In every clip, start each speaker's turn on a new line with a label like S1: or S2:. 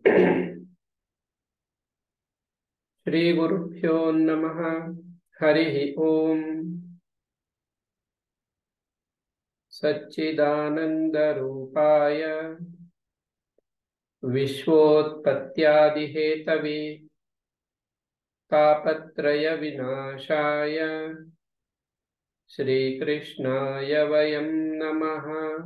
S1: श्रीगुरुभ्यो नमः हरिः ओम् सच्चिदानन्दरूपाय विश्वोत्पत्त्यादिहेतवे तापत्रयविनाशाय श्रीकृष्णाय वयं नमः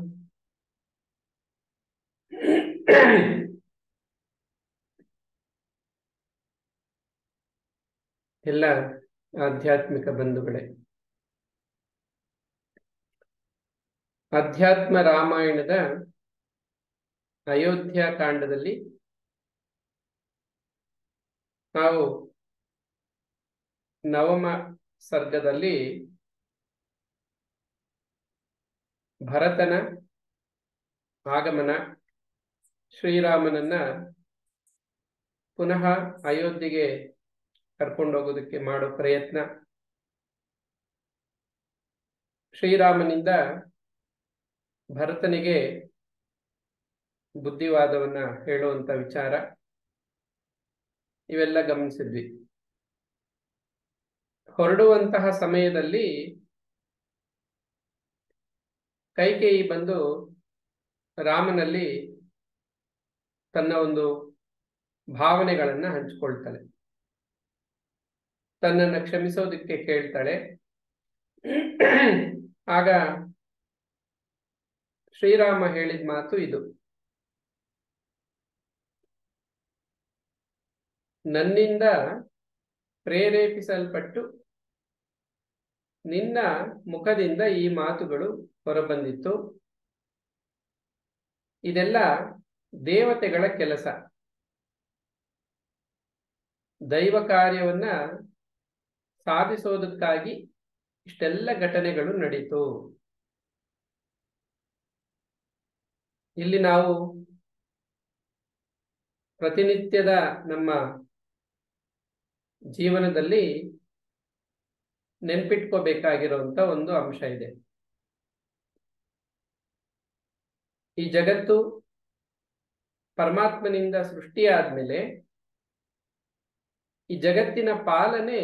S1: ಎಲ್ಲ ಆಧ್ಯಾತ್ಮಿಕ ಬಂಧುಗಳೇ ಅಧ್ಯಾತ್ಮ ರಾಮಾಯಣದ ಅಯೋಧ್ಯ ಕಾಂಡದಲ್ಲಿ ನಾವು ನವಮ ಸರ್ಗದಲ್ಲಿ ಭರತನ ಆಗಮನ ಶ್ರೀರಾಮನನ್ನ ಪುನಃ ಅಯೋಧ್ಯೆಗೆ ಕರ್ಕೊಂಡೋಗೋದಕ್ಕೆ ಮಾಡೋ ಪ್ರಯತ್ನ ಶ್ರೀರಾಮನಿಂದ ಭರತನಿಗೆ ಬುದ್ಧಿವಾದವನ್ನ ಹೇಳುವಂತ ವಿಚಾರ ಇವೆಲ್ಲ ಗಮನಿಸಿದ್ವಿ ಹೊರಡುವಂತಹ ಸಮಯದಲ್ಲಿ ಕೈಕೇಯಿ ಬಂದು ರಾಮನಲ್ಲಿ ತನ್ನ ಒಂದು ಭಾವನೆಗಳನ್ನ ಹಂಚಿಕೊಳ್ತಾಳೆ ತನ್ನನ್ನು ಕ್ಷಮಿಸೋದಕ್ಕೆ ಕೇಳ್ತಾಳೆ ಆಗ ಶ್ರೀರಾಮ ಹೇಳಿದ ಮಾತು ಇದು ನನ್ನಿಂದ ಪ್ರೇರೇಪಿಸಲ್ಪಟ್ಟು ನಿನ್ನ ಮುಖದಿಂದ ಈ ಮಾತುಗಳು ಹೊರಬಂದಿತ್ತು ಇದೆಲ್ಲ ದೇವತೆಗಳ ಕೆಲಸ ದೈವ ಕಾರ್ಯವನ್ನ ಸಾಧಿಸೋದಕ್ಕಾಗಿ ಇಷ್ಟೆಲ್ಲ ಘಟನೆಗಳು ನಡೀತು ಇಲ್ಲಿ ನಾವು ಪ್ರತಿನಿತ್ಯದ ನಮ್ಮ ಜೀವನದಲ್ಲಿ ನೆನ್ಪಿಟ್ಕೋಬೇಕಾಗಿರುವಂತ ಒಂದು ಅಂಶ ಇದೆ ಈ ಜಗತ್ತು ಪರಮಾತ್ಮನಿಂದ ಸೃಷ್ಟಿಯಾದ್ಮೇಲೆ ಈ ಜಗತ್ತಿನ ಪಾಲನೆ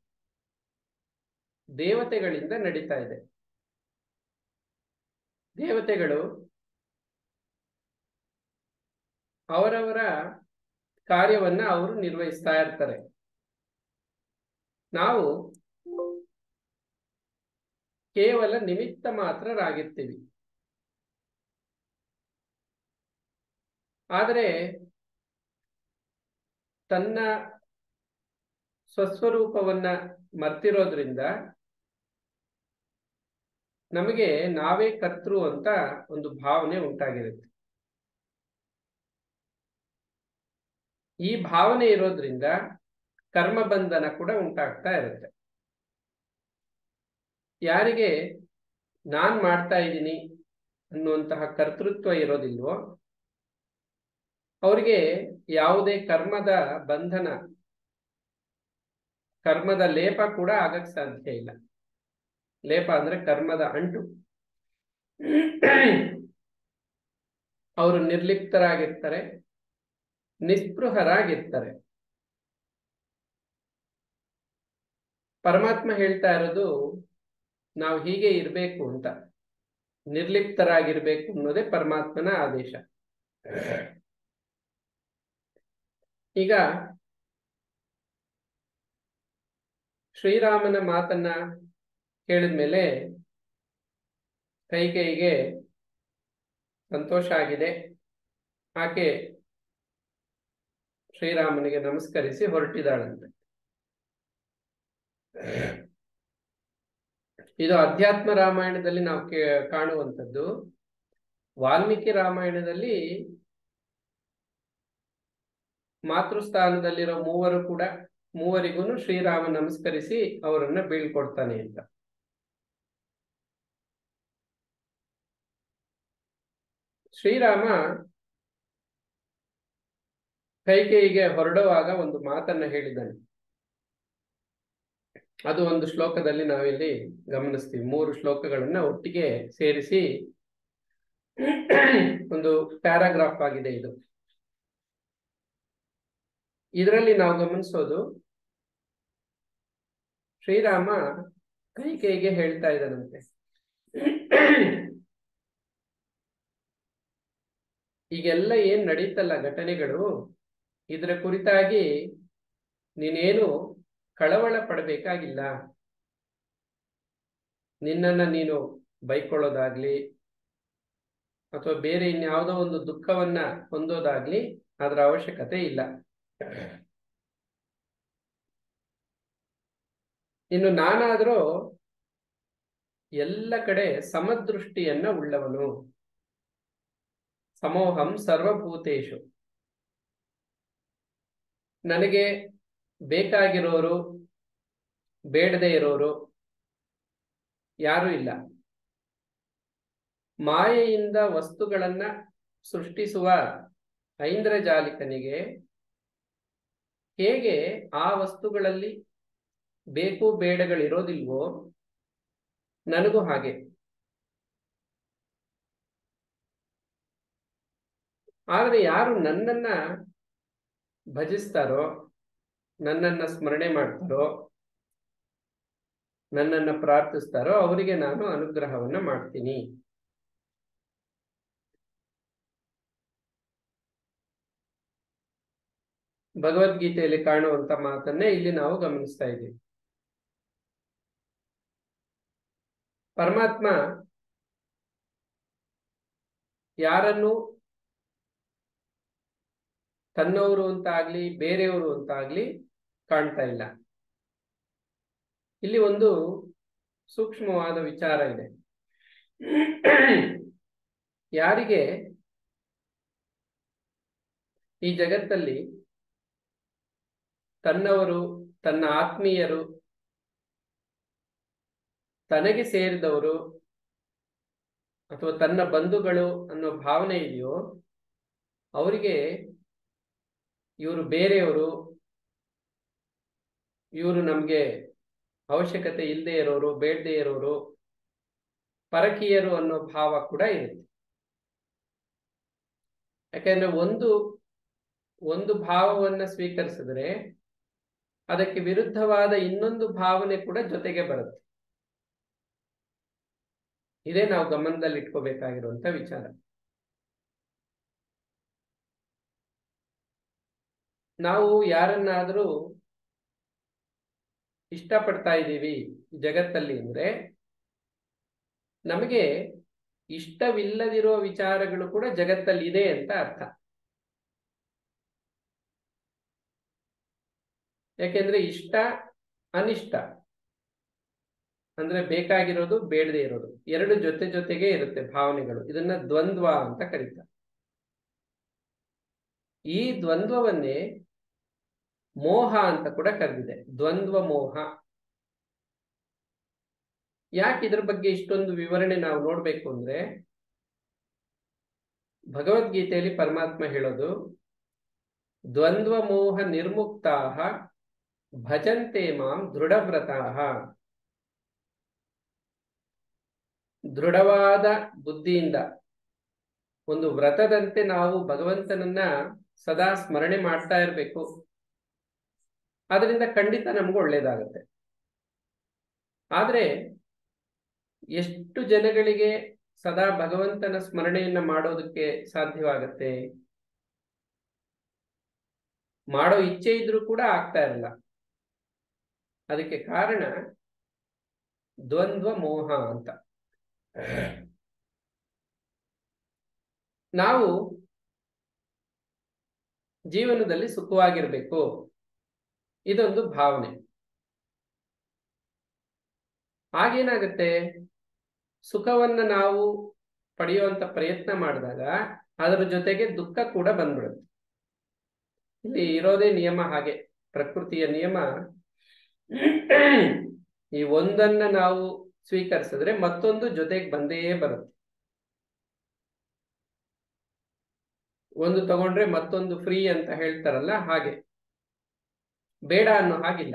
S1: ದೇವತೆಗಳಿಂದ ನಡೀತಾ ಇದೆ ದೇವತೆಗಳು ಅವರವರ ಕಾರ್ಯವನ್ನ ಅವರು ನಿರ್ವಹಿಸ್ತಾ ಇರ್ತಾರೆ ನಾವು ಕೇವಲ ನಿಮಿತ್ತ ಮಾತ್ರರಾಗಿರ್ತೀವಿ ಆದರೆ ತನ್ನ ಸ್ವಸ್ವರೂಪವನ್ನ ಮರ್ತಿರೋದ್ರಿಂದ ನಮಗೆ ನಾವೇ ಕರ್ತೃ ಅಂತ ಒಂದು ಭಾವನೆ ಉಂಟಾಗಿರುತ್ತೆ ಈ ಭಾವನೆ ಇರೋದ್ರಿಂದ ಕರ್ಮಬಂಧನ ಕೂಡ ಉಂಟಾಗ್ತಾ ಇರುತ್ತೆ ಯಾರಿಗೆ ನಾನ್ ಮಾಡ್ತಾ ಇದ್ದೀನಿ ಅನ್ನುವಂತಹ ಕರ್ತೃತ್ವ ಇರೋದಿಲ್ವೋ ಅವರಿಗೆ ಯಾವುದೇ ಕರ್ಮದ ಬಂಧನ ಕರ್ಮದ ಲೇಪ ಕೂಡ ಆಗಕ್ ಸಾಧ್ಯ ಇಲ್ಲ ಲೇಪ ಅಂದ್ರೆ ಕರ್ಮದ ಅಂಟು ಅವರು ನಿರ್ಲಿಪ್ತರಾಗಿರ್ತಾರೆ ನಿಸ್ಪೃಹರಾಗಿರ್ತಾರೆ ಪರಮಾತ್ಮ ಹೇಳ್ತಾ ಇರೋದು ನಾವು ಹೀಗೆ ಇರಬೇಕು ಅಂತ ನಿರ್ಲಿಪ್ತರಾಗಿರ್ಬೇಕು ಅನ್ನೋದೇ ಪರಮಾತ್ಮನ ಆದೇಶ ಈಗ ಶ್ರೀರಾಮನ ಮಾತನ್ನ ಕೇಳಿದ್ಮೇಲೆ ಕೈಕೈಗೆ ಸಂತೋಷ ಆಗಿದೆ ಆಕೆ ಶ್ರೀರಾಮನಿಗೆ ನಮಸ್ಕರಿಸಿ ಹೊರಟಿದಾಳಂತೆ ಇದು ಅಧ್ಯಾತ್ಮ ರಾಮಾಯಣದಲ್ಲಿ ನಾವು ಕೇ ಕಾಣುವಂಥದ್ದು ವಾಲ್ಮೀಕಿ ರಾಮಾಯಣದಲ್ಲಿ ಮಾತೃಸ್ಥಾನದಲ್ಲಿರೋ ಮೂವರು ಕೂಡ ಮೂವರಿಗೂ ಶ್ರೀರಾಮ ನಮಸ್ಕರಿಸಿ ಅವರನ್ನ ಬೀಳ್ಕೊಡ್ತಾನೆ ಅಂತ ಶ್ರೀರಾಮ ಕೈಕೇಯಿಗೆ ಹೊರಡುವಾಗ ಒಂದು ಮಾತನ್ನ ಹೇಳಿದ್ದಾನೆ ಅದು ಒಂದು ಶ್ಲೋಕದಲ್ಲಿ ನಾವಿಲ್ಲಿ ಗಮನಿಸ್ತೀವಿ ಮೂರು ಶ್ಲೋಕಗಳನ್ನ ಒಟ್ಟಿಗೆ ಸೇರಿಸಿ ಒಂದು ಪ್ಯಾರಾಗ್ರಾಫ್ ಆಗಿದೆ ಇದು ಇದರಲ್ಲಿ ನಾವು ಗಮನಿಸೋದು ಶ್ರೀರಾಮ ಕೈಕೇಯಿಗೆ ಹೇಳ್ತಾ ಇದ್ದಾನಂತೆ ಈಗೆಲ್ಲ ಏನ್ ನಡೀತಲ್ಲ ಘಟನೆಗಳು ಇದರ ಕುರಿತಾಗಿ ನೀನೇನು ಕಳವಳ ಪಡಬೇಕಾಗಿಲ್ಲ ನಿನ್ನನ್ನ ನೀನು ಬೈಕೊಳ್ಳೋದಾಗ್ಲಿ ಅಥವಾ ಬೇರೆ ಇನ್ಯಾವುದೋ ಒಂದು ದುಃಖವನ್ನ ಹೊಂದೋದಾಗ್ಲಿ ಅದರ ಅವಶ್ಯಕತೆ ಇಲ್ಲ ಇನ್ನು ನಾನಾದರೂ ಎಲ್ಲ ಕಡೆ ಸಮದೃಷ್ಟಿಯನ್ನ ಉಳ್ಳವನು ಸಮೋಹಂ ಸರ್ವಭೂತೇಶು ನನಗೆ ಬೇಕಾಗಿರೋರು ಬೇಡದೆ ಇರೋರು ಯಾರು ಇಲ್ಲ ಮಾಯೆಯಿಂದ ವಸ್ತುಗಳನ್ನ ಸೃಷ್ಟಿಸುವ ಐಂದ್ರಜಾಲಿಕನಿಗೆ ಹೇಗೆ ಆ ವಸ್ತುಗಳಲ್ಲಿ ಬೇಕು ಬೇಡಗಳಿರೋದಿಲ್ವೋ ನನಗೂ ಹಾಗೆ ಆದರೆ ಯಾರು ನನ್ನನ್ನ ಭಜಿಸ್ತಾರೋ ನನ್ನನ್ನ ಸ್ಮರಣೆ ಮಾಡ್ತಾರೋ ನನ್ನನ್ನ ಪ್ರಾರ್ಥಿಸ್ತಾರೋ ಅವರಿಗೆ ನಾನು ಅನುಗ್ರಹವನ್ನ ಮಾಡ್ತೀನಿ ಭಗವದ್ಗೀತೆಯಲ್ಲಿ ಕಾಣುವಂತ ಮಾತನ್ನೇ ಇಲ್ಲಿ ನಾವು ಗಮನಿಸ್ತಾ ಇದ್ದೀವಿ ಪರಮಾತ್ಮ ಯಾರನ್ನು ತನ್ನವರು ಅಂತಾಗ್ಲಿ ಬೇರೆಯವರು ಅಂತಾಗ್ಲಿ ಕಾಣ್ತಾ ಇಲ್ಲ ಇಲ್ಲಿ ಒಂದು ಸೂಕ್ಷ್ಮವಾದ ವಿಚಾರ ಇದೆ ಯಾರಿಗೆ ಈ ಜಗತ್ತಲ್ಲಿ ತನ್ನವರು ತನ್ನ ಆತ್ಮೀಯರು ತನಗೆ ಸೇರಿದವರು ಅಥವಾ ತನ್ನ ಬಂಧುಗಳು ಅನ್ನೋ ಭಾವನೆ ಇದೆಯೋ ಅವರಿಗೆ ಇವರು ಬೇರೆಯವರು ಇವರು ನಮ್ಗೆ ಅವಶ್ಯಕತೆ ಇಲ್ಲದೆ ಇರೋರು ಬೇಡದೆ ಇರೋರು ಪರಕೀಯರು ಅನ್ನೋ ಭಾವ ಕೂಡ ಇರುತ್ತೆ ಯಾಕಂದ್ರೆ ಒಂದು ಒಂದು ಭಾವವನ್ನ ಸ್ವೀಕರಿಸಿದ್ರೆ ಅದಕ್ಕೆ ವಿರುದ್ಧವಾದ ಇನ್ನೊಂದು ಭಾವನೆ ಕೂಡ ಜೊತೆಗೆ ಬರುತ್ತೆ ಇದೇ ನಾವು ಗಮನದಲ್ಲಿ ಇಟ್ಕೋಬೇಕಾಗಿರುವಂತ ವಿಚಾರ ನಾವು ಯಾರನ್ನಾದ್ರೂ ಇಷ್ಟಪಡ್ತಾ ಇದ್ದೀವಿ ಜಗತ್ತಲ್ಲಿ ಅಂದ್ರೆ ನಮಗೆ ಇಷ್ಟವಿಲ್ಲದಿರೋ ವಿಚಾರಗಳು ಕೂಡ ಜಗತ್ತಲ್ಲಿ ಇದೆ ಅಂತ ಅರ್ಥ ಯಾಕೆಂದ್ರೆ ಇಷ್ಟ ಅನಿಷ್ಟ ಅಂದ್ರೆ ಬೇಕಾಗಿರೋದು ಬೇಡದೆ ಇರೋದು ಎರಡು ಜೊತೆ ಜೊತೆಗೆ ಇರುತ್ತೆ ಭಾವನೆಗಳು ಇದನ್ನ ದ್ವಂದ್ವ ಅಂತ ಕರೀತಾರೆ ಈ ದ್ವಂದ್ವವನ್ನೇ ಮೋಹ ಅಂತ ಕೂಡ ಕರೆದಿದೆ ದ್ವಂದ್ವ ಮೋಹ ಯಾಕೆ ಇದ್ರ ಬಗ್ಗೆ ಇಷ್ಟೊಂದು ವಿವರಣೆ ನಾವು ನೋಡ್ಬೇಕು ಅಂದ್ರೆ ಭಗವದ್ಗೀತೆಯಲ್ಲಿ ಪರಮಾತ್ಮ ಹೇಳೋದು ದ್ವಂದ್ವ ಮೋಹ ನಿರ್ಮುಕ್ತಾ ಭಜಂತೆ ಮಾಂ ದೃಢವ್ರತಾಹ ದೃಢವಾದ ಬುದ್ಧಿಯಿಂದ ಒಂದು ವ್ರತದಂತೆ ನಾವು ಭಗವಂತನನ್ನ ಸದಾ ಸ್ಮರಣೆ ಮಾಡ್ತಾ ಇರಬೇಕು ಅದರಿಂದ ಖಂಡಿತ ನಮ್ಗೆ ಒಳ್ಳೇದಾಗತ್ತೆ ಆದ್ರೆ ಎಷ್ಟು ಜನಗಳಿಗೆ ಸದಾ ಭಗವಂತನ ಸ್ಮರಣೆಯನ್ನ ಮಾಡೋದಕ್ಕೆ ಸಾಧ್ಯವಾಗತ್ತೆ ಮಾಡೋ ಇಚ್ಛೆ ಇದ್ರೂ ಕೂಡ ಆಗ್ತಾ ಇರಲ್ಲ ಅದಕ್ಕೆ ಕಾರಣ ದ್ವಂದ್ವ ಮೋಹ ಅಂತ ನಾವು ಜೀವನದಲ್ಲಿ ಸುಖವಾಗಿರ್ಬೇಕು ಇದೊಂದು ಭಾವನೆ ಆಗೇನಾಗತ್ತೆ ಸುಖವನ್ನ ನಾವು ಪಡೆಯುವಂತ ಪ್ರಯತ್ನ ಮಾಡಿದಾಗ ಅದರ ಜೊತೆಗೆ ದುಃಖ ಕೂಡ ಬಂದ್ಬಿಡುತ್ತೆ ಇಲ್ಲಿ ಇರೋದೇ ನಿಯಮ ಹಾಗೆ ಪ್ರಕೃತಿಯ ನಿಯಮ ಈ ಒಂದನ್ನ ನಾವು ಸ್ವೀಕರಿಸಿದ್ರೆ ಮತ್ತೊಂದು ಜೊತೆಗೆ ಬಂದೇ ಬರುತ್ತೆ ಒಂದು ತಗೊಂಡ್ರೆ ಮತ್ತೊಂದು ಫ್ರೀ ಅಂತ ಹೇಳ್ತಾರಲ್ಲ ಹಾಗೆ ಬೇಡ ಅನ್ನೋ ಹಾಗಿಲ್ಲ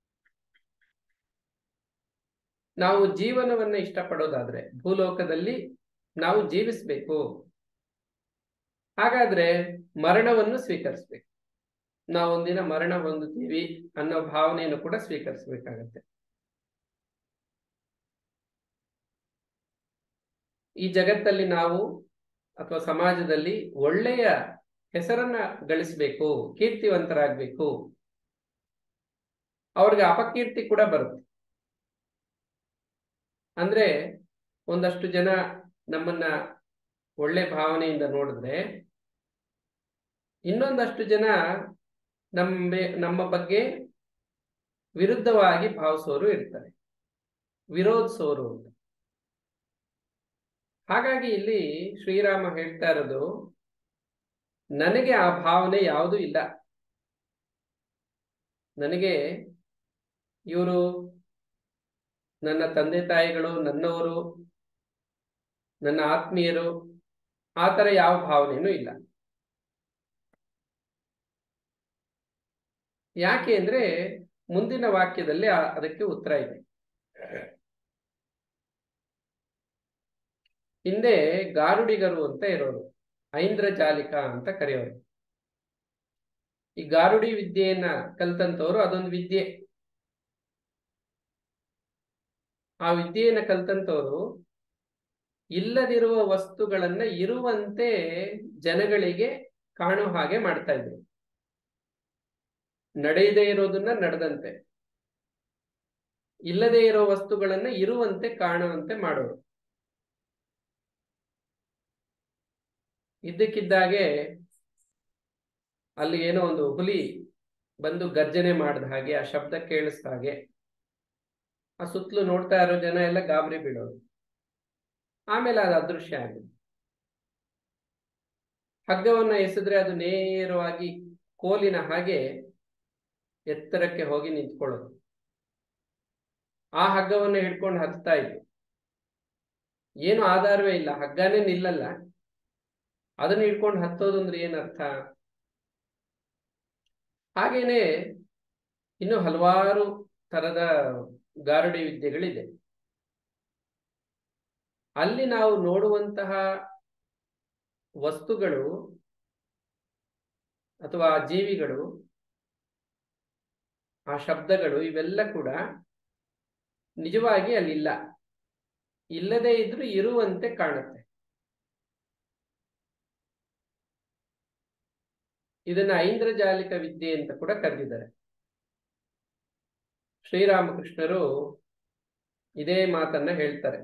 S1: ನಾವು ಜೀವನವನ್ನ ಇಷ್ಟಪಡೋದಾದ್ರೆ ಭೂಲೋಕದಲ್ಲಿ ನಾವು ಜೀವಿಸ್ಬೇಕು ಹಾಗಾದ್ರೆ ಮರಣವನ್ನು ಸ್ವೀಕರಿಸ್ಬೇಕು ನಾವೊಂದಿನ ಮರಣ ಹೊಂದುತ್ತೀವಿ ಅನ್ನೋ ಭಾವನೆಯನ್ನು ಕೂಡ ಸ್ವೀಕರಿಸಬೇಕಾಗತ್ತೆ ಈ ಜಗತ್ತಲ್ಲಿ ನಾವು ಅಥವಾ ಸಮಾಜದಲ್ಲಿ ಒಳ್ಳೆಯ ಹೆಸರನ್ನ ಗಳಿಸಬೇಕು ಕೀರ್ತಿವಂತರಾಗಬೇಕು ಅವ್ರಿಗೆ ಅಪಕೀರ್ತಿ ಕೂಡ ಬರುತ್ತೆ ಅಂದ್ರೆ ಒಂದಷ್ಟು ಜನ ನಮ್ಮನ್ನ ಒಳ್ಳೆ ಭಾವನೆಯಿಂದ ನೋಡಿದ್ರೆ ಇನ್ನೊಂದಷ್ಟು ಜನ ನಮ್ಮ ನಮ್ಮ ಬಗ್ಗೆ ವಿರುದ್ಧವಾಗಿ ಭಾವಿಸೋರು ಇರ್ತಾರೆ ವಿರೋಧಿಸೋರು ಅಂತ ಹಾಗಾಗಿ ಇಲ್ಲಿ ಶ್ರೀರಾಮ ಹೇಳ್ತಾ ಇರೋದು ನನಗೆ ಆ ಭಾವನೆ ಯಾವುದೂ ಇಲ್ಲ ನನಗೆ ಇವರು ನನ್ನ ತಂದೆ ತಾಯಿಗಳು ನನ್ನವರು ನನ್ನ ಆತ್ಮೀಯರು ಆ ಥರ ಯಾವ ಭಾವನೆನೂ ಇಲ್ಲ ಯಾಕೆ ಅಂದ್ರೆ ಮುಂದಿನ ವಾಕ್ಯದಲ್ಲಿ ಅದಕ್ಕೆ ಉತ್ತರ ಇದೆ ಹಿಂದೆ ಗಾರುಡಿಗರು ಅಂತ ಇರೋರು ಐಂದ್ರಜಾಲಿಕ ಅಂತ ಕರೆಯೋರು ಈ ಗಾರುಡಿ ವಿದ್ಯೆಯನ್ನ ಕಲ್ತಂತವ್ರು ಅದೊಂದು ವಿದ್ಯೆ ಆ ವಿದ್ಯೆಯನ್ನ ಕಲ್ತಂತವ್ರು ಇಲ್ಲದಿರುವ ವಸ್ತುಗಳನ್ನ ಇರುವಂತೆ ಜನಗಳಿಗೆ ಕಾಣೋ ಹಾಗೆ ಮಾಡ್ತಾ ಇದ್ರು ನಡೆಯದೇ ಇರೋದನ್ನ ನಡೆದಂತೆ ಇಲ್ಲದೆ ಇರೋ ವಸ್ತುಗಳನ್ನ ಇರುವಂತೆ ಕಾಣುವಂತೆ ಮಾಡೋರು ಇದ್ದಕ್ಕಿದ್ದಾಗೆ ಅಲ್ಲಿ ಏನೋ ಒಂದು ಹುಲಿ ಬಂದು ಗರ್ಜನೆ ಮಾಡಿದ ಹಾಗೆ ಆ ಶಬ್ದ ಕೇಳಿಸ್ದ ಹಾಗೆ ಆ ಸುತ್ತಲೂ ನೋಡ್ತಾ ಇರೋ ಜನ ಎಲ್ಲ ಗಾಬರಿ ಬೀಳೋರು ಆಮೇಲೆ ಅದು ಅದೃಶ್ಯ ಆಗಿದೆ ಹಗ್ಗವನ್ನ ಎಸೆದ್ರೆ ಅದು ನೇರವಾಗಿ ಕೋಲಿನ ಹಾಗೆ ಎತ್ತರಕ್ಕೆ ಹೋಗಿ ನಿಂತ್ಕೊಳ್ಳೋದು ಆ ಹಗ್ಗವನ್ನು ಹಿಡ್ಕೊಂಡು ಹತ್ತಾ ಇತ್ತು ಏನು ಆಧಾರವೇ ಇಲ್ಲ ಹಗ್ಗನೇ ನಿಲ್ಲಲ್ಲ ಅದನ್ನ ಹಿಡ್ಕೊಂಡು ಹತ್ತೋದು ಅಂದ್ರೆ ಏನರ್ಥ ಹಾಗೇನೆ ಇನ್ನು ಹಲವಾರು ತರದ ಗಾರುಡಿ ವಿದ್ಯೆಗಳಿದೆ ಅಲ್ಲಿ ನಾವು ನೋಡುವಂತಹ ವಸ್ತುಗಳು ಅಥವಾ ಜೀವಿಗಳು ಆ ಶಬ್ದಗಳು ಇವೆಲ್ಲ ಕೂಡ ನಿಜವಾಗಿ ಅಲ್ಲಿಲ್ಲ ಇಲ್ಲದೇ ಇದ್ರೂ ಇರುವಂತೆ ಕಾಣುತ್ತೆ ಇದನ್ನ ಐಂದ್ರಜಾಲಿಕ ವಿದ್ಯೆ ಅಂತ ಕೂಡ ಕರೆದಿದ್ದಾರೆ ಶ್ರೀರಾಮಕೃಷ್ಣರು ಇದೇ ಮಾತನ್ನ ಹೇಳ್ತಾರೆ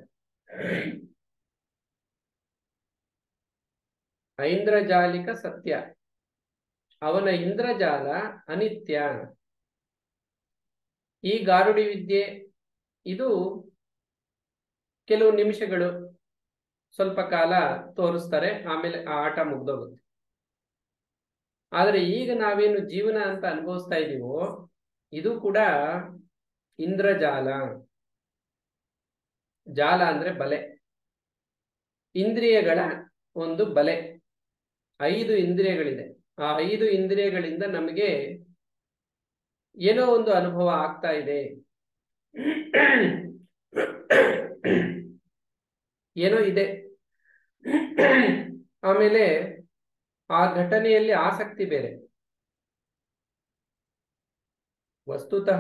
S1: ಐಂದ್ರಜಾಲಿಕ ಸತ್ಯ ಅವನ ಇಂದ್ರಜಾಲ ಅನಿತ್ಯ ಈ ಗಾರುಡಿ ವಿದ್ಯೆ ಇದು ಕೆಲವು ನಿಮಿಷಗಳು ಸ್ವಲ್ಪ ಕಾಲ ತೋರಿಸ್ತಾರೆ ಆಮೇಲೆ ಆ ಆಟ ಮುಗ್ದೋಗುತ್ತೆ ಆದರೆ ಈಗ ನಾವೇನು ಜೀವನ ಅಂತ ಅನುಭವಿಸ್ತಾ ಇದ್ದೀವೋ ಇದು ಕೂಡ ಇಂದ್ರಜಾಲ ಜಾಲ ಅಂದ್ರೆ ಬಲೆ ಇಂದ್ರಿಯಗಳ ಒಂದು ಬಲೆ ಐದು ಇಂದ್ರಿಯಗಳಿದೆ ಆ ಐದು ಇಂದ್ರಿಯಗಳಿಂದ ನಮಗೆ ಏನೋ ಒಂದು ಅನುಭವ ಆಗ್ತಾ ಇದೆ ಏನೋ ಇದೆ ಆಮೇಲೆ ಆ ಘಟನೆಯಲ್ಲಿ ಆಸಕ್ತಿ ಬೇರೆ ವಸ್ತುತಃ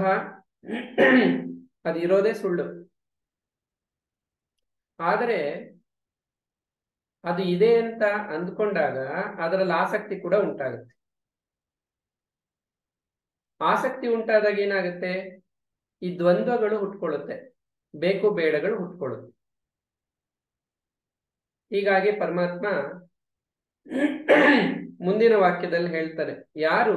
S1: ಅದಿರೋದೇ ಸುಳ್ಳು ಆದರೆ ಅದು ಇದೆ ಅಂತ ಅಂದ್ಕೊಂಡಾಗ ಅದರಲ್ಲಿ ಆಸಕ್ತಿ ಕೂಡ ಉಂಟಾಗುತ್ತೆ ಆಸಕ್ತಿ ಉಂಟಾದಾಗ ಏನಾಗುತ್ತೆ ಈ ದ್ವಂದ್ವಗಳು ಹುಟ್ಕೊಳ್ಳುತ್ತೆ ಬೇಕು ಬೇಡಗಳು ಹುಟ್ಕೊಳ್ಳುತ್ತೆ ಹೀಗಾಗಿ ಪರಮಾತ್ಮ ಮುಂದಿನ ವಾಕ್ಯದಲ್ಲಿ ಹೇಳ್ತಾನೆ ಯಾರು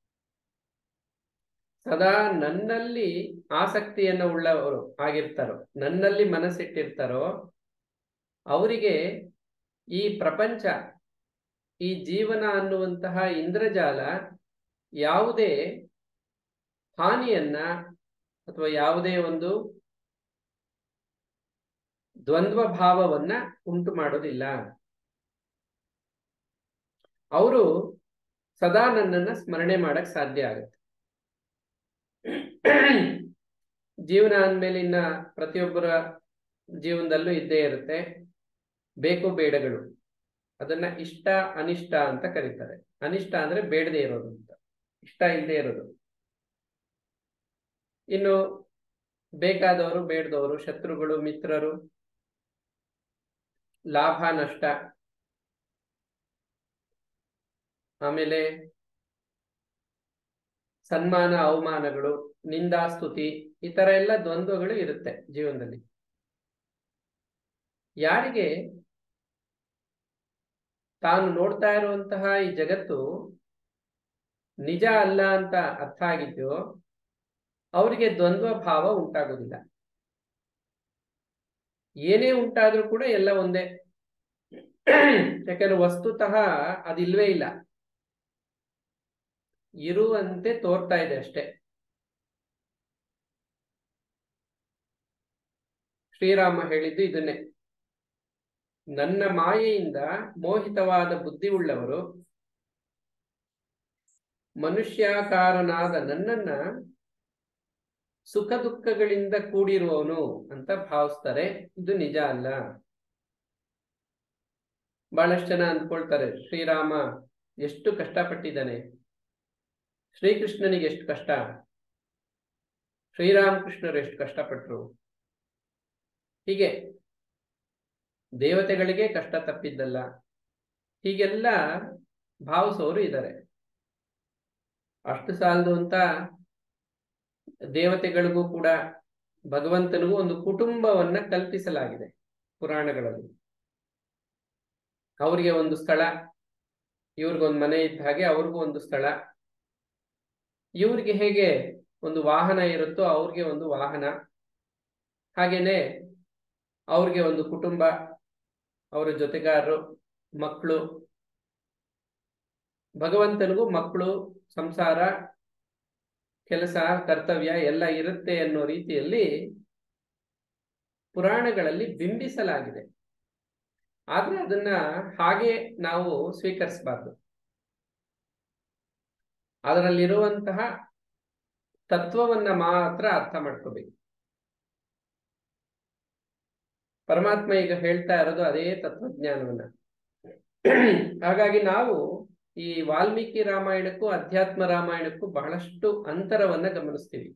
S1: ಸದಾ ನನ್ನಲ್ಲಿ ಆಸಕ್ತಿಯನ್ನು ಉಳ್ಳವರು ಆಗಿರ್ತಾರೋ ನನ್ನಲ್ಲಿ ಮನಸ್ಸಿಟ್ಟಿರ್ತಾರೋ ಅವರಿಗೆ ಈ ಪ್ರಪಂಚ ಈ ಜೀವನ ಅನ್ನುವಂತಹ ಇಂದ್ರಜಾಲ ಯಾವುದೇ ಹಾನಿಯನ್ನ ಅಥವಾ ಯಾವುದೇ ಒಂದು ದ್ವಂದ್ವ ಭಾವವನ್ನ ಉಂಟು ಮಾಡೋದಿಲ್ಲ ಅವರು ಸದಾ ನನ್ನನ್ನ ಸ್ಮರಣೆ ಮಾಡಕ್ ಸಾಧ್ಯ ಆಗುತ್ತೆ ಜೀವನ ಅಂದ್ಮೇಲೆ ಇನ್ನ ಪ್ರತಿಯೊಬ್ಬರ ಜೀವನದಲ್ಲೂ ಇದ್ದೇ ಇರುತ್ತೆ ಬೇಕು ಬೇಡಗಳು ಅದನ್ನ ಇಷ್ಟ ಅನಿಷ್ಟ ಅಂತ ಕರೀತಾರೆ ಅನಿಷ್ಟ ಅಂದ್ರೆ ಬೇಡದೆ ಇರೋದು ಅಂತ ಇಷ್ಟ ಇಲ್ಲದೆ ಇರೋದು ಇನ್ನು ಬೇಕಾದವರು ಬೇಡದವರು ಶತ್ರುಗಳು ಮಿತ್ರರು ಲಾಭ ನಷ್ಟ ಆಮೇಲೆ ಸನ್ಮಾನ ಅವಮಾನಗಳು ನಿಂದಾಸ್ತುತಿ ಈ ತರ ಎಲ್ಲ ದ್ವಂದ್ವಗಳು ಇರುತ್ತೆ ಜೀವನದಲ್ಲಿ ಯಾರಿಗೆ ತಾನು ನೋಡ್ತಾ ಇರುವಂತಹ ಈ ಜಗತ್ತು ನಿಜ ಅಲ್ಲ ಅಂತ ಅರ್ಥ ಆಗಿದ್ಯೋ ಅವರಿಗೆ ದ್ವಂದ್ವ ಭಾವ ಉಂಟಾಗೋದಿಲ್ಲ ಏನೇ ಉಂಟಾದ್ರೂ ಕೂಡ ಎಲ್ಲ ಒಂದೇ ಯಾಕಂದ್ರೆ ವಸ್ತುತಃ ಅದಿಲ್ವೇ ಇಲ್ಲ ಇರುವಂತೆ ತೋರ್ತಾ ಇದೆ ಅಷ್ಟೇ ಶ್ರೀರಾಮ ಹೇಳಿದ್ದು ಇದನ್ನೇ ನನ್ನ ಮಾಯೆಯಿಂದ ಮೋಹಿತವಾದ ಬುದ್ಧಿ ಉಳ್ಳವರು ಮನುಷ್ಯಾಕಾರನಾದ ನನ್ನನ್ನ ಸುಖ ದುಃಖಗಳಿಂದ ಕೂಡಿರುವವನು ಅಂತ ಭಾವಿಸ್ತಾರೆ ಇದು ನಿಜ ಅಲ್ಲ ಬಹಳಷ್ಟು ಜನ ಅಂದ್ಕೊಳ್ತಾರೆ ಶ್ರೀರಾಮ ಎಷ್ಟು ಕಷ್ಟಪಟ್ಟಿದ್ದಾನೆ ಶ್ರೀಕೃಷ್ಣನಿಗೆ ಎಷ್ಟು ಕಷ್ಟ ಶ್ರೀರಾಮಕೃಷ್ಣರು ಎಷ್ಟು ಕಷ್ಟಪಟ್ರು ಹೀಗೆ ದೇವತೆಗಳಿಗೆ ಕಷ್ಟ ತಪ್ಪಿದ್ದಲ್ಲ ಹೀಗೆಲ್ಲ ಭಾವಿಸೋರು ಇದ್ದಾರೆ ಅಷ್ಟು ಸಾಲದು ಅಂತ ದೇವತೆಗಳಿಗೂ ಕೂಡ ಭಗವಂತನಿಗೂ ಒಂದು ಕುಟುಂಬವನ್ನ ಕಲ್ಪಿಸಲಾಗಿದೆ ಪುರಾಣಗಳಲ್ಲಿ ಅವರಿಗೆ ಒಂದು ಸ್ಥಳ ಇವ್ರಿಗೊಂದು ಮನೆ ಇದ್ದ ಹಾಗೆ ಅವ್ರಿಗೂ ಒಂದು ಸ್ಥಳ ಇವ್ರಿಗೆ ಹೇಗೆ ಒಂದು ವಾಹನ ಇರುತ್ತೋ ಅವ್ರಿಗೆ ಒಂದು ವಾಹನ ಹಾಗೇನೆ ಅವ್ರಿಗೆ ಒಂದು ಕುಟುಂಬ ಅವರ ಜೊತೆಗಾರರು ಮಕ್ಕಳು ಭಗವಂತನಿಗೂ ಮಕ್ಕಳು ಸಂಸಾರ ಕೆಲಸ ಕರ್ತವ್ಯ ಎಲ್ಲ ಇರುತ್ತೆ ಅನ್ನೋ ರೀತಿಯಲ್ಲಿ ಪುರಾಣಗಳಲ್ಲಿ ಬಿಂಬಿಸಲಾಗಿದೆ ಆದ್ರೆ ಅದನ್ನ ಹಾಗೆ ನಾವು ಸ್ವೀಕರಿಸಬಾರ್ದು ಅದರಲ್ಲಿರುವಂತಹ ತತ್ವವನ್ನ ಮಾತ್ರ ಅರ್ಥ ಮಾಡ್ಕೋಬೇಕು ಪರಮಾತ್ಮ ಈಗ ಹೇಳ್ತಾ ಇರೋದು ಅದೇ ತತ್ವಜ್ಞಾನವನ್ನ ಹಾಗಾಗಿ ನಾವು ಈ ವಾಲ್ಮೀಕಿ ರಾಮಾಯಣಕ್ಕೂ ಅಧ್ಯಾತ್ಮ ರಾಮಾಯಣಕ್ಕೂ ಬಹಳಷ್ಟು ಅಂತರವನ್ನ ಗಮನಿಸ್ತೀವಿ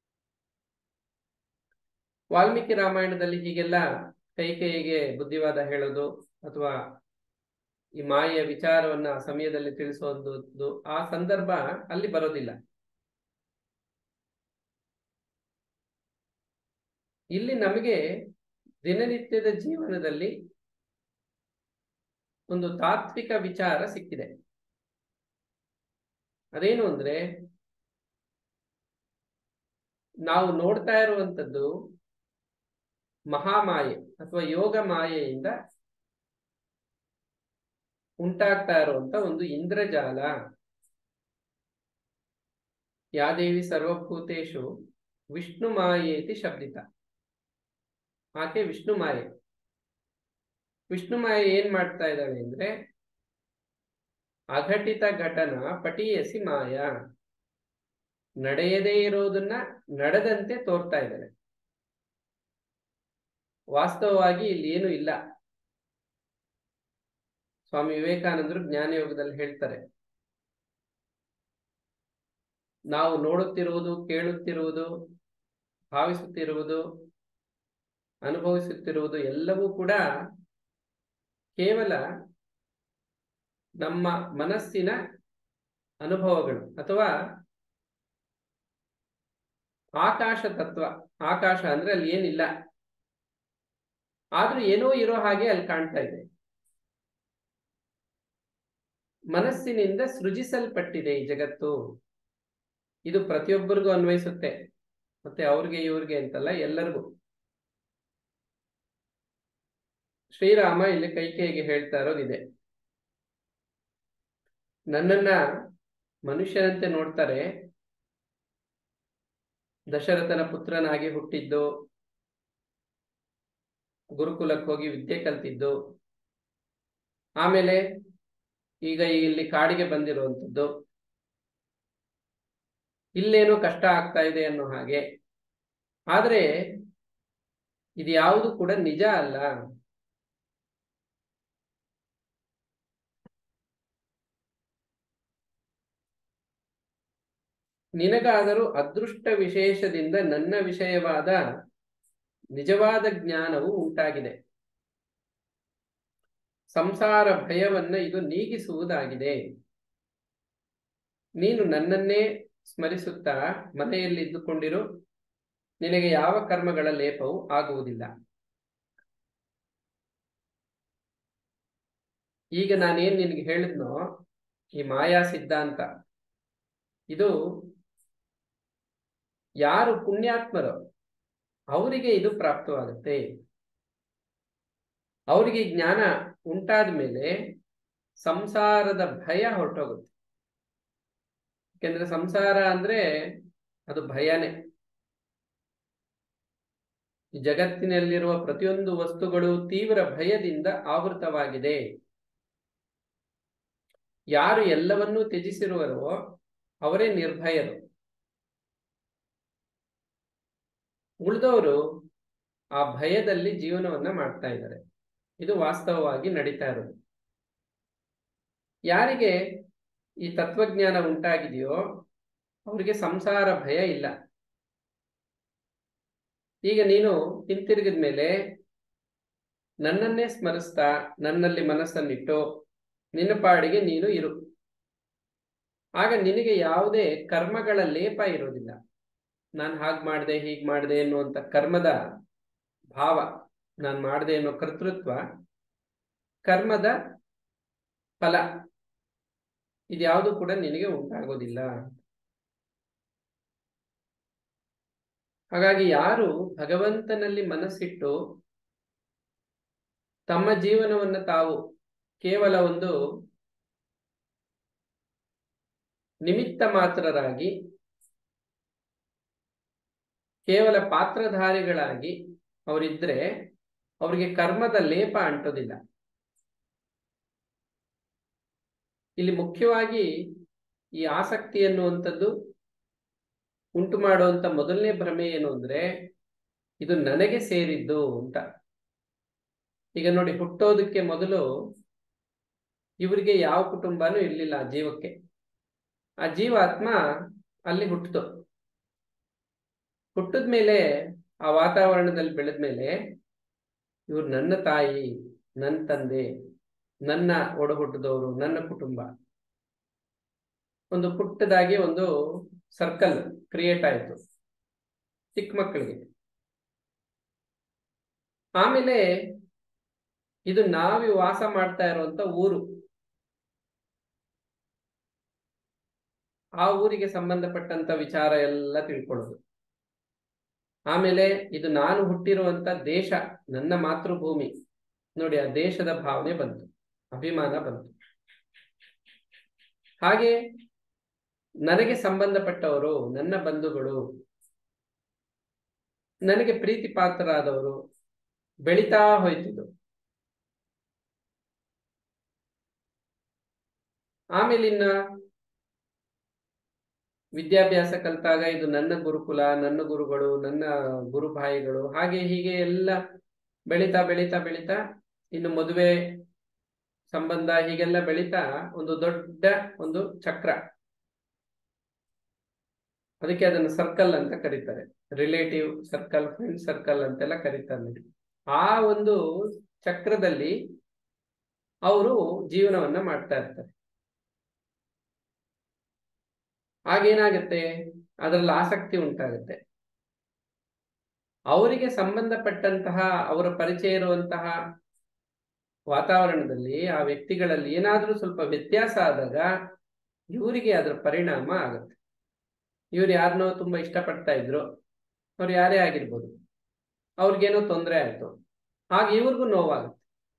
S1: ವಾಲ್ಮೀಕಿ ರಾಮಾಯಣದಲ್ಲಿ ಹೀಗೆಲ್ಲ ಕೈಕೇಯಿಗೆ ಬುದ್ಧಿವಾದ ಹೇಳೋದು ಅಥವಾ ಈ ಮಾಯೆಯ ವಿಚಾರವನ್ನ ಆ ಸಮಯದಲ್ಲಿ ತಿಳಿಸೋದು ಆ ಸಂದರ್ಭ ಅಲ್ಲಿ ಬರೋದಿಲ್ಲ ಇಲ್ಲಿ ನಮಗೆ ದಿನನಿತ್ಯದ ಜೀವನದಲ್ಲಿ ಒಂದು ತಾತ್ವಿಕ ವಿಚಾರ ಸಿಕ್ಕಿದೆ ಅದೇನು ಅಂದ್ರೆ ನಾವು ನೋಡ್ತಾ ಇರುವಂತದ್ದು ಮಹಾಮಾಯೆ ಅಥವಾ ಯೋಗ ಮಾಯೆಯಿಂದ ಉಂಟಾಗ್ತಾ ಇರುವಂತ ಒಂದು ಇಂದ್ರಜಾಲ ಯಾದೇವಿ ಸರ್ವಭೂತೇಶು ವಿಷ್ಣು ಮಾಯೇತಿ ಶಬ್ದಿತ ಆಕೆ ವಿಷ್ಣು ಮಾಯೆ ವಿಷ್ಣು ಮಾಯೆ ಏನ್ ಮಾಡ್ತಾ ಇದ್ದಾಳೆ ಅಂದ್ರೆ ಅಘಟಿತ ಘಟನ ಪಟಿಯಸಿ ಮಾಯ ನಡೆಯದೇ ಇರೋದನ್ನ ನಡೆದಂತೆ ತೋರ್ತಾ ಇದ್ದಾಳೆ ವಾಸ್ತವವಾಗಿ ಇಲ್ಲಿ ಏನು ಇಲ್ಲ ಸ್ವಾಮಿ ವಿವೇಕಾನಂದರು ಜ್ಞಾನಯೋಗದಲ್ಲಿ ಹೇಳ್ತಾರೆ ನಾವು ನೋಡುತ್ತಿರುವುದು ಕೇಳುತ್ತಿರುವುದು ಭಾವಿಸುತ್ತಿರುವುದು ಅನುಭವಿಸುತ್ತಿರುವುದು ಎಲ್ಲವೂ ಕೂಡ ಕೇವಲ ನಮ್ಮ ಮನಸ್ಸಿನ ಅನುಭವಗಳು ಅಥವಾ ಆಕಾಶ ತತ್ವ ಆಕಾಶ ಅಂದ್ರೆ ಅಲ್ಲಿ ಏನಿಲ್ಲ ಆದ್ರೂ ಏನೋ ಇರೋ ಹಾಗೆ ಅಲ್ಲಿ ಕಾಣ್ತಾ ಇದೆ ಮನಸ್ಸಿನಿಂದ ಸೃಜಿಸಲ್ಪಟ್ಟಿದೆ ಈ ಜಗತ್ತು ಇದು ಪ್ರತಿಯೊಬ್ಬರಿಗೂ ಅನ್ವಯಿಸುತ್ತೆ ಮತ್ತೆ ಅವ್ರಿಗೆ ಇವ್ರಿಗೆ ಅಂತಲ್ಲ ಎಲ್ಲರಿಗೂ ಶ್ರೀರಾಮ ಇಲ್ಲಿ ಕೈಕೇಯಿಗೆ ಹೇಳ್ತಾ ಇರೋದಿದೆ ನನ್ನನ್ನ ಮನುಷ್ಯನಂತೆ ನೋಡ್ತಾರೆ ದಶರಥನ ಪುತ್ರನಾಗಿ ಹುಟ್ಟಿದ್ದು ಗುರುಕುಲಕ್ಕೆ ಹೋಗಿ ವಿದ್ಯೆ ಕಲ್ತಿದ್ದು ಆಮೇಲೆ ಈಗ ಇಲ್ಲಿ ಕಾಡಿಗೆ ಬಂದಿರುವಂಥದ್ದು ಇಲ್ಲೇನೋ ಕಷ್ಟ ಆಗ್ತಾ ಇದೆ ಅನ್ನೋ ಹಾಗೆ ಆದ್ರೆ ಇದು ಯಾವುದು ಕೂಡ ನಿಜ ಅಲ್ಲ ನಿನಗಾದರೂ ಅದೃಷ್ಟ ವಿಶೇಷದಿಂದ ನನ್ನ ವಿಷಯವಾದ ನಿಜವಾದ ಜ್ಞಾನವು ಉಂಟಾಗಿದೆ ಸಂಸಾರ ಭಯವನ್ನ ಇದು ನೀಗಿಸುವುದಾಗಿದೆ ನೀನು ನನ್ನನ್ನೇ ಸ್ಮರಿಸುತ್ತಾ ಮನೆಯಲ್ಲಿ ಇದ್ದುಕೊಂಡಿರು ನಿನಗೆ ಯಾವ ಕರ್ಮಗಳ ಲೇಪವು ಆಗುವುದಿಲ್ಲ ಈಗ ನಾನೇನ್ ನಿನಗೆ ಹೇಳಿದ್ನೋ ಈ ಮಾಯಾ ಸಿದ್ಧಾಂತ ಇದು ಯಾರು ಪುಣ್ಯಾತ್ಮರೋ ಅವರಿಗೆ ಇದು ಪ್ರಾಪ್ತವಾಗುತ್ತೆ ಅವರಿಗೆ ಜ್ಞಾನ ಉಂಟಾದ ಮೇಲೆ ಸಂಸಾರದ ಭಯ ಹೊರಟೋಗುತ್ತೆ ಯಾಕೆಂದ್ರೆ ಸಂಸಾರ ಅಂದ್ರೆ ಅದು ಭಯನೇ ಈ ಜಗತ್ತಿನಲ್ಲಿರುವ ಪ್ರತಿಯೊಂದು ವಸ್ತುಗಳು ತೀವ್ರ ಭಯದಿಂದ ಆವೃತವಾಗಿದೆ ಯಾರು ಎಲ್ಲವನ್ನೂ ತ್ಯಜಿಸಿರುವರೋ ಅವರೇ ನಿರ್ಭಯರು ಉಳಿದವರು ಆ ಭಯದಲ್ಲಿ ಜೀವನವನ್ನ ಮಾಡ್ತಾ ಇದ್ದಾರೆ ಇದು ವಾಸ್ತವವಾಗಿ ನಡೀತಾ ಇರೋದು ಯಾರಿಗೆ ಈ ತತ್ವಜ್ಞಾನ ಉಂಟಾಗಿದೆಯೋ ಅವರಿಗೆ ಸಂಸಾರ ಭಯ ಇಲ್ಲ ಈಗ ನೀನು ಹಿಂತಿರುಗಿದ ಮೇಲೆ ನನ್ನನ್ನೇ ಸ್ಮರಿಸ್ತಾ ನನ್ನಲ್ಲಿ ಮನಸ್ಸನ್ನಿಟ್ಟು ನಿನ್ನ ಪಾಡಿಗೆ ನೀನು ಇರು ಆಗ ನಿನಗೆ ಯಾವುದೇ ಕರ್ಮಗಳ ಲೇಪ ಇರೋದಿಲ್ಲ ನಾನು ಹಾಗೆ ಮಾಡಿದೆ ಹೀಗೆ ಮಾಡಿದೆ ಎನ್ನುವಂಥ ಕರ್ಮದ ಭಾವ ನಾನು ಮಾಡಿದೆ ಅನ್ನೋ ಕರ್ತೃತ್ವ ಕರ್ಮದ ಫಲ ಇದ್ಯಾವುದು ಕೂಡ ನಿನಗೆ ಉಂಟಾಗೋದಿಲ್ಲ ಹಾಗಾಗಿ ಯಾರು ಭಗವಂತನಲ್ಲಿ ಮನಸ್ಸಿಟ್ಟು ತಮ್ಮ ಜೀವನವನ್ನು ತಾವು ಕೇವಲ ಒಂದು ನಿಮಿತ್ತ ಮಾತ್ರರಾಗಿ ಕೇವಲ ಪಾತ್ರಧಾರಿಗಳಾಗಿ ಅವರಿದ್ರೆ ಅವರಿಗೆ ಕರ್ಮದ ಲೇಪ ಅಂಟೋದಿಲ್ಲ ಇಲ್ಲಿ ಮುಖ್ಯವಾಗಿ ಈ ಆಸಕ್ತಿ ಅನ್ನುವಂಥದ್ದು ಉಂಟು ಮಾಡುವಂತ ಮೊದಲನೇ ಭ್ರಮೆ ಏನು ಅಂದ್ರೆ ಇದು ನನಗೆ ಸೇರಿದ್ದು ಅಂತ ಈಗ ನೋಡಿ ಹುಟ್ಟೋದಕ್ಕೆ ಮೊದಲು ಇವರಿಗೆ ಯಾವ ಕುಟುಂಬನೂ ಇರಲಿಲ್ಲ ಆ ಜೀವಕ್ಕೆ ಆ ಜೀವಾತ್ಮ ಅಲ್ಲಿ ಹುಟ್ಟಿತು ಹುಟ್ಟಿದ ಮೇಲೆ ಆ ವಾತಾವರಣದಲ್ಲಿ ಬೆಳೆದ ಮೇಲೆ ಇವ್ರು ನನ್ನ ತಾಯಿ ನನ್ನ ತಂದೆ ನನ್ನ ಒಡ ಹುಟ್ಟಿದವರು ನನ್ನ ಕುಟುಂಬ ಒಂದು ಪುಟ್ಟದಾಗಿ ಒಂದು ಸರ್ಕಲ್ ಕ್ರಿಯೇಟ್ ಆಯಿತು ಚಿಕ್ಕ ಮಕ್ಕಳಿಗೆ ಆಮೇಲೆ ಇದು ನಾವಿ ವಾಸ ಮಾಡ್ತಾ ಇರುವಂತ ಊರು ಆ ಊರಿಗೆ ಸಂಬಂಧಪಟ್ಟಂತ ವಿಚಾರ ಎಲ್ಲ ತಿಳ್ಕೊಳ್ಳೋದು ಆಮೇಲೆ ಇದು ನಾನು ಹುಟ್ಟಿರುವಂತ ದೇಶ ನನ್ನ ಮಾತೃಭೂಮಿ ನೋಡಿ ಆ ದೇಶದ ಭಾವನೆ ಬಂತು ಅಭಿಮಾನ ಬಂತು ಹಾಗೆ ನನಗೆ ಸಂಬಂಧಪಟ್ಟವರು ನನ್ನ ಬಂಧುಗಳು ನನಗೆ ಪ್ರೀತಿ ಪಾತ್ರರಾದವರು ಬೆಳಿತಾ ಹೋಯ್ತಿದ್ದು ಆಮೇಲೆ ಇನ್ನ ವಿದ್ಯಾಭ್ಯಾಸ ಕಲಿತಾಗ ಇದು ನನ್ನ ಗುರುಕುಲ ನನ್ನ ಗುರುಗಳು ನನ್ನ ಗುರುಭಾಯಿಗಳು ಹಾಗೆ ಹೀಗೆ ಎಲ್ಲ ಬೆಳಿತಾ ಬೆಳಿತಾ ಬೆಳಿತಾ ಇನ್ನು ಮದುವೆ ಸಂಬಂಧ ಹೀಗೆಲ್ಲ ಬೆಳಿತಾ ಒಂದು ದೊಡ್ಡ ಒಂದು ಚಕ್ರ ಅದಕ್ಕೆ ಅದನ್ನು ಸರ್ಕಲ್ ಅಂತ ಕರೀತಾರೆ ರಿಲೇಟಿವ್ ಸರ್ಕಲ್ ಫ್ರೆಂಡ್ ಸರ್ಕಲ್ ಅಂತೆಲ್ಲ ಕರೀತಾರೆ ಆ ಒಂದು ಚಕ್ರದಲ್ಲಿ ಅವರು ಜೀವನವನ್ನ ಮಾಡ್ತಾ ಇರ್ತಾರೆ ಆಗೇನಾಗತ್ತೆ ಅದರಲ್ಲಿ ಆಸಕ್ತಿ ಉಂಟಾಗುತ್ತೆ ಅವರಿಗೆ ಸಂಬಂಧಪಟ್ಟಂತಹ ಅವರ ಪರಿಚಯ ಇರುವಂತಹ ವಾತಾವರಣದಲ್ಲಿ ಆ ವ್ಯಕ್ತಿಗಳಲ್ಲಿ ಏನಾದರೂ ಸ್ವಲ್ಪ ವ್ಯತ್ಯಾಸ ಆದಾಗ ಇವರಿಗೆ ಅದರ ಪರಿಣಾಮ ಆಗುತ್ತೆ ಇವ್ರು ಯಾರನ್ನೋ ತುಂಬಾ ಇಷ್ಟಪಡ್ತಾ ಇದ್ರು ಅವ್ರು ಯಾರೇ ಆಗಿರ್ಬೋದು ಅವ್ರಿಗೇನೋ ತೊಂದರೆ ಆಯ್ತು ಆಗ ಇವ್ರಿಗೂ ನೋವಾಗುತ್ತೆ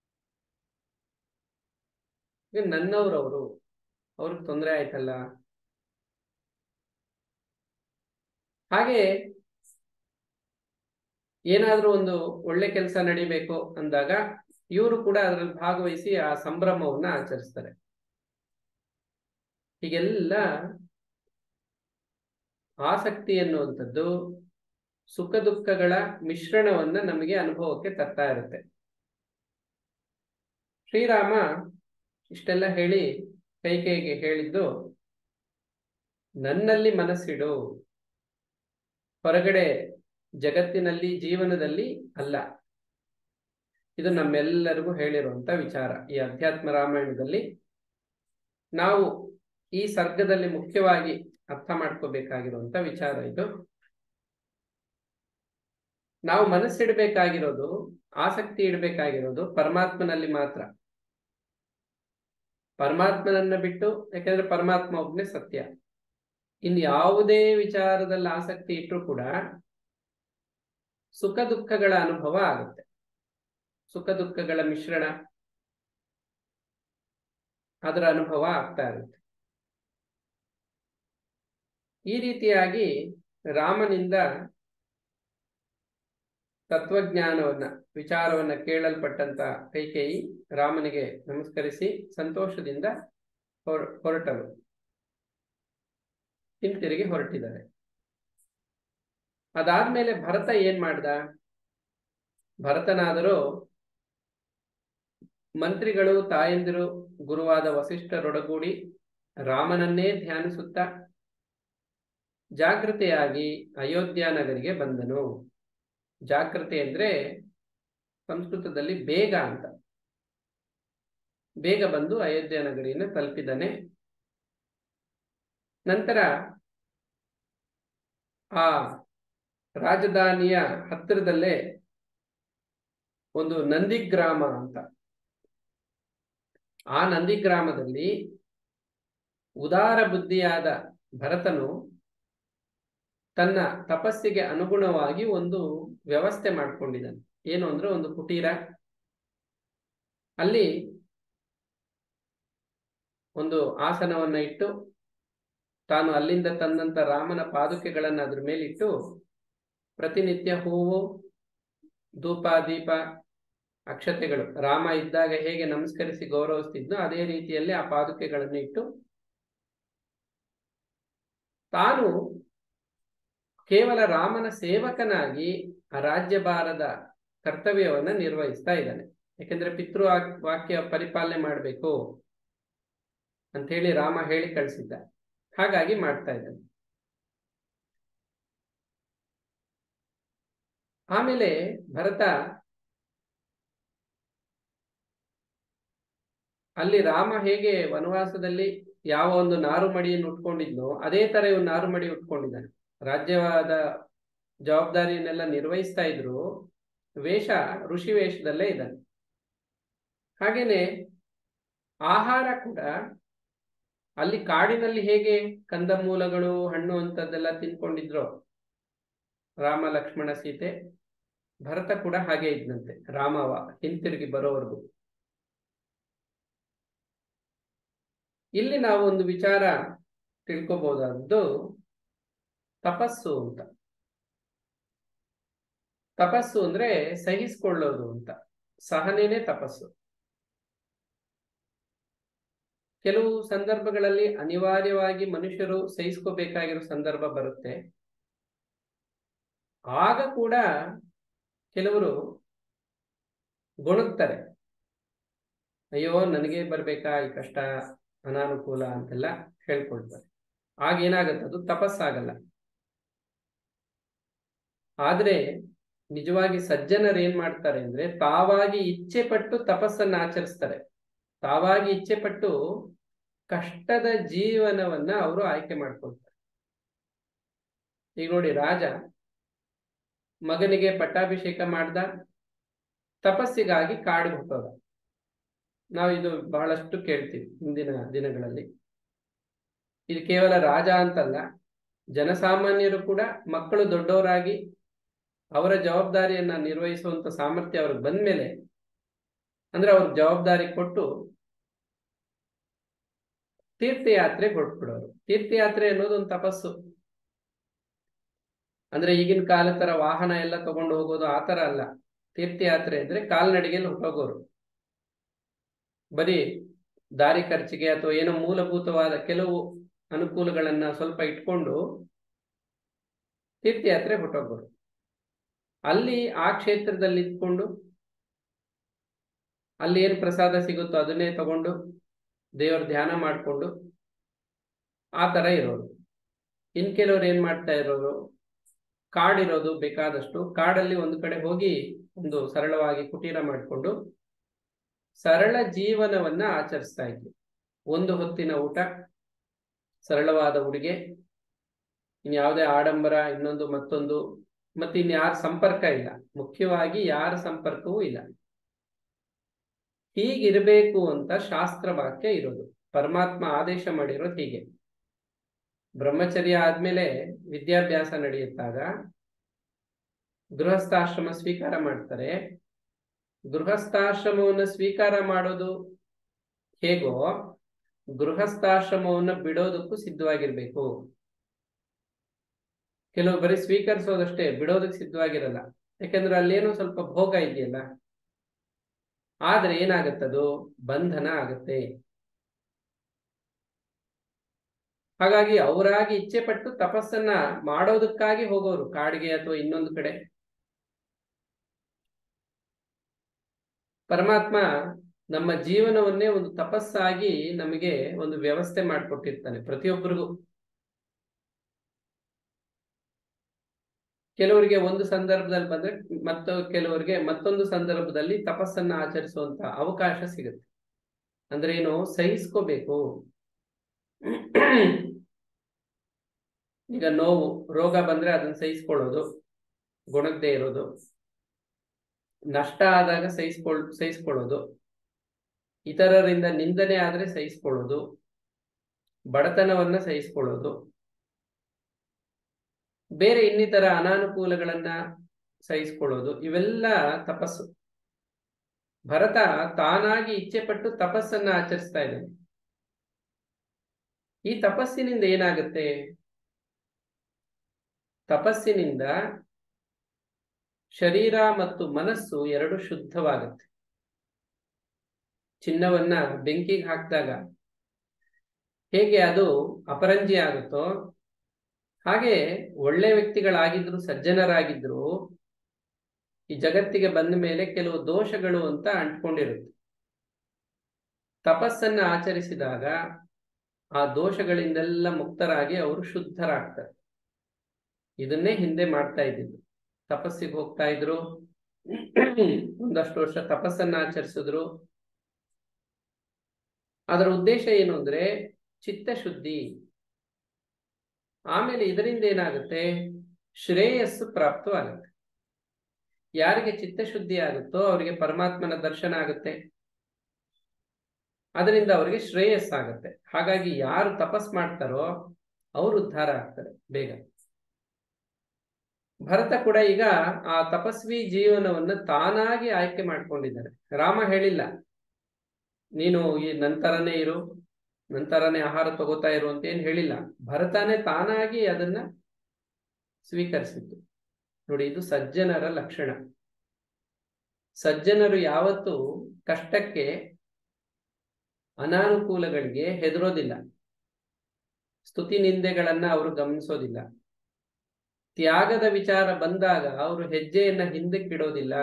S1: ಈಗ ನನ್ನವ್ರವರು ಅವ್ರಿಗೆ ತೊಂದರೆ ಆಯ್ತಲ್ಲ ಹಾಗೆ ಏನಾದ್ರೂ ಒಂದು ಒಳ್ಳೆ ಕೆಲಸ ನಡಿಬೇಕು ಅಂದಾಗ ಇವರು ಕೂಡ ಅದರಲ್ಲಿ ಭಾಗವಹಿಸಿ ಆ ಸಂಭ್ರಮವನ್ನ ಆಚರಿಸ್ತಾರೆ ಹೀಗೆಲ್ಲ ಆಸಕ್ತಿ ಎನ್ನುವಂಥದ್ದು ಸುಖ ದುಃಖಗಳ ಮಿಶ್ರಣವನ್ನ ನಮಗೆ ಅನುಭವಕ್ಕೆ ತರ್ತಾ ಇರುತ್ತೆ ಶ್ರೀರಾಮ ಇಷ್ಟೆಲ್ಲ ಹೇಳಿ ಕೈಕೇಯಿಗೆ ಹೇಳಿದ್ದು ನನ್ನಲ್ಲಿ ಮನಸ್ಸಿಡು ಹೊರಗಡೆ ಜಗತ್ತಿನಲ್ಲಿ ಜೀವನದಲ್ಲಿ ಅಲ್ಲ ಇದು ನಮ್ಮೆಲ್ಲರಿಗೂ ಹೇಳಿರುವಂತ ವಿಚಾರ ಈ ಅಧ್ಯಾತ್ಮ ರಾಮಾಯಣದಲ್ಲಿ ನಾವು ಈ ಸರ್ಗದಲ್ಲಿ ಮುಖ್ಯವಾಗಿ ಅರ್ಥ ಮಾಡ್ಕೋಬೇಕಾಗಿರುವಂತ ವಿಚಾರ ಇದು ನಾವು ಮನಸ್ಸಿಡ್ಬೇಕಾಗಿರೋದು ಆಸಕ್ತಿ ಇಡಬೇಕಾಗಿರೋದು ಪರಮಾತ್ಮನಲ್ಲಿ ಮಾತ್ರ ಪರಮಾತ್ಮನನ್ನ ಬಿಟ್ಟು ಯಾಕಂದ್ರೆ ಪರಮಾತ್ಮ ಒಬ್ಬನೇ ಸತ್ಯ ಇನ್ ಯಾವುದೇ ವಿಚಾರದಲ್ಲಿ ಆಸಕ್ತಿ ಇಟ್ಟರು ಕೂಡ ಸುಖ ದುಃಖಗಳ ಅನುಭವ ಆಗುತ್ತೆ ಸುಖ ದುಃಖಗಳ ಮಿಶ್ರಣ ಅದರ ಅನುಭವ ಆಗ್ತಾ ಇರುತ್ತೆ ಈ ರೀತಿಯಾಗಿ ರಾಮನಿಂದ ತತ್ವಜ್ಞಾನವನ್ನ ವಿಚಾರವನ್ನ ಕೇಳಲ್ಪಟ್ಟಂತ ಕೈಕೇಯಿ ರಾಮನಿಗೆ ನಮಸ್ಕರಿಸಿ ಸಂತೋಷದಿಂದ ಹೊರ ಹೊರಟರು ಹಿಂತಿರುಗಿ ಹೊರಟಿದ್ದಾರೆ ಅದಾದ್ಮೇಲೆ ಭರತ ಏನ್ ಮಾಡ್ದ ಭರತನಾದರೂ ಮಂತ್ರಿಗಳು ತಾಯಂದಿರು ಗುರುವಾದ ವಸಿಷ್ಠರೊಡಗೂಡಿ ರಾಮನನ್ನೇ ಧ್ಯಾನಿಸುತ್ತಾ ಜಾಗೃತೆಯಾಗಿ ಅಯೋಧ್ಯ ನಗರಿಗೆ ಬಂದನು ಜಾಗೃತಿ ಅಂದ್ರೆ ಸಂಸ್ಕೃತದಲ್ಲಿ ಬೇಗ ಅಂತ ಬೇಗ ಬಂದು ಅಯೋಧ್ಯ ನಗರಿಯನ್ನು ತಲುಪಿದನೆ ನಂತರ ಆ ರಾಜಧಾನಿಯ ಹತ್ತಿರದಲ್ಲೇ ಒಂದು ನಂದಿಗ್ರಾಮ ಅಂತ ಆ ನಂದಿಗ್ರಾಮದಲ್ಲಿ ಉದಾರ ಬುದ್ಧಿಯಾದ ಭರತನು ತನ್ನ ತಪಸ್ಸಿಗೆ ಅನುಗುಣವಾಗಿ ಒಂದು ವ್ಯವಸ್ಥೆ ಮಾಡ್ಕೊಂಡಿದ್ದಾನೆ ಏನು ಅಂದ್ರೆ ಒಂದು ಕುಟೀರ ಅಲ್ಲಿ ಒಂದು ಆಸನವನ್ನ ಇಟ್ಟು ತಾನು ಅಲ್ಲಿಂದ ತಂದಂತ ರಾಮನ ಪಾದುಕೆಗಳನ್ನ ಅದ್ರ ಮೇಲಿಟ್ಟು ಪ್ರತಿನಿತ್ಯ ಹೂವು ಧೂಪ ದೀಪ ಅಕ್ಷತೆಗಳು ರಾಮ ಇದ್ದಾಗ ಹೇಗೆ ನಮಸ್ಕರಿಸಿ ಗೌರವಿಸ್ತಿದ್ನೋ ಅದೇ ರೀತಿಯಲ್ಲಿ ಆ ಪಾದುಕೆಗಳನ್ನು ಇಟ್ಟು ತಾನು ಕೇವಲ ರಾಮನ ಸೇವಕನಾಗಿ ಆ ರಾಜ್ಯಭಾರದ ಕರ್ತವ್ಯವನ್ನ ನಿರ್ವಹಿಸ್ತಾ ಇದ್ದಾನೆ ಯಾಕೆಂದ್ರೆ ಪಿತೃ ವಾಕ್ಯ ಪರಿಪಾಲನೆ ಮಾಡಬೇಕು ಅಂತ ಹೇಳಿ ರಾಮ ಹೇಳಿ ಕಳಿಸಿದ್ದ ಹಾಗಾಗಿ ಮಾಡ್ತಾ ಇದ್ದಾನೆ ಆಮೇಲೆ ಭರತ ಅಲ್ಲಿ ರಾಮ ಹೇಗೆ ವನವಾಸದಲ್ಲಿ ಯಾವ ಒಂದು ನಾರು ಮಡಿಯನ್ನು ಉಟ್ಕೊಂಡಿದ್ನೋ ಅದೇ ತರ ಇವ್ ನಾರು ಮಡಿ ಉಟ್ಕೊಂಡಿದ್ದಾನೆ ರಾಜ್ಯವಾದ ಜವಾಬ್ದಾರಿಯನ್ನೆಲ್ಲ ನಿರ್ವಹಿಸ್ತಾ ಇದ್ರು ವೇಷ ಋಷಿ ವೇಷದಲ್ಲೇ ಇದ್ದಾನೆ ಹಾಗೇನೆ ಆಹಾರ ಕೂಡ ಅಲ್ಲಿ ಕಾಡಿನಲ್ಲಿ ಹೇಗೆ ಕಂದಮೂಲಗಳು ಹಣ್ಣು ಅಂತದ್ದೆಲ್ಲ ತಿನ್ಕೊಂಡಿದ್ರು ರಾಮ ಲಕ್ಷ್ಮಣ ಸೀತೆ ಭರತ ಕೂಡ ಹಾಗೆ ಇದ್ನಂತೆ ರಾಮವ ಹಿಂತಿರುಗಿ ಬರೋವರೆಗೂ ಇಲ್ಲಿ ನಾವು ಒಂದು ವಿಚಾರ ತಿಳ್ಕೊಬಹುದಾದ್ದು ತಪಸ್ಸು ಅಂತ ತಪಸ್ಸು ಅಂದ್ರೆ ಸಹಿಸ್ಕೊಳ್ಳೋದು ಅಂತ ಸಹನೇನೆ ತಪಸ್ಸು ಕೆಲವು ಸಂದರ್ಭಗಳಲ್ಲಿ ಅನಿವಾರ್ಯವಾಗಿ ಮನುಷ್ಯರು ಸಹಿಸ್ಕೋಬೇಕಾಗಿರೋ ಸಂದರ್ಭ ಬರುತ್ತೆ ಆಗ ಕೂಡ ಕೆಲವರು ಗೊಣಗ್ತಾರೆ ಅಯ್ಯೋ ನನಗೆ ಬರ್ಬೇಕಾ ಈ ಕಷ್ಟ ಅನಾನುಕೂಲ ಅಂತೆಲ್ಲ ಹೇಳ್ಕೊಳ್ತಾರೆ ಆಗ ಏನಾಗುತ್ತೆ ಅದು ತಪಸ್ಸಾಗಲ್ಲ ಆದ್ರೆ ನಿಜವಾಗಿ ಸಜ್ಜನರು ಏನ್ ಮಾಡ್ತಾರೆ ಅಂದ್ರೆ ತಾವಾಗಿ ಇಚ್ಛೆ ಪಟ್ಟು ತಪಸ್ಸನ್ನ ಆಚರಿಸ್ತಾರೆ ತಾವಾಗಿ ಇಚ್ಛೆ ಪಟ್ಟು ಕಷ್ಟದ ಜೀವನವನ್ನ ಅವರು ಆಯ್ಕೆ ಮಾಡ್ಕೊಳ್ತಾರೆ ಈಗ ನೋಡಿ ರಾಜ ಮಗನಿಗೆ ಪಟ್ಟಾಭಿಷೇಕ ಮಾಡ್ದ ತಪಸ್ಸಿಗಾಗಿ ಕಾಡಿಗೆ ಹೊಟ್ಟೋದ ನಾವು ಇದು ಬಹಳಷ್ಟು ಕೇಳ್ತೀವಿ ಹಿಂದಿನ ದಿನಗಳಲ್ಲಿ ಇದು ಕೇವಲ ರಾಜ ಅಂತಲ್ಲ ಜನಸಾಮಾನ್ಯರು ಕೂಡ ಮಕ್ಕಳು ದೊಡ್ಡವರಾಗಿ ಅವರ ಜವಾಬ್ದಾರಿಯನ್ನ ನಿರ್ವಹಿಸುವಂತ ಸಾಮರ್ಥ್ಯ ಅವ್ರಿಗೆ ಬಂದ್ಮೇಲೆ ಅಂದ್ರೆ ಅವ್ರಿಗೆ ಜವಾಬ್ದಾರಿ ಕೊಟ್ಟು ತೀರ್ಥಯಾತ್ರೆ ಹೊರಟ್ಬಿಡೋರು ತೀರ್ಥಯಾತ್ರೆ ಅನ್ನೋದು ಒಂದು ತಪಸ್ಸು ಅಂದ್ರೆ ಈಗಿನ ಕಾಲ ತರ ವಾಹನ ಎಲ್ಲ ತಗೊಂಡು ಹೋಗೋದು ಆ ತರ ಅಲ್ಲ ತೀರ್ಥಯಾತ್ರೆ ಅಂದ್ರೆ ಕಾಲ್ನಡಿಗೆಯಲ್ಲಿ ಹೊರಟೋಗೋರು ಬರೀ ದಾರಿ ಖರ್ಚಿಗೆ ಅಥವಾ ಏನೋ ಮೂಲಭೂತವಾದ ಕೆಲವು ಅನುಕೂಲಗಳನ್ನ ಸ್ವಲ್ಪ ಇಟ್ಕೊಂಡು ತೀರ್ಥಯಾತ್ರೆ ಹೊರಟೋಗೋರು ಅಲ್ಲಿ ಆ ಕ್ಷೇತ್ರದಲ್ಲಿ ಇದ್ಕೊಂಡು ಅಲ್ಲಿ ಏನು ಪ್ರಸಾದ ಸಿಗುತ್ತೋ ಅದನ್ನೇ ತಗೊಂಡು ದೇವರ ಧ್ಯಾನ ಮಾಡಿಕೊಂಡು ಆ ತರ ಇರೋರು ಇನ್ ಕೆಲವ್ರು ಏನ್ ಮಾಡ್ತಾ ಇರೋರು ಕಾಡಿರೋದು ಬೇಕಾದಷ್ಟು ಕಾಡಲ್ಲಿ ಒಂದು ಕಡೆ ಹೋಗಿ ಒಂದು ಸರಳವಾಗಿ ಕುಟೀರ ಮಾಡಿಕೊಂಡು ಸರಳ ಜೀವನವನ್ನ ಆಚರಿಸ್ತಾ ಇದ್ವಿ ಒಂದು ಹೊತ್ತಿನ ಊಟ ಸರಳವಾದ ಉಡುಗೆ ಇನ್ಯಾವುದೇ ಆಡಂಬರ ಇನ್ನೊಂದು ಮತ್ತೊಂದು ಮತ್ತೆ ಇನ್ಯಾರ ಸಂಪರ್ಕ ಇಲ್ಲ ಮುಖ್ಯವಾಗಿ ಯಾರ ಸಂಪರ್ಕವೂ ಇಲ್ಲ ಹೀಗಿರಬೇಕು ಅಂತ ಶಾಸ್ತ್ರ ವಾಕ್ಯ ಇರೋದು ಪರಮಾತ್ಮ ಆದೇಶ ಮಾಡಿರೋದು ಹೀಗೆ ಬ್ರಹ್ಮಚರ್ಯ ಆದ್ಮೇಲೆ ವಿದ್ಯಾಭ್ಯಾಸ ನಡೆಯುತ್ತಾಗ ಗೃಹಸ್ಥಾಶ್ರಮ ಸ್ವೀಕಾರ ಮಾಡ್ತಾರೆ ಗೃಹಸ್ಥಾಶ್ರಮವನ್ನು ಸ್ವೀಕಾರ ಮಾಡೋದು ಹೇಗೋ ಗೃಹಸ್ಥಾಶ್ರಮವನ್ನು ಬಿಡೋದಕ್ಕೂ ಸಿದ್ಧವಾಗಿರ್ಬೇಕು ಕೆಲವು ಬರೀ ಸ್ವೀಕರಿಸೋದಷ್ಟೇ ಬಿಡೋದಕ್ಕೆ ಸಿದ್ಧವಾಗಿರಲ್ಲ ಯಾಕಂದ್ರೆ ಅಲ್ಲೇನೋ ಸ್ವಲ್ಪ ಭೋಗ ಇದೆಯಲ್ಲ ಆದ್ರೆ ಏನಾಗತ್ತದು ಬಂಧನ ಆಗತ್ತೆ ಹಾಗಾಗಿ ಅವರಾಗಿ ಇಚ್ಛೆ ಪಟ್ಟು ತಪಸ್ಸನ್ನ ಮಾಡೋದಕ್ಕಾಗಿ ಹೋಗೋರು ಕಾಡಿಗೆ ಅಥವಾ ಇನ್ನೊಂದು ಕಡೆ ಪರಮಾತ್ಮ ನಮ್ಮ ಜೀವನವನ್ನೇ ಒಂದು ತಪಸ್ಸಾಗಿ ನಮಗೆ ಒಂದು ವ್ಯವಸ್ಥೆ ಮಾಡಿಕೊಟ್ಟಿರ್ತಾನೆ ಪ್ರತಿಯೊಬ್ಬರಿಗೂ ಕೆಲವರಿಗೆ ಒಂದು ಸಂದರ್ಭದಲ್ಲಿ ಬಂದ್ರೆ ಮತ್ತು ಕೆಲವರಿಗೆ ಮತ್ತೊಂದು ಸಂದರ್ಭದಲ್ಲಿ ತಪಸ್ಸನ್ನ ಆಚರಿಸುವಂತ ಅವಕಾಶ ಸಿಗುತ್ತೆ ಅಂದ್ರೆ ಏನು ಸಹಿಸ್ಕೋಬೇಕು ಈಗ ನೋವು ರೋಗ ಬಂದ್ರೆ ಅದನ್ನ ಸಹಿಸ್ಕೊಳ್ಳೋದು ಗುಣಗದೆ ಇರೋದು ನಷ್ಟ ಆದಾಗ ಸಹಿಸ್ಕೊಳ್ ಸಹಿಸ್ಕೊಳ್ಳೋದು ಇತರರಿಂದ ನಿಂದನೆ ಆದ್ರೆ ಸಹಿಸ್ಕೊಳ್ಳೋದು ಬಡತನವನ್ನ ಸಹಿಸ್ಕೊಳ್ಳೋದು ಬೇರೆ ಇನ್ನಿತರ ಅನಾನುಕೂಲಗಳನ್ನ ಸಹಿಸ್ಕೊಳ್ಳೋದು ಇವೆಲ್ಲ ತಪಸ್ಸು ಭರತ ತಾನಾಗಿ ಇಚ್ಛೆ ಪಟ್ಟು ತಪಸ್ಸನ್ನ ಆಚರಿಸ್ತಾ ಇದ್ದಾನೆ ಈ ತಪಸ್ಸಿನಿಂದ ಏನಾಗುತ್ತೆ ತಪಸ್ಸಿನಿಂದ ಶರೀರ ಮತ್ತು ಮನಸ್ಸು ಎರಡು ಶುದ್ಧವಾಗುತ್ತೆ ಚಿನ್ನವನ್ನ ಬೆಂಕಿಗೆ ಹಾಕಿದಾಗ ಹೇಗೆ ಅದು ಅಪರಂಜಿ ಆಗುತ್ತೋ ಹಾಗೆ ಒಳ್ಳೆ ವ್ಯಕ್ತಿಗಳಾಗಿದ್ರು ಸಜ್ಜನರಾಗಿದ್ರು ಈ ಜಗತ್ತಿಗೆ ಬಂದ ಮೇಲೆ ಕೆಲವು ದೋಷಗಳು ಅಂತ ಅಂಟ್ಕೊಂಡಿರುತ್ತೆ ತಪಸ್ಸನ್ನ ಆಚರಿಸಿದಾಗ ಆ ದೋಷಗಳಿಂದೆಲ್ಲ ಮುಕ್ತರಾಗಿ ಅವರು ಶುದ್ಧರಾಗ್ತಾರೆ ಇದನ್ನೇ ಹಿಂದೆ ಮಾಡ್ತಾ ಇದ್ದಿದ್ದು ತಪಸ್ಸಿಗೆ ಹೋಗ್ತಾ ಇದ್ರು ಒಂದಷ್ಟು ವರ್ಷ ತಪಸ್ಸನ್ನ ಆಚರಿಸಿದ್ರು ಅದರ ಉದ್ದೇಶ ಏನು ಅಂದ್ರೆ ಚಿತ್ತಶುದ್ಧಿ ಆಮೇಲೆ ಇದರಿಂದ ಏನಾಗುತ್ತೆ ಶ್ರೇಯಸ್ಸು ಪ್ರಾಪ್ತವಾಗುತ್ತೆ ಯಾರಿಗೆ ಚಿತ್ತಶುದ್ಧಿ ಆಗುತ್ತೋ ಅವರಿಗೆ ಪರಮಾತ್ಮನ ದರ್ಶನ ಆಗುತ್ತೆ ಅದರಿಂದ ಅವರಿಗೆ ಶ್ರೇಯಸ್ಸಾಗುತ್ತೆ ಹಾಗಾಗಿ ಯಾರು ತಪಸ್ ಮಾಡ್ತಾರೋ ಅವರು ಉದ್ಧಾರ ಆಗ್ತಾರೆ ಬೇಗ ಭರತ ಕೂಡ ಈಗ ಆ ತಪಸ್ವಿ ಜೀವನವನ್ನ ತಾನಾಗಿ ಆಯ್ಕೆ ಮಾಡ್ಕೊಂಡಿದ್ದಾನೆ ರಾಮ ಹೇಳಿಲ್ಲ ನೀನು ಈ ನಂತರನೇ ಇರು ನಂತರನೇ ಆಹಾರ ತಗೋತಾ ಇರು ಅಂತ ಏನ್ ಹೇಳಿಲ್ಲ ಭರತನೇ ತಾನಾಗಿ ಅದನ್ನ ಸ್ವೀಕರಿಸಿದ್ದು ನೋಡಿ ಇದು ಸಜ್ಜನರ ಲಕ್ಷಣ ಸಜ್ಜನರು ಯಾವತ್ತೂ ಕಷ್ಟಕ್ಕೆ ಅನಾನುಕೂಲಗಳಿಗೆ ಹೆದರೋದಿಲ್ಲ ಸ್ತುತಿ ನಿಂದೆಗಳನ್ನ ಅವರು ಗಮನಿಸೋದಿಲ್ಲ ತ್ಯಾಗದ ವಿಚಾರ ಬಂದಾಗ ಅವರು ಹೆಜ್ಜೆಯನ್ನ ಹಿಂದಕ್ಕಿಡೋದಿಲ್ಲ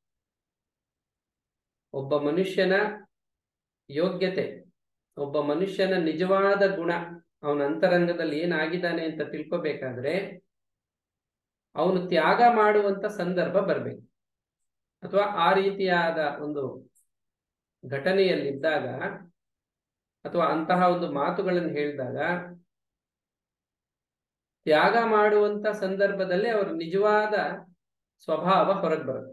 S1: ಒಬ್ಬ ಮನುಷ್ಯನ ಯೋಗ್ಯತೆ ಒಬ್ಬ ಮನುಷ್ಯನ ನಿಜವಾದ ಗುಣ ಅವನ ಅಂತರಂಗದಲ್ಲಿ ಏನಾಗಿದ್ದಾನೆ ಅಂತ ತಿಳ್ಕೊಬೇಕಾದ್ರೆ ಅವನು ತ್ಯಾಗ ಮಾಡುವಂತ ಸಂದರ್ಭ ಬರ್ಬೇಕು ಅಥವಾ ಆ ರೀತಿಯಾದ ಒಂದು ಘಟನೆಯಲ್ಲಿದ್ದಾಗ ಅಥವಾ ಅಂತಹ ಒಂದು ಮಾತುಗಳನ್ನು ಹೇಳಿದಾಗ ತ್ಯಾಗ ಮಾಡುವಂತ ಸಂದರ್ಭದಲ್ಲಿ ಅವರ ನಿಜವಾದ ಸ್ವಭಾವ ಹೊರಗೆ ಬರುತ್ತೆ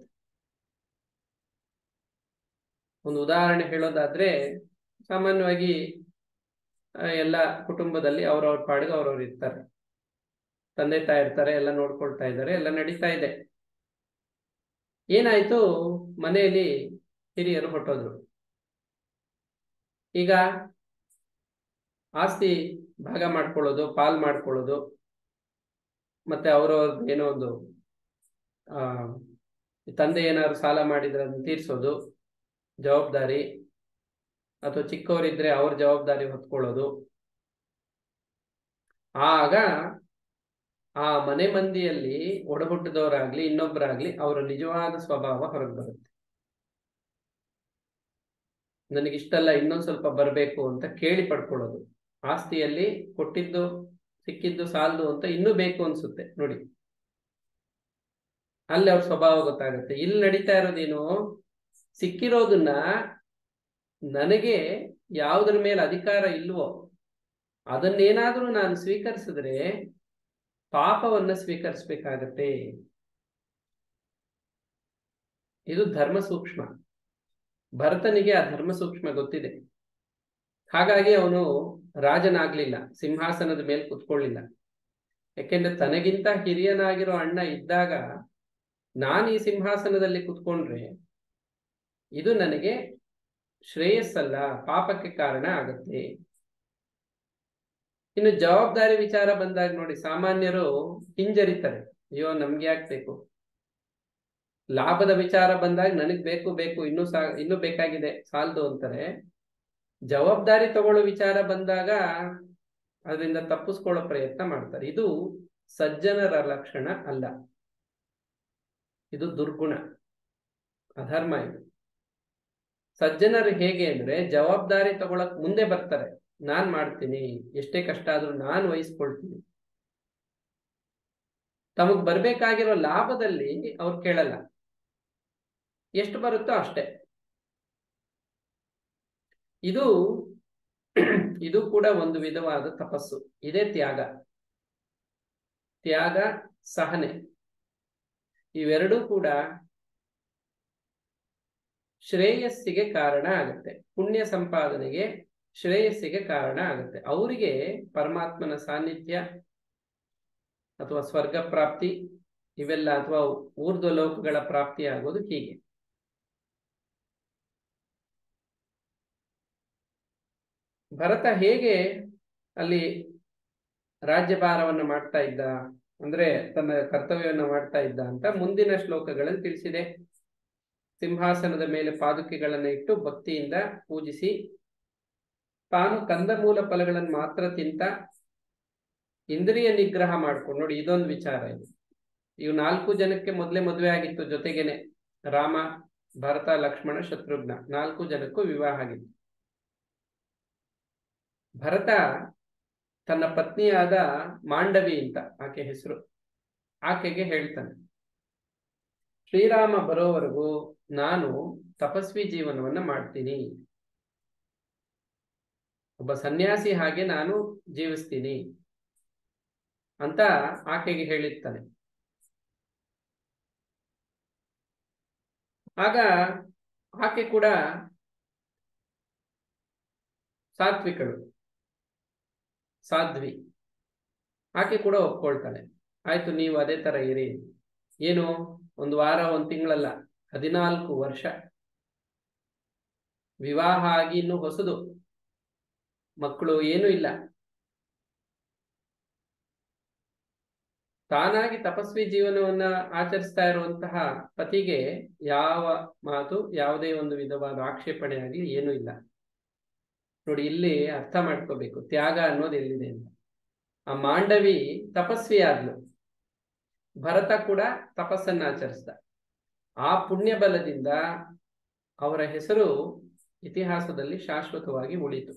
S1: ಒಂದು ಉದಾಹರಣೆ ಹೇಳೋದಾದ್ರೆ ಸಾಮಾನ್ಯವಾಗಿ ಎಲ್ಲ ಕುಟುಂಬದಲ್ಲಿ ಅವ್ರವ್ರ ಪಾಡಿಗೆ ಅವ್ರವ್ರು ಇರ್ತಾರೆ ತಂದೆ ತಾಯಿ ಇರ್ತಾರೆ ಎಲ್ಲ ನೋಡ್ಕೊಳ್ತಾ ಇದ್ದಾರೆ ಎಲ್ಲ ನಡೀತಾ ಇದೆ ಏನಾಯ್ತು ಮನೆಯಲ್ಲಿ ಹಿರಿಯರು ಹೊಟ್ಟೋದ್ರು ಈಗ ಆಸ್ತಿ ಭಾಗ ಮಾಡ್ಕೊಳ್ಳೋದು ಪಾಲ್ ಮಾಡ್ಕೊಳ್ಳೋದು ಮತ್ತೆ ಅವರವ್ರದ್ದು ಏನೋ ಒಂದು ಆ ತಂದೆ ಏನಾದ್ರು ಸಾಲ ಮಾಡಿದ್ರೆ ಅದನ್ನ ತೀರ್ಸೋದು ಜವಾಬ್ದಾರಿ ಅಥವಾ ಚಿಕ್ಕವರಿದ್ರೆ ಅವ್ರ ಜವಾಬ್ದಾರಿ ಹೊತ್ಕೊಳ್ಳೋದು ಆಗ ಆ ಮನೆ ಮಂದಿಯಲ್ಲಿ ಒಡಹುಟ್ಟಿದವರಾಗ್ಲಿ ಇನ್ನೊಬ್ಬರಾಗ್ಲಿ ಅವರ ನಿಜವಾದ ಸ್ವಭಾವ ಹೊರಗೆ ಬರುತ್ತೆ ನನಗಿಷ್ಟಲ್ಲ ಇನ್ನೊಂದ್ ಸ್ವಲ್ಪ ಬರಬೇಕು ಅಂತ ಕೇಳಿ ಪಡ್ಕೊಳ್ಳೋದು ಆಸ್ತಿಯಲ್ಲಿ ಕೊಟ್ಟಿದ್ದು ಸಿಕ್ಕಿದ್ದು ಸಾಲದು ಅಂತ ಇನ್ನೂ ಬೇಕು ಅನ್ಸುತ್ತೆ ನೋಡಿ ಅಲ್ಲಿ ಅವ್ರ ಸ್ವಭಾವ ಗೊತ್ತಾಗುತ್ತೆ ಇಲ್ಲಿ ನಡೀತಾ ಇರೋದೇನು ಸಿಕ್ಕಿರೋದನ್ನ ನನಗೆ ಯಾವುದ್ರ ಮೇಲೆ ಅಧಿಕಾರ ಇಲ್ವೋ ಅದನ್ನೇನಾದ್ರೂ ನಾನು ಸ್ವೀಕರಿಸಿದ್ರೆ ಪಾಪವನ್ನ ಸ್ವೀಕರಿಸ್ಬೇಕಾಗತ್ತೆ ಇದು ಧರ್ಮ ಸೂಕ್ಷ್ಮ ಭರತನಿಗೆ ಆ ಧರ್ಮ ಸೂಕ್ಷ್ಮ ಗೊತ್ತಿದೆ ಹಾಗಾಗಿ ಅವನು ರಾಜನಾಗ್ಲಿಲ್ಲ ಸಿಂಹಾಸನದ ಮೇಲೆ ಕುತ್ಕೊಳ್ಳಿಲ್ಲ ಯಾಕೆಂದ್ರೆ ತನಗಿಂತ ಹಿರಿಯನಾಗಿರೋ ಅಣ್ಣ ಇದ್ದಾಗ ನಾನು ಈ ಸಿಂಹಾಸನದಲ್ಲಿ ಕುತ್ಕೊಂಡ್ರೆ ಇದು ನನಗೆ ಶ್ರೇಯಸ್ಸಲ್ಲ ಪಾಪಕ್ಕೆ ಕಾರಣ ಆಗತ್ತೆ ಇನ್ನು ಜವಾಬ್ದಾರಿ ವಿಚಾರ ಬಂದಾಗ ನೋಡಿ ಸಾಮಾನ್ಯರು ಹಿಂಜರಿತಾರೆ ಅಯ್ಯೋ ನಮ್ಗೆ ಯಾಕೆ ಬೇಕು ಲಾಭದ ವಿಚಾರ ಬಂದಾಗ ನನಗ್ ಬೇಕು ಬೇಕು ಇನ್ನೂ ಸಾ ಇನ್ನೂ ಬೇಕಾಗಿದೆ ಸಾಲದು ಅಂತಾರೆ ಜವಾಬ್ದಾರಿ ತಗೊಳ್ಳೋ ವಿಚಾರ ಬಂದಾಗ ಅದರಿಂದ ತಪ್ಪಿಸ್ಕೊಳ್ಳೋ ಪ್ರಯತ್ನ ಮಾಡ್ತಾರೆ ಇದು ಸಜ್ಜನರ ಲಕ್ಷಣ ಅಲ್ಲ ಇದು ದುರ್ಗುಣ ಅಧರ್ಮ ಇದು ಸಜ್ಜನರು ಹೇಗೆ ಅಂದ್ರೆ ಜವಾಬ್ದಾರಿ ತಗೊಳಕ್ ಮುಂದೆ ಬರ್ತಾರೆ ನಾನ್ ಮಾಡ್ತೀನಿ ಎಷ್ಟೇ ಕಷ್ಟ ಆದ್ರೂ ನಾನ್ ವಹಿಸ್ಕೊಳ್ತೀನಿ ತಮಗ್ ಬರ್ಬೇಕಾಗಿರೋ ಲಾಭದಲ್ಲಿ ಅವ್ರು ಕೇಳಲ್ಲ ಎಷ್ಟು ಬರುತ್ತೋ ಅಷ್ಟೇ ಇದು ಇದು ಕೂಡ ಒಂದು ವಿಧವಾದ ತಪಸ್ಸು ಇದೇ ತ್ಯಾಗ ತ್ಯಾಗ ಸಹನೆ ಇವೆರಡೂ ಕೂಡ ಶ್ರೇಯಸ್ಸಿಗೆ ಕಾರಣ ಆಗುತ್ತೆ ಪುಣ್ಯ ಸಂಪಾದನೆಗೆ ಶ್ರೇಯಸ್ಸಿಗೆ ಕಾರಣ ಆಗುತ್ತೆ ಅವರಿಗೆ ಪರಮಾತ್ಮನ ಸಾನ್ನಿಧ್ಯ ಅಥವಾ ಸ್ವರ್ಗ ಪ್ರಾಪ್ತಿ ಇವೆಲ್ಲ ಅಥವಾ ಊರ್ಧ್ವ ಲೋಕಗಳ ಪ್ರಾಪ್ತಿ ಆಗೋದು ಹೀಗೆ ಭರತ ಹೇಗೆ ಅಲ್ಲಿ ರಾಜ್ಯಭಾರವನ್ನು ಮಾಡ್ತಾ ಇದ್ದ ಅಂದ್ರೆ ತನ್ನ ಕರ್ತವ್ಯವನ್ನ ಮಾಡ್ತಾ ಇದ್ದ ಅಂತ ಮುಂದಿನ ಶ್ಲೋಕಗಳಲ್ಲಿ ತಿಳಿಸಿದೆ ಸಿಂಹಾಸನದ ಮೇಲೆ ಪಾದುಕೆಗಳನ್ನು ಇಟ್ಟು ಭಕ್ತಿಯಿಂದ ಪೂಜಿಸಿ ತಾನು ಕಂದಮೂಲ ಫಲಗಳನ್ನು ಮಾತ್ರ ತಿಂತ ಇಂದ್ರಿಯ ನಿಗ್ರಹ ಮಾಡ್ಕೊಂಡು ನೋಡಿ ಇದೊಂದು ವಿಚಾರ ಇದು ಇವು ನಾಲ್ಕು ಜನಕ್ಕೆ ಮೊದಲೇ ಮದುವೆ ಆಗಿತ್ತು ಜೊತೆಗೇನೆ ರಾಮ ಭರತ ಲಕ್ಷ್ಮಣ ಶತ್ರುಘ್ನ ನಾಲ್ಕು ಜನಕ್ಕೂ ವಿವಾಹ ಆಗಿತ್ತು ಭರತ ತನ್ನ ಪತ್ನಿಯಾದ ಮಾಂಡವಿ ಅಂತ ಆಕೆ ಹೆಸರು ಆಕೆಗೆ ಹೇಳ್ತಾನೆ ಶ್ರೀರಾಮ ಬರೋವರೆಗೂ ನಾನು ತಪಸ್ವಿ ಜೀವನವನ್ನ ಮಾಡ್ತೀನಿ ಒಬ್ಬ ಸನ್ಯಾಸಿ ಹಾಗೆ ನಾನು ಜೀವಿಸ್ತೀನಿ ಅಂತ ಆಕೆಗೆ ಹೇಳಿರ್ತಾನೆ ಆಗ ಆಕೆ ಕೂಡ ಸಾತ್ವಿಕಳು ಸಾಧ್ವಿ ಆಕೆ ಕೂಡ ಒಪ್ಕೊಳ್ತಾಳೆ ಆಯ್ತು ನೀವು ಅದೇ ತರ ಇರಿ ಏನು ಒಂದು ವಾರ ಒಂದು ತಿಂಗಳಲ್ಲ ಹದಿನಾಲ್ಕು ವರ್ಷ ವಿವಾಹ ಆಗಿ ಇನ್ನು ಹೊಸದು ಮಕ್ಕಳು ಏನೂ ಇಲ್ಲ ತಾನಾಗಿ ತಪಸ್ವಿ ಜೀವನವನ್ನ ಆಚರಿಸ್ತಾ ಇರುವಂತಹ ಪತಿಗೆ ಯಾವ ಮಾತು ಯಾವುದೇ ಒಂದು ವಿಧವಾದ ಆಕ್ಷೇಪಣೆ ಆಗಲಿ ಏನೂ ಇಲ್ಲ ನೋಡಿ ಇಲ್ಲಿ ಅರ್ಥ ಮಾಡ್ಕೋಬೇಕು ತ್ಯಾಗ ಅನ್ನೋದು ಎಲ್ಲಿದೆ ಅಂತ ಆ ಮಾಂಡವಿ ತಪಸ್ವಿ ಆದ್ಲು ಭರತ ಕೂಡ ತಪಸ್ಸನ್ನ ಆಚರಿಸ್ದ ಆ ಪುಣ್ಯ ಬಲದಿಂದ ಅವರ ಹೆಸರು ಇತಿಹಾಸದಲ್ಲಿ ಶಾಶ್ವತವಾಗಿ ಉಳಿತು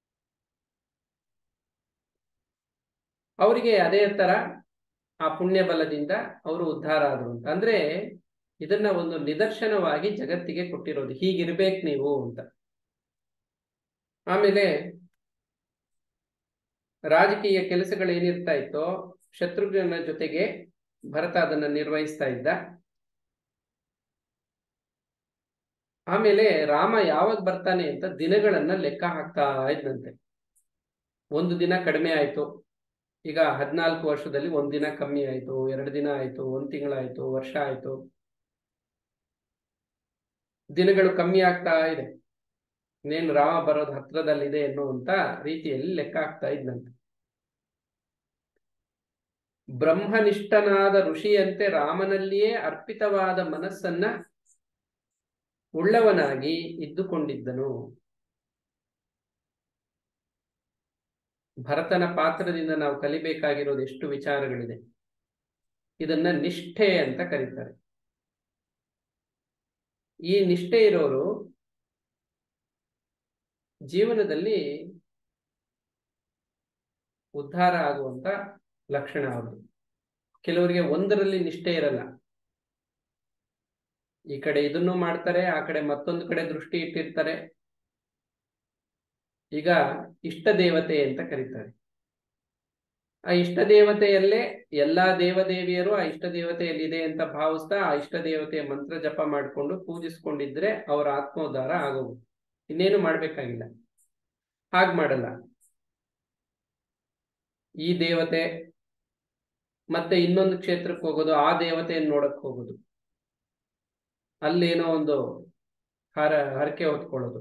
S1: ಅವರಿಗೆ ಅದೇ ತರ ಆ ಪುಣ್ಯ ಬಲದಿಂದ ಅವರು ಉದ್ಧಾರ ಆದ್ರು ಅಂತ ಅಂದ್ರೆ ಇದನ್ನ ಒಂದು ನಿದರ್ಶನವಾಗಿ ಜಗತ್ತಿಗೆ ಕೊಟ್ಟಿರೋದು ಹೀಗಿರ್ಬೇಕು ನೀವು ಅಂತ ಆಮೇಲೆ ರಾಜಕೀಯ ಕೆಲಸಗಳೇನಿರ್ತಾ ಇತ್ತೋ ಶತ್ರುಘ್ನ ಜೊತೆಗೆ ಭರತ ಅದನ್ನ ನಿರ್ವಹಿಸ್ತಾ ಇದ್ದ ಆಮೇಲೆ ರಾಮ ಯಾವಾಗ ಬರ್ತಾನೆ ಅಂತ ದಿನಗಳನ್ನ ಲೆಕ್ಕ ಹಾಕ್ತಾ ಇದ್ದಂತೆ ಒಂದು ದಿನ ಕಡಿಮೆ ಆಯ್ತು ಈಗ ಹದಿನಾಲ್ಕು ವರ್ಷದಲ್ಲಿ ಒಂದ್ ದಿನ ಕಮ್ಮಿ ಆಯ್ತು ಎರಡು ದಿನ ಆಯ್ತು ಒಂದ್ ತಿಂಗಳಾಯ್ತು ವರ್ಷ ಆಯ್ತು ದಿನಗಳು ಕಮ್ಮಿ ಆಗ್ತಾ ಇದೆ ಇನ್ನೇನು ರಾಮ ಬರೋದು ಹತ್ರದಲ್ಲಿದೆ ಎನ್ನುವಂತ ರೀತಿಯಲ್ಲಿ ಲೆಕ್ಕ ಆಗ್ತಾ ಇದ್ದಂತೆ ಬ್ರಹ್ಮನಿಷ್ಠನಾದ ಋಷಿಯಂತೆ ರಾಮನಲ್ಲಿಯೇ ಅರ್ಪಿತವಾದ ಮನಸ್ಸನ್ನ ಉಳ್ಳವನಾಗಿ ಇದ್ದುಕೊಂಡಿದ್ದನು ಭರತನ ಪಾತ್ರದಿಂದ ನಾವು ಕಲಿಬೇಕಾಗಿರೋದು ಎಷ್ಟು ವಿಚಾರಗಳಿದೆ ಇದನ್ನ ನಿಷ್ಠೆ ಅಂತ ಕರೀತಾರೆ ಈ ನಿಷ್ಠೆ ಇರೋರು ಜೀವನದಲ್ಲಿ ಉದ್ಧಾರ ಆಗುವಂತ ಲಕ್ಷಣ ಅವ್ರದ್ದು ಕೆಲವರಿಗೆ ಒಂದರಲ್ಲಿ ನಿಷ್ಠೆ ಇರಲ್ಲ ಈ ಕಡೆ ಇದನ್ನು ಮಾಡ್ತಾರೆ ಆ ಕಡೆ ಮತ್ತೊಂದು ಕಡೆ ದೃಷ್ಟಿ ಇಟ್ಟಿರ್ತಾರೆ ಈಗ ಇಷ್ಟ ದೇವತೆ ಅಂತ ಕರೀತಾರೆ ಆ ಇಷ್ಟ ದೇವತೆಯಲ್ಲೇ ಎಲ್ಲಾ ದೇವದೇವಿಯರು ಆ ಇಷ್ಟ ದೇವತೆಯಲ್ಲಿದೆ ಅಂತ ಭಾವಿಸ್ತಾ ಆ ಇಷ್ಟ ದೇವತೆಯ ಮಂತ್ರ ಜಪ ಮಾಡಿಕೊಂಡು ಪೂಜಿಸ್ಕೊಂಡಿದ್ರೆ ಅವರ ಆತ್ಮೋದ್ಧಾರ ಆಗೋಗುತ್ತೆ ಇನ್ನೇನು ಮಾಡ್ಬೇಕಾಗಿಲ್ಲ ಹಾಗ್ ಮಾಡಲ್ಲ ಈ ದೇವತೆ ಮತ್ತೆ ಇನ್ನೊಂದು ಕ್ಷೇತ್ರಕ್ಕೆ ಹೋಗೋದು ಆ ದೇವತೆಯನ್ನು ನೋಡಕ್ ಹೋಗೋದು ಅಲ್ಲೇನೋ ಒಂದು ಹರ ಹರಕೆ ಹೊತ್ಕೊಳ್ಳೋದು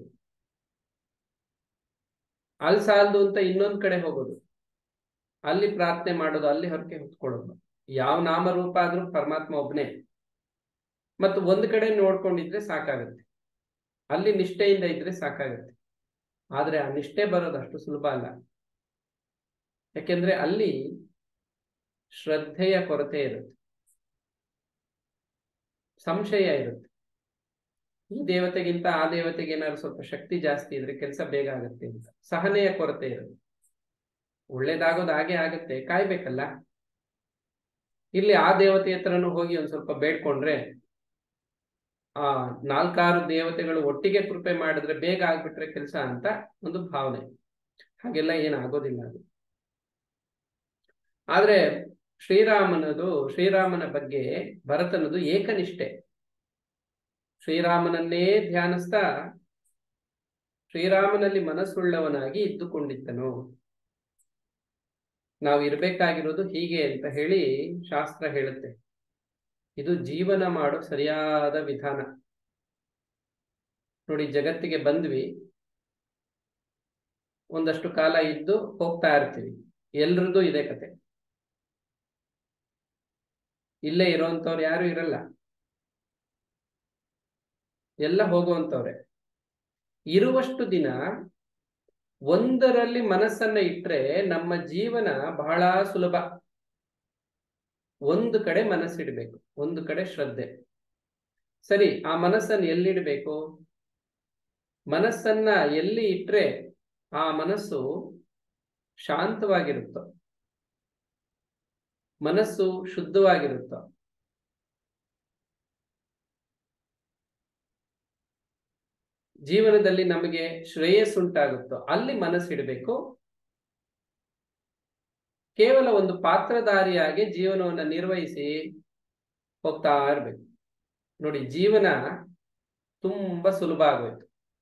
S1: ಅಲ್ಲಿ ಸಾಲದು ಅಂತ ಇನ್ನೊಂದ್ ಕಡೆ ಹೋಗೋದು ಅಲ್ಲಿ ಪ್ರಾರ್ಥನೆ ಮಾಡೋದು ಅಲ್ಲಿ ಹರಕೆ ಹೊತ್ಕೊಳ್ಳೋದು ಯಾವ ನಾಮರೂಪ ಆದ್ರೂ ಪರಮಾತ್ಮ ಒಬ್ನೇ ಮತ್ತು ಒಂದ್ ಕಡೆ ನೋಡ್ಕೊಂಡಿದ್ರೆ ಸಾಕಾಗತ್ತೆ ಅಲ್ಲಿ ನಿಷ್ಠೆಯಿಂದ ಇದ್ರೆ ಸಾಕಾಗತ್ತೆ ಆದ್ರೆ ಆ ನಿಷ್ಠೆ ಬರೋದು ಅಷ್ಟು ಸುಲಭ ಅಲ್ಲ ಯಾಕೆಂದ್ರೆ ಅಲ್ಲಿ ಶ್ರದ್ಧೆಯ ಕೊರತೆ ಇರುತ್ತೆ ಸಂಶಯ ಇರುತ್ತೆ ಈ ದೇವತೆಗಿಂತ ಆ ದೇವತೆಗೆ ಏನಾದ್ರು ಸ್ವಲ್ಪ ಶಕ್ತಿ ಜಾಸ್ತಿ ಇದ್ರೆ ಕೆಲಸ ಬೇಗ ಆಗುತ್ತೆ ಅಂತ ಸಹನೆಯ ಕೊರತೆ ಇರುತ್ತೆ ಒಳ್ಳೇದಾಗೋದು ಹಾಗೆ ಆಗತ್ತೆ ಕಾಯ್ಬೇಕಲ್ಲ ಇಲ್ಲಿ ಆ ದೇವತೆ ಹತ್ರನೂ ಹೋಗಿ ಒಂದ್ ಸ್ವಲ್ಪ ಬೇಡ್ಕೊಂಡ್ರೆ ಆ ನಾಲ್ಕಾರು ದೇವತೆಗಳು ಒಟ್ಟಿಗೆ ಕೃಪೆ ಮಾಡಿದ್ರೆ ಬೇಗ ಆಗ್ಬಿಟ್ರೆ ಕೆಲಸ ಅಂತ ಒಂದು ಭಾವನೆ ಹಾಗೆಲ್ಲ ಏನಾಗೋದಿಲ್ಲ ಅದು ಆದ್ರೆ ಶ್ರೀರಾಮನದು ಶ್ರೀರಾಮನ ಬಗ್ಗೆ ಭರತನದು ಏಕನಿಷ್ಠೆ ಶ್ರೀರಾಮನನ್ನೇ ಧ್ಯಾನಿಸ್ತಾ ಶ್ರೀರಾಮನಲ್ಲಿ ಮನಸ್ಸುಳ್ಳವನಾಗಿ ಇದ್ದುಕೊಂಡಿದ್ದನು ನಾವು ಇರ್ಬೇಕಾಗಿರೋದು ಹೀಗೆ ಅಂತ ಹೇಳಿ ಶಾಸ್ತ್ರ ಹೇಳುತ್ತೆ ಇದು ಜೀವನ ಮಾಡೋ ಸರಿಯಾದ ವಿಧಾನ ನೋಡಿ ಜಗತ್ತಿಗೆ ಬಂದ್ವಿ ಒಂದಷ್ಟು ಕಾಲ ಇದ್ದು ಹೋಗ್ತಾ ಇರ್ತೀವಿ ಎಲ್ರದ್ದು ಇದೆ ಕತೆ ಇಲ್ಲೇ ಇರೋಂಥವ್ರು ಯಾರು ಇರಲ್ಲ ಎಲ್ಲ ಹೋಗುವಂತವ್ರೆ ಇರುವಷ್ಟು ದಿನ ಒಂದರಲ್ಲಿ ಮನಸ್ಸನ್ನ ಇಟ್ರೆ ನಮ್ಮ ಜೀವನ ಬಹಳ ಸುಲಭ ಒಂದು ಕಡೆ ಮನಸ್ಸಿಡ್ಬೇಕು ಒಂದು ಕಡೆ ಶ್ರದ್ಧೆ ಸರಿ ಆ ಮನಸ್ಸನ್ನು ಎಲ್ಲಿಡ್ಬೇಕು ಮನಸ್ಸನ್ನ ಎಲ್ಲಿ ಇಟ್ರೆ ಆ ಮನಸ್ಸು ಶಾಂತವಾಗಿರುತ್ತೋ ಮನಸ್ಸು ಶುದ್ಧವಾಗಿರುತ್ತೋ ಜೀವನದಲ್ಲಿ ನಮಗೆ ಶ್ರೇಯಸ್ಸುಂಟಾಗುತ್ತೋ ಅಲ್ಲಿ ಮನಸ್ಸಿಡಬೇಕು ಕೇವಲ ಒಂದು ಪಾತ್ರಧಾರಿಯಾಗಿ ಜೀವನವನ್ನು ನಿರ್ವಹಿಸಿ ಹೋಗ್ತಾ ಇರ್ಬೇಕು ನೋಡಿ ಜೀವನ ತುಂಬಾ ಸುಲಭ ಆಗೋಯ್ತು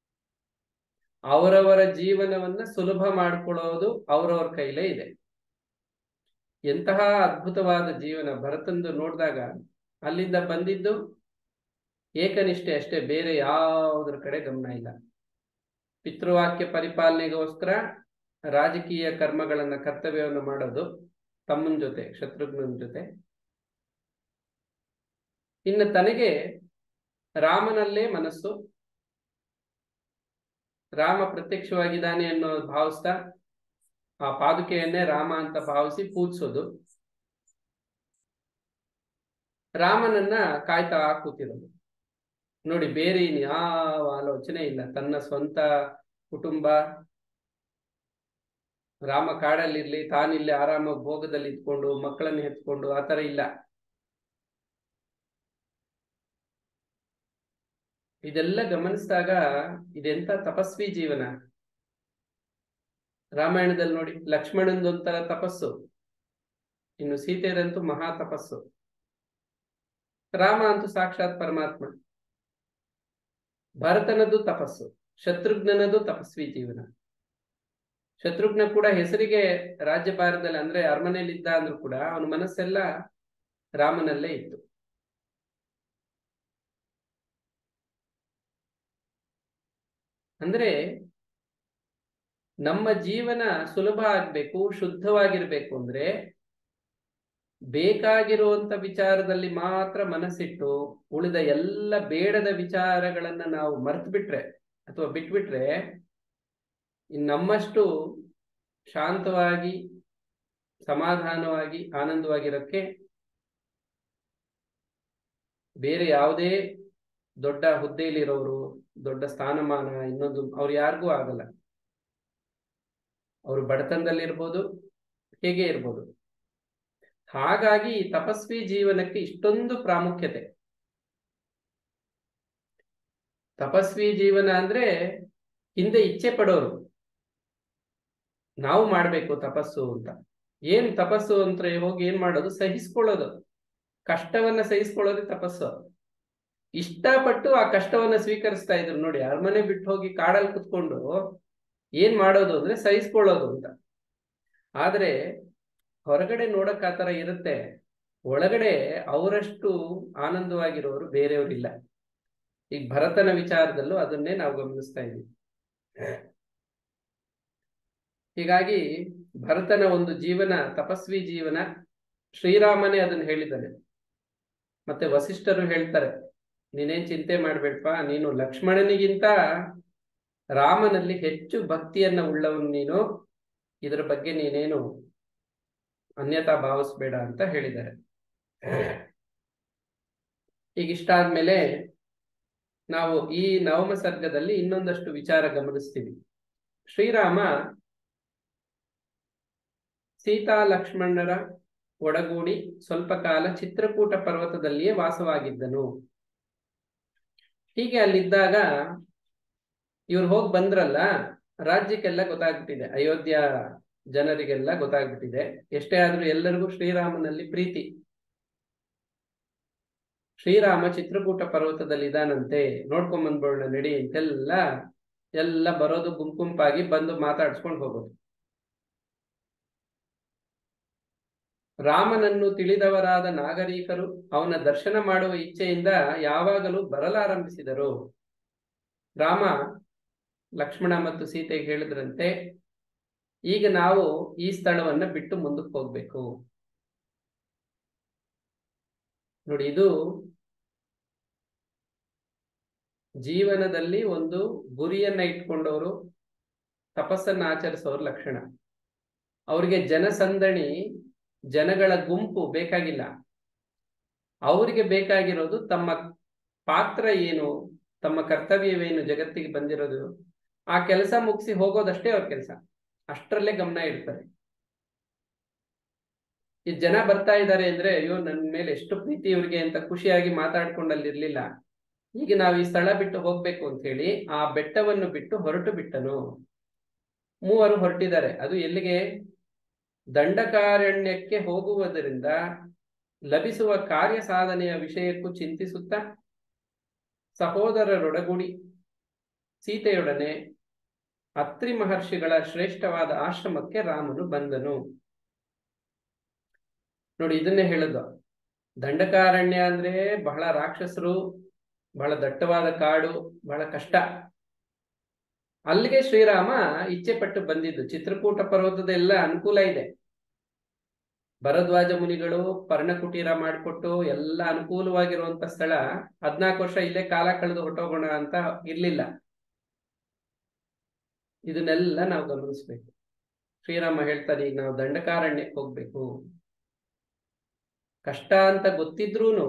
S1: ಅವರವರ ಜೀವನವನ್ನ ಸುಲಭ ಮಾಡ್ಕೊಳ್ಳೋದು ಅವರವರ ಕೈಲೇ ಇದೆ ಎಂತಹ ಅದ್ಭುತವಾದ ಜೀವನ ಭರತಂದು ನೋಡಿದಾಗ ಅಲ್ಲಿಂದ ಬಂದಿದ್ದು ಏಕನಿಷ್ಠೆ ಅಷ್ಟೇ ಬೇರೆ ಯಾವುದ್ರ ಕಡೆ ಗಮನ ಇಲ್ಲ ಪಿತೃವಾಕ್ಯ ಪರಿಪಾಲನೆಗೋಸ್ಕರ ರಾಜಕೀಯ ಕರ್ಮಗಳನ್ನ ಕರ್ತವ್ಯವನ್ನು ಮಾಡೋದು ತಮ್ಮನ ಜೊತೆ ಶತ್ರುಘ್ನನ ಜೊತೆ ಇನ್ನು ತನಗೆ ರಾಮನಲ್ಲೇ ಮನಸ್ಸು ರಾಮ ಪ್ರತ್ಯಕ್ಷವಾಗಿದ್ದಾನೆ ಅನ್ನೋ ಭಾವಿಸ್ತಾ ಆ ಪಾದುಕೆಯನ್ನೇ ರಾಮ ಅಂತ ಭಾವಿಸಿ ಪೂಜಿಸೋದು ರಾಮನನ್ನ ಕಾಯ್ತಾ ಕೂತಿರೋದು ನೋಡಿ ಬೇರೆ ಇನ್ ಯಾವ ಆಲೋಚನೆ ಇಲ್ಲ ತನ್ನ ಸ್ವಂತ ಕುಟುಂಬ ರಾಮ ಕಾಡಲ್ಲಿರ್ಲಿ ತಾನಿಲ್ಲಿ ಆರಾಮಾಗಿ ಭೋಗದಲ್ಲಿ ಇದ್ಕೊಂಡು ಮಕ್ಕಳನ್ನ ಹೆತ್ಕೊಂಡು ಆತರ ಇಲ್ಲ ಇದೆಲ್ಲ ಗಮನಿಸಿದಾಗ ಇದೆಂತ ತಪಸ್ವಿ ಜೀವನ ರಾಮಾಯಣದಲ್ಲಿ ನೋಡಿ ಲಕ್ಷ್ಮಣಂದೊಂಥರ ತಪಸ್ಸು ಇನ್ನು ಸೀತೆಯರಂತೂ ಮಹಾ ತಪಸ್ಸು ರಾಮ ಅಂತೂ ಸಾಕ್ಷಾತ್ ಪರಮಾತ್ಮ ಭರತನದ್ದು ತಪಸ್ಸು ಶತ್ರುಘ್ನನದು ತಪಸ್ವಿ ಜೀವನ ಶತ್ರುಘ್ನ ಕೂಡ ಹೆಸರಿಗೆ ರಾಜ್ಯಭಾರದಲ್ಲಿ ಅಂದ್ರೆ ಅರಮನೆಯಲ್ಲಿ ಇದ್ದ ಅಂದ್ರೂ ಕೂಡ ಅವನ ಮನಸ್ಸೆಲ್ಲ ರಾಮನಲ್ಲೇ ಇತ್ತು ಅಂದ್ರೆ ನಮ್ಮ ಜೀವನ ಸುಲಭ ಆಗ್ಬೇಕು ಶುದ್ಧವಾಗಿರ್ಬೇಕು ಅಂದ್ರೆ ಬೇಕಾಗಿರುವಂತ ವಿಚಾರದಲ್ಲಿ ಮಾತ್ರ ಮನಸ್ಸಿಟ್ಟು ಉಳಿದ ಎಲ್ಲ ಬೇಡದ ವಿಚಾರಗಳನ್ನ ನಾವು ಮರ್ತು ಬಿಟ್ರೆ ಅಥವಾ ಬಿಟ್ಬಿಟ್ರೆ ನಮ್ಮಷ್ಟು ಶಾಂತವಾಗಿ ಸಮಾಧಾನವಾಗಿ ಆನಂದವಾಗಿರೋಕ್ಕೆ ಬೇರೆ ಯಾವುದೇ ದೊಡ್ಡ ಹುದ್ದೆಯಲ್ಲಿರೋರು ದೊಡ್ಡ ಸ್ಥಾನಮಾನ ಇನ್ನೊಂದು ಅವ್ರು ಯಾರಿಗೂ ಆಗಲ್ಲ ಅವರು ಬಡತನದಲ್ಲಿರ್ಬೋದು ಹೇಗೆ ಇರ್ಬೋದು ಹಾಗಾಗಿ ಈ ತಪಸ್ವಿ ಜೀವನಕ್ಕೆ ಇಷ್ಟೊಂದು ಪ್ರಾಮುಖ್ಯತೆ ತಪಸ್ವಿ ಜೀವನ ಅಂದ್ರೆ ಹಿಂದೆ ಇಚ್ಛೆ ಪಡೋರು ನಾವು ಮಾಡ್ಬೇಕು ತಪಸ್ಸು ಅಂತ ಏನ್ ತಪಸ್ಸು ಅಂತ ಹೋಗಿ ಏನ್ ಮಾಡೋದು ಸಹಿಸ್ಕೊಳ್ಳೋದು ಕಷ್ಟವನ್ನ ಸಹಿಸ್ಕೊಳ್ಳೋದೇ ತಪಸ್ಸು ಇಷ್ಟಪಟ್ಟು ಆ ಕಷ್ಟವನ್ನ ಸ್ವೀಕರಿಸ್ತಾ ಇದ್ರು ನೋಡಿ ಅರಮನೆ ಬಿಟ್ಟು ಹೋಗಿ ಕಾಡಲ್ಲಿ ಕುತ್ಕೊಂಡು ಏನ್ ಮಾಡೋದು ಅಂದ್ರೆ ಸಹಿಸ್ಕೊಳ್ಳೋದು ಅಂತ ಆದ್ರೆ ಹೊರಗಡೆ ನೋಡಕ್ ಆತರ ಇರುತ್ತೆ ಒಳಗಡೆ ಅವರಷ್ಟು ಆನಂದವಾಗಿರೋರು ಬೇರೆಯವರಿಲ್ಲ ಈಗ ಭರತನ ವಿಚಾರದಲ್ಲೂ ಅದನ್ನೇ ನಾವು ಗಮನಿಸ್ತಾ ಇದ್ದೀವಿ ಹೀಗಾಗಿ ಭರತನ ಒಂದು ಜೀವನ ತಪಸ್ವಿ ಜೀವನ ಶ್ರೀರಾಮನೇ ಅದನ್ನು ಹೇಳಿದ್ದಾನೆ ಮತ್ತೆ ವಸಿಷ್ಠರು ಹೇಳ್ತಾರೆ ನೀನೇನ್ ಚಿಂತೆ ಮಾಡ್ಬೇಡಪ್ಪ ನೀನು ಲಕ್ಷ್ಮಣನಿಗಿಂತ ರಾಮನಲ್ಲಿ ಹೆಚ್ಚು ಭಕ್ತಿಯನ್ನ ಉಳ್ಳವನು ನೀನು ಇದರ ಬಗ್ಗೆ ನೀನೇನು ಅನ್ಯತಾ ಭಾವಿಸ್ಬೇಡ ಅಂತ ಹೇಳಿದ್ದಾರೆ ಈಗ ಇಷ್ಟಾದ್ಮೇಲೆ ನಾವು ಈ ನವಮ ಸರ್ಗದಲ್ಲಿ ಇನ್ನೊಂದಷ್ಟು ವಿಚಾರ ಗಮನಿಸ್ತೀವಿ ಶ್ರೀರಾಮ ಸೀತಾ ಲಕ್ಷ್ಮಣರ ಒಡಗೂಡಿ ಸ್ವಲ್ಪ ಕಾಲ ಚಿತ್ರಕೂಟ ಪರ್ವತದಲ್ಲಿಯೇ ವಾಸವಾಗಿದ್ದನು ಹೀಗೆ ಅಲ್ಲಿದ್ದಾಗ ಇವ್ರು ಹೋಗಿ ಬಂದ್ರಲ್ಲ ರಾಜ್ಯಕ್ಕೆಲ್ಲ ಗೊತ್ತಾಗ್ಬಿಟ್ಟಿದೆ ಅಯೋಧ್ಯ ಜನರಿಗೆಲ್ಲ ಗೊತ್ತಾಗ್ಬಿಟ್ಟಿದೆ ಎಷ್ಟೇ ಆದ್ರೂ ಎಲ್ಲರಿಗೂ ಶ್ರೀರಾಮನಲ್ಲಿ ಪ್ರೀತಿ ಶ್ರೀರಾಮ ಚಿತ್ರಕೂಟ ಪರ್ವತದಲ್ಲಿ ಇದಾನಂತೆ ನೋಡ್ಕೊಂಡ್ ಬಂದ್ಬೋಣ ನಡಿ ಅಂತೆಲ್ಲ ಎಲ್ಲ ಬರೋದು ಗುಂಪು ಗುಂಪಾಗಿ ಬಂದು ಮಾತಾಡ್ಸ್ಕೊಂಡು ಹೋಗೋದು ರಾಮನನ್ನು ತಿಳಿದವರಾದ ನಾಗರಿಕರು ಅವನ ದರ್ಶನ ಮಾಡುವ ಇಚ್ಛೆಯಿಂದ ಯಾವಾಗಲೂ ಬರಲಾರಂಭಿಸಿದರು ರಾಮ ಲಕ್ಷ್ಮಣ ಮತ್ತು ಸೀತೆಗೆ ಹೇಳಿದ್ರಂತೆ ಈಗ ನಾವು ಈ ಸ್ಥಳವನ್ನ ಬಿಟ್ಟು ಮುಂದಕ್ಕೆ ಹೋಗ್ಬೇಕು ನೋಡಿ ಇದು ಜೀವನದಲ್ಲಿ ಒಂದು ಗುರಿಯನ್ನ ಇಟ್ಕೊಂಡವರು ತಪಸ್ಸನ್ನ ಆಚರಿಸೋರ ಲಕ್ಷಣ ಅವ್ರಿಗೆ ಜನಸಂದಣಿ ಜನಗಳ ಗುಂಪು ಬೇಕಾಗಿಲ್ಲ ಅವರಿಗೆ ಬೇಕಾಗಿರೋದು ತಮ್ಮ ಪಾತ್ರ ಏನು ತಮ್ಮ ಕರ್ತವ್ಯವೇನು ಜಗತ್ತಿಗೆ ಬಂದಿರೋದು ಆ ಕೆಲಸ ಮುಗಿಸಿ ಹೋಗೋದಷ್ಟೇ ಅವ್ರ ಕೆಲಸ ಅಷ್ಟರಲ್ಲೇ ಗಮನ ಇಡ್ತಾರೆ ಈ ಜನ ಬರ್ತಾ ಇದ್ದಾರೆ ಅಂದ್ರೆ ಅಯ್ಯೋ ನನ್ನ ಮೇಲೆ ಎಷ್ಟು ಪ್ರೀತಿ ಇವ್ರಿಗೆ ಅಂತ ಖುಷಿಯಾಗಿ ಮಾತಾಡ್ಕೊಂಡಲ್ಲಿ ಇರ್ಲಿಲ್ಲ ಈಗ ನಾವು ಈ ಸ್ಥಳ ಬಿಟ್ಟು ಹೋಗ್ಬೇಕು ಅಂತ ಹೇಳಿ ಆ ಬೆಟ್ಟವನ್ನು ಬಿಟ್ಟು ಹೊರಟು ಬಿಟ್ಟನು ಮೂವರು ಹೊರಟಿದ್ದಾರೆ ಅದು ಎಲ್ಲಿಗೆ ದಂಡಕಾರಣ್ಯಕ್ಕೆ ಹೋಗುವುದರಿಂದ ಲಭಿಸುವ ಕಾರ್ಯ ಸಾಧನೆಯ ವಿಷಯಕ್ಕೂ ಚಿಂತಿಸುತ್ತಾ ಸಹೋದರರೊಡಗೂಡಿ ಸೀತೆಯೊಡನೆ ಅತ್ರಿ ಮಹರ್ಷಿಗಳ ಶ್ರೇಷ್ಠವಾದ ಆಶ್ರಮಕ್ಕೆ ರಾಮನು ಬಂದನು ನೋಡಿ ಇದನ್ನೇ ಹೇಳದು ದಂಡಕಾರಣ್ಯ ಅಂದ್ರೆ ಬಹಳ ರಾಕ್ಷಸರು ಬಹಳ ದಟ್ಟವಾದ ಕಾಡು ಬಹಳ ಕಷ್ಟ ಅಲ್ಲಿಗೆ ಶ್ರೀರಾಮ ಇಚ್ಛೆ ಪಟ್ಟು ಬಂದಿದ್ದು ಚಿತ್ರಕೂಟ ಪರ್ವತದ ಎಲ್ಲ ಅನುಕೂಲ ಇದೆ ಭರದ್ವಾಜ ಮುನಿಗಳು ಪರ್ಣಕುಟೀರ ಮಾಡಿಕೊಟ್ಟು ಎಲ್ಲ ಅನುಕೂಲವಾಗಿರುವಂತ ಸ್ಥಳ ಹದ್ನಾಲ್ಕು ವರ್ಷ ಇಲ್ಲೇ ಕಾಲ ಕಳೆದು ಹೊಟ್ಟೋಗೋಣ ಅಂತ ಇರ್ಲಿಲ್ಲ ಇದನ್ನೆಲ್ಲ ನಾವು ಗಮನಿಸ್ಬೇಕು ಶ್ರೀರಾಮ ಹೇಳ್ತಾರೆ ಈಗ ನಾವು ದಂಡಕಾರಣ್ಯಕ್ಕೆ ಹೋಗ್ಬೇಕು ಕಷ್ಟ ಅಂತ ಗೊತ್ತಿದ್ರೂನು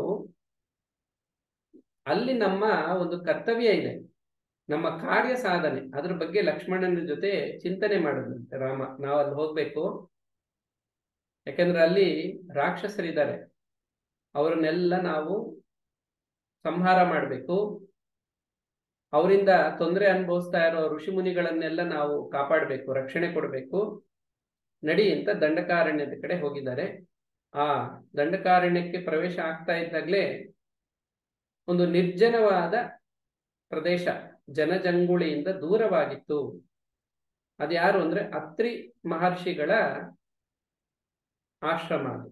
S1: ಅಲ್ಲಿ ನಮ್ಮ ಒಂದು ಕರ್ತವ್ಯ ಇದೆ ನಮ್ಮ ಕಾರ್ಯ ಸಾಧನೆ ಅದ್ರ ಬಗ್ಗೆ ಲಕ್ಷ್ಮಣನ ಜೊತೆ ಚಿಂತನೆ ಮಾಡಿದಂತೆ ರಾಮ ನಾವು ಅಲ್ಲಿ ಹೋಗ್ಬೇಕು ಯಾಕಂದ್ರೆ ಅಲ್ಲಿ ರಾಕ್ಷಸರಿದ್ದಾರೆ ಅವರನ್ನೆಲ್ಲ ನಾವು ಸಂಹಾರ ಮಾಡಬೇಕು ಅವರಿಂದ ತೊಂದರೆ ಅನುಭವಿಸ್ತಾ ಇರೋ ಋಷಿ ಮುನಿಗಳನ್ನೆಲ್ಲ ನಾವು ಕಾಪಾಡಬೇಕು ರಕ್ಷಣೆ ಕೊಡಬೇಕು ನಡಿ ಅಂತ ದಂಡಕಾರಣ್ಯದ ಕಡೆ ಹೋಗಿದ್ದಾರೆ ಆ ದಂಡಕಾರಣ್ಯಕ್ಕೆ ಪ್ರವೇಶ ಆಗ್ತಾ ಇದ್ದಾಗಲೇ ಒಂದು ನಿರ್ಜನವಾದ ಪ್ರದೇಶ ಜನಜಂಗುಳಿಯಿಂದ ದೂರವಾಗಿತ್ತು ಅದ್ಯಾರು ಅಂದ್ರೆ ಅತ್ರಿ ಮಹರ್ಷಿಗಳ ಆಶ್ರಮ ಅದು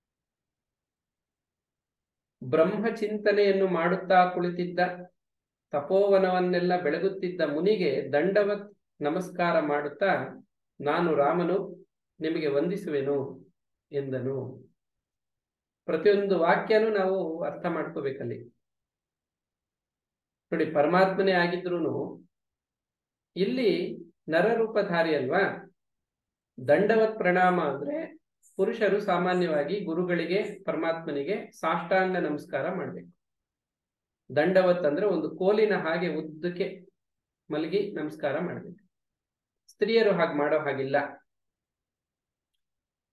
S1: ಬ್ರಹ್ಮ ಚಿಂತನೆಯನ್ನು ಮಾಡುತ್ತಾ ಕುಳಿತಿದ್ದ ತಪೋವನವನ್ನೆಲ್ಲ ಬೆಳಗುತ್ತಿದ್ದ ಮುನಿಗೆ ದಂಡವತ್ ನಮಸ್ಕಾರ ಮಾಡುತ್ತಾ ನಾನು ರಾಮನು ನಿಮಗೆ ವಂದಿಸುವೆನು ಎಂದನು ಪ್ರತಿಯೊಂದು ವಾಕ್ಯನೂ ನಾವು ಅರ್ಥ ಮಾಡ್ಕೋಬೇಕಲ್ಲಿ ನೋಡಿ ಪರಮಾತ್ಮನೇ ಆಗಿದ್ರು ಇಲ್ಲಿ ನರರೂಪಧಾರಿ ಅಲ್ವಾ ದಂಡವತ್ ಪ್ರಣಾಮ ಅಂದ್ರೆ ಪುರುಷರು ಸಾಮಾನ್ಯವಾಗಿ ಗುರುಗಳಿಗೆ ಪರಮಾತ್ಮನಿಗೆ ಸಾಷ್ಟಾಂಗ ನಮಸ್ಕಾರ ಮಾಡ್ಬೇಕು ದಂಡವತ್ ಅಂದ್ರೆ ಒಂದು ಕೋಲಿನ ಹಾಗೆ ಉದ್ದಕ್ಕೆ ಮಲಗಿ ನಮಸ್ಕಾರ ಮಾಡ್ಬೇಕು ಸ್ತ್ರೀಯರು ಹಾಗೆ ಮಾಡೋ ಹಾಗಿಲ್ಲ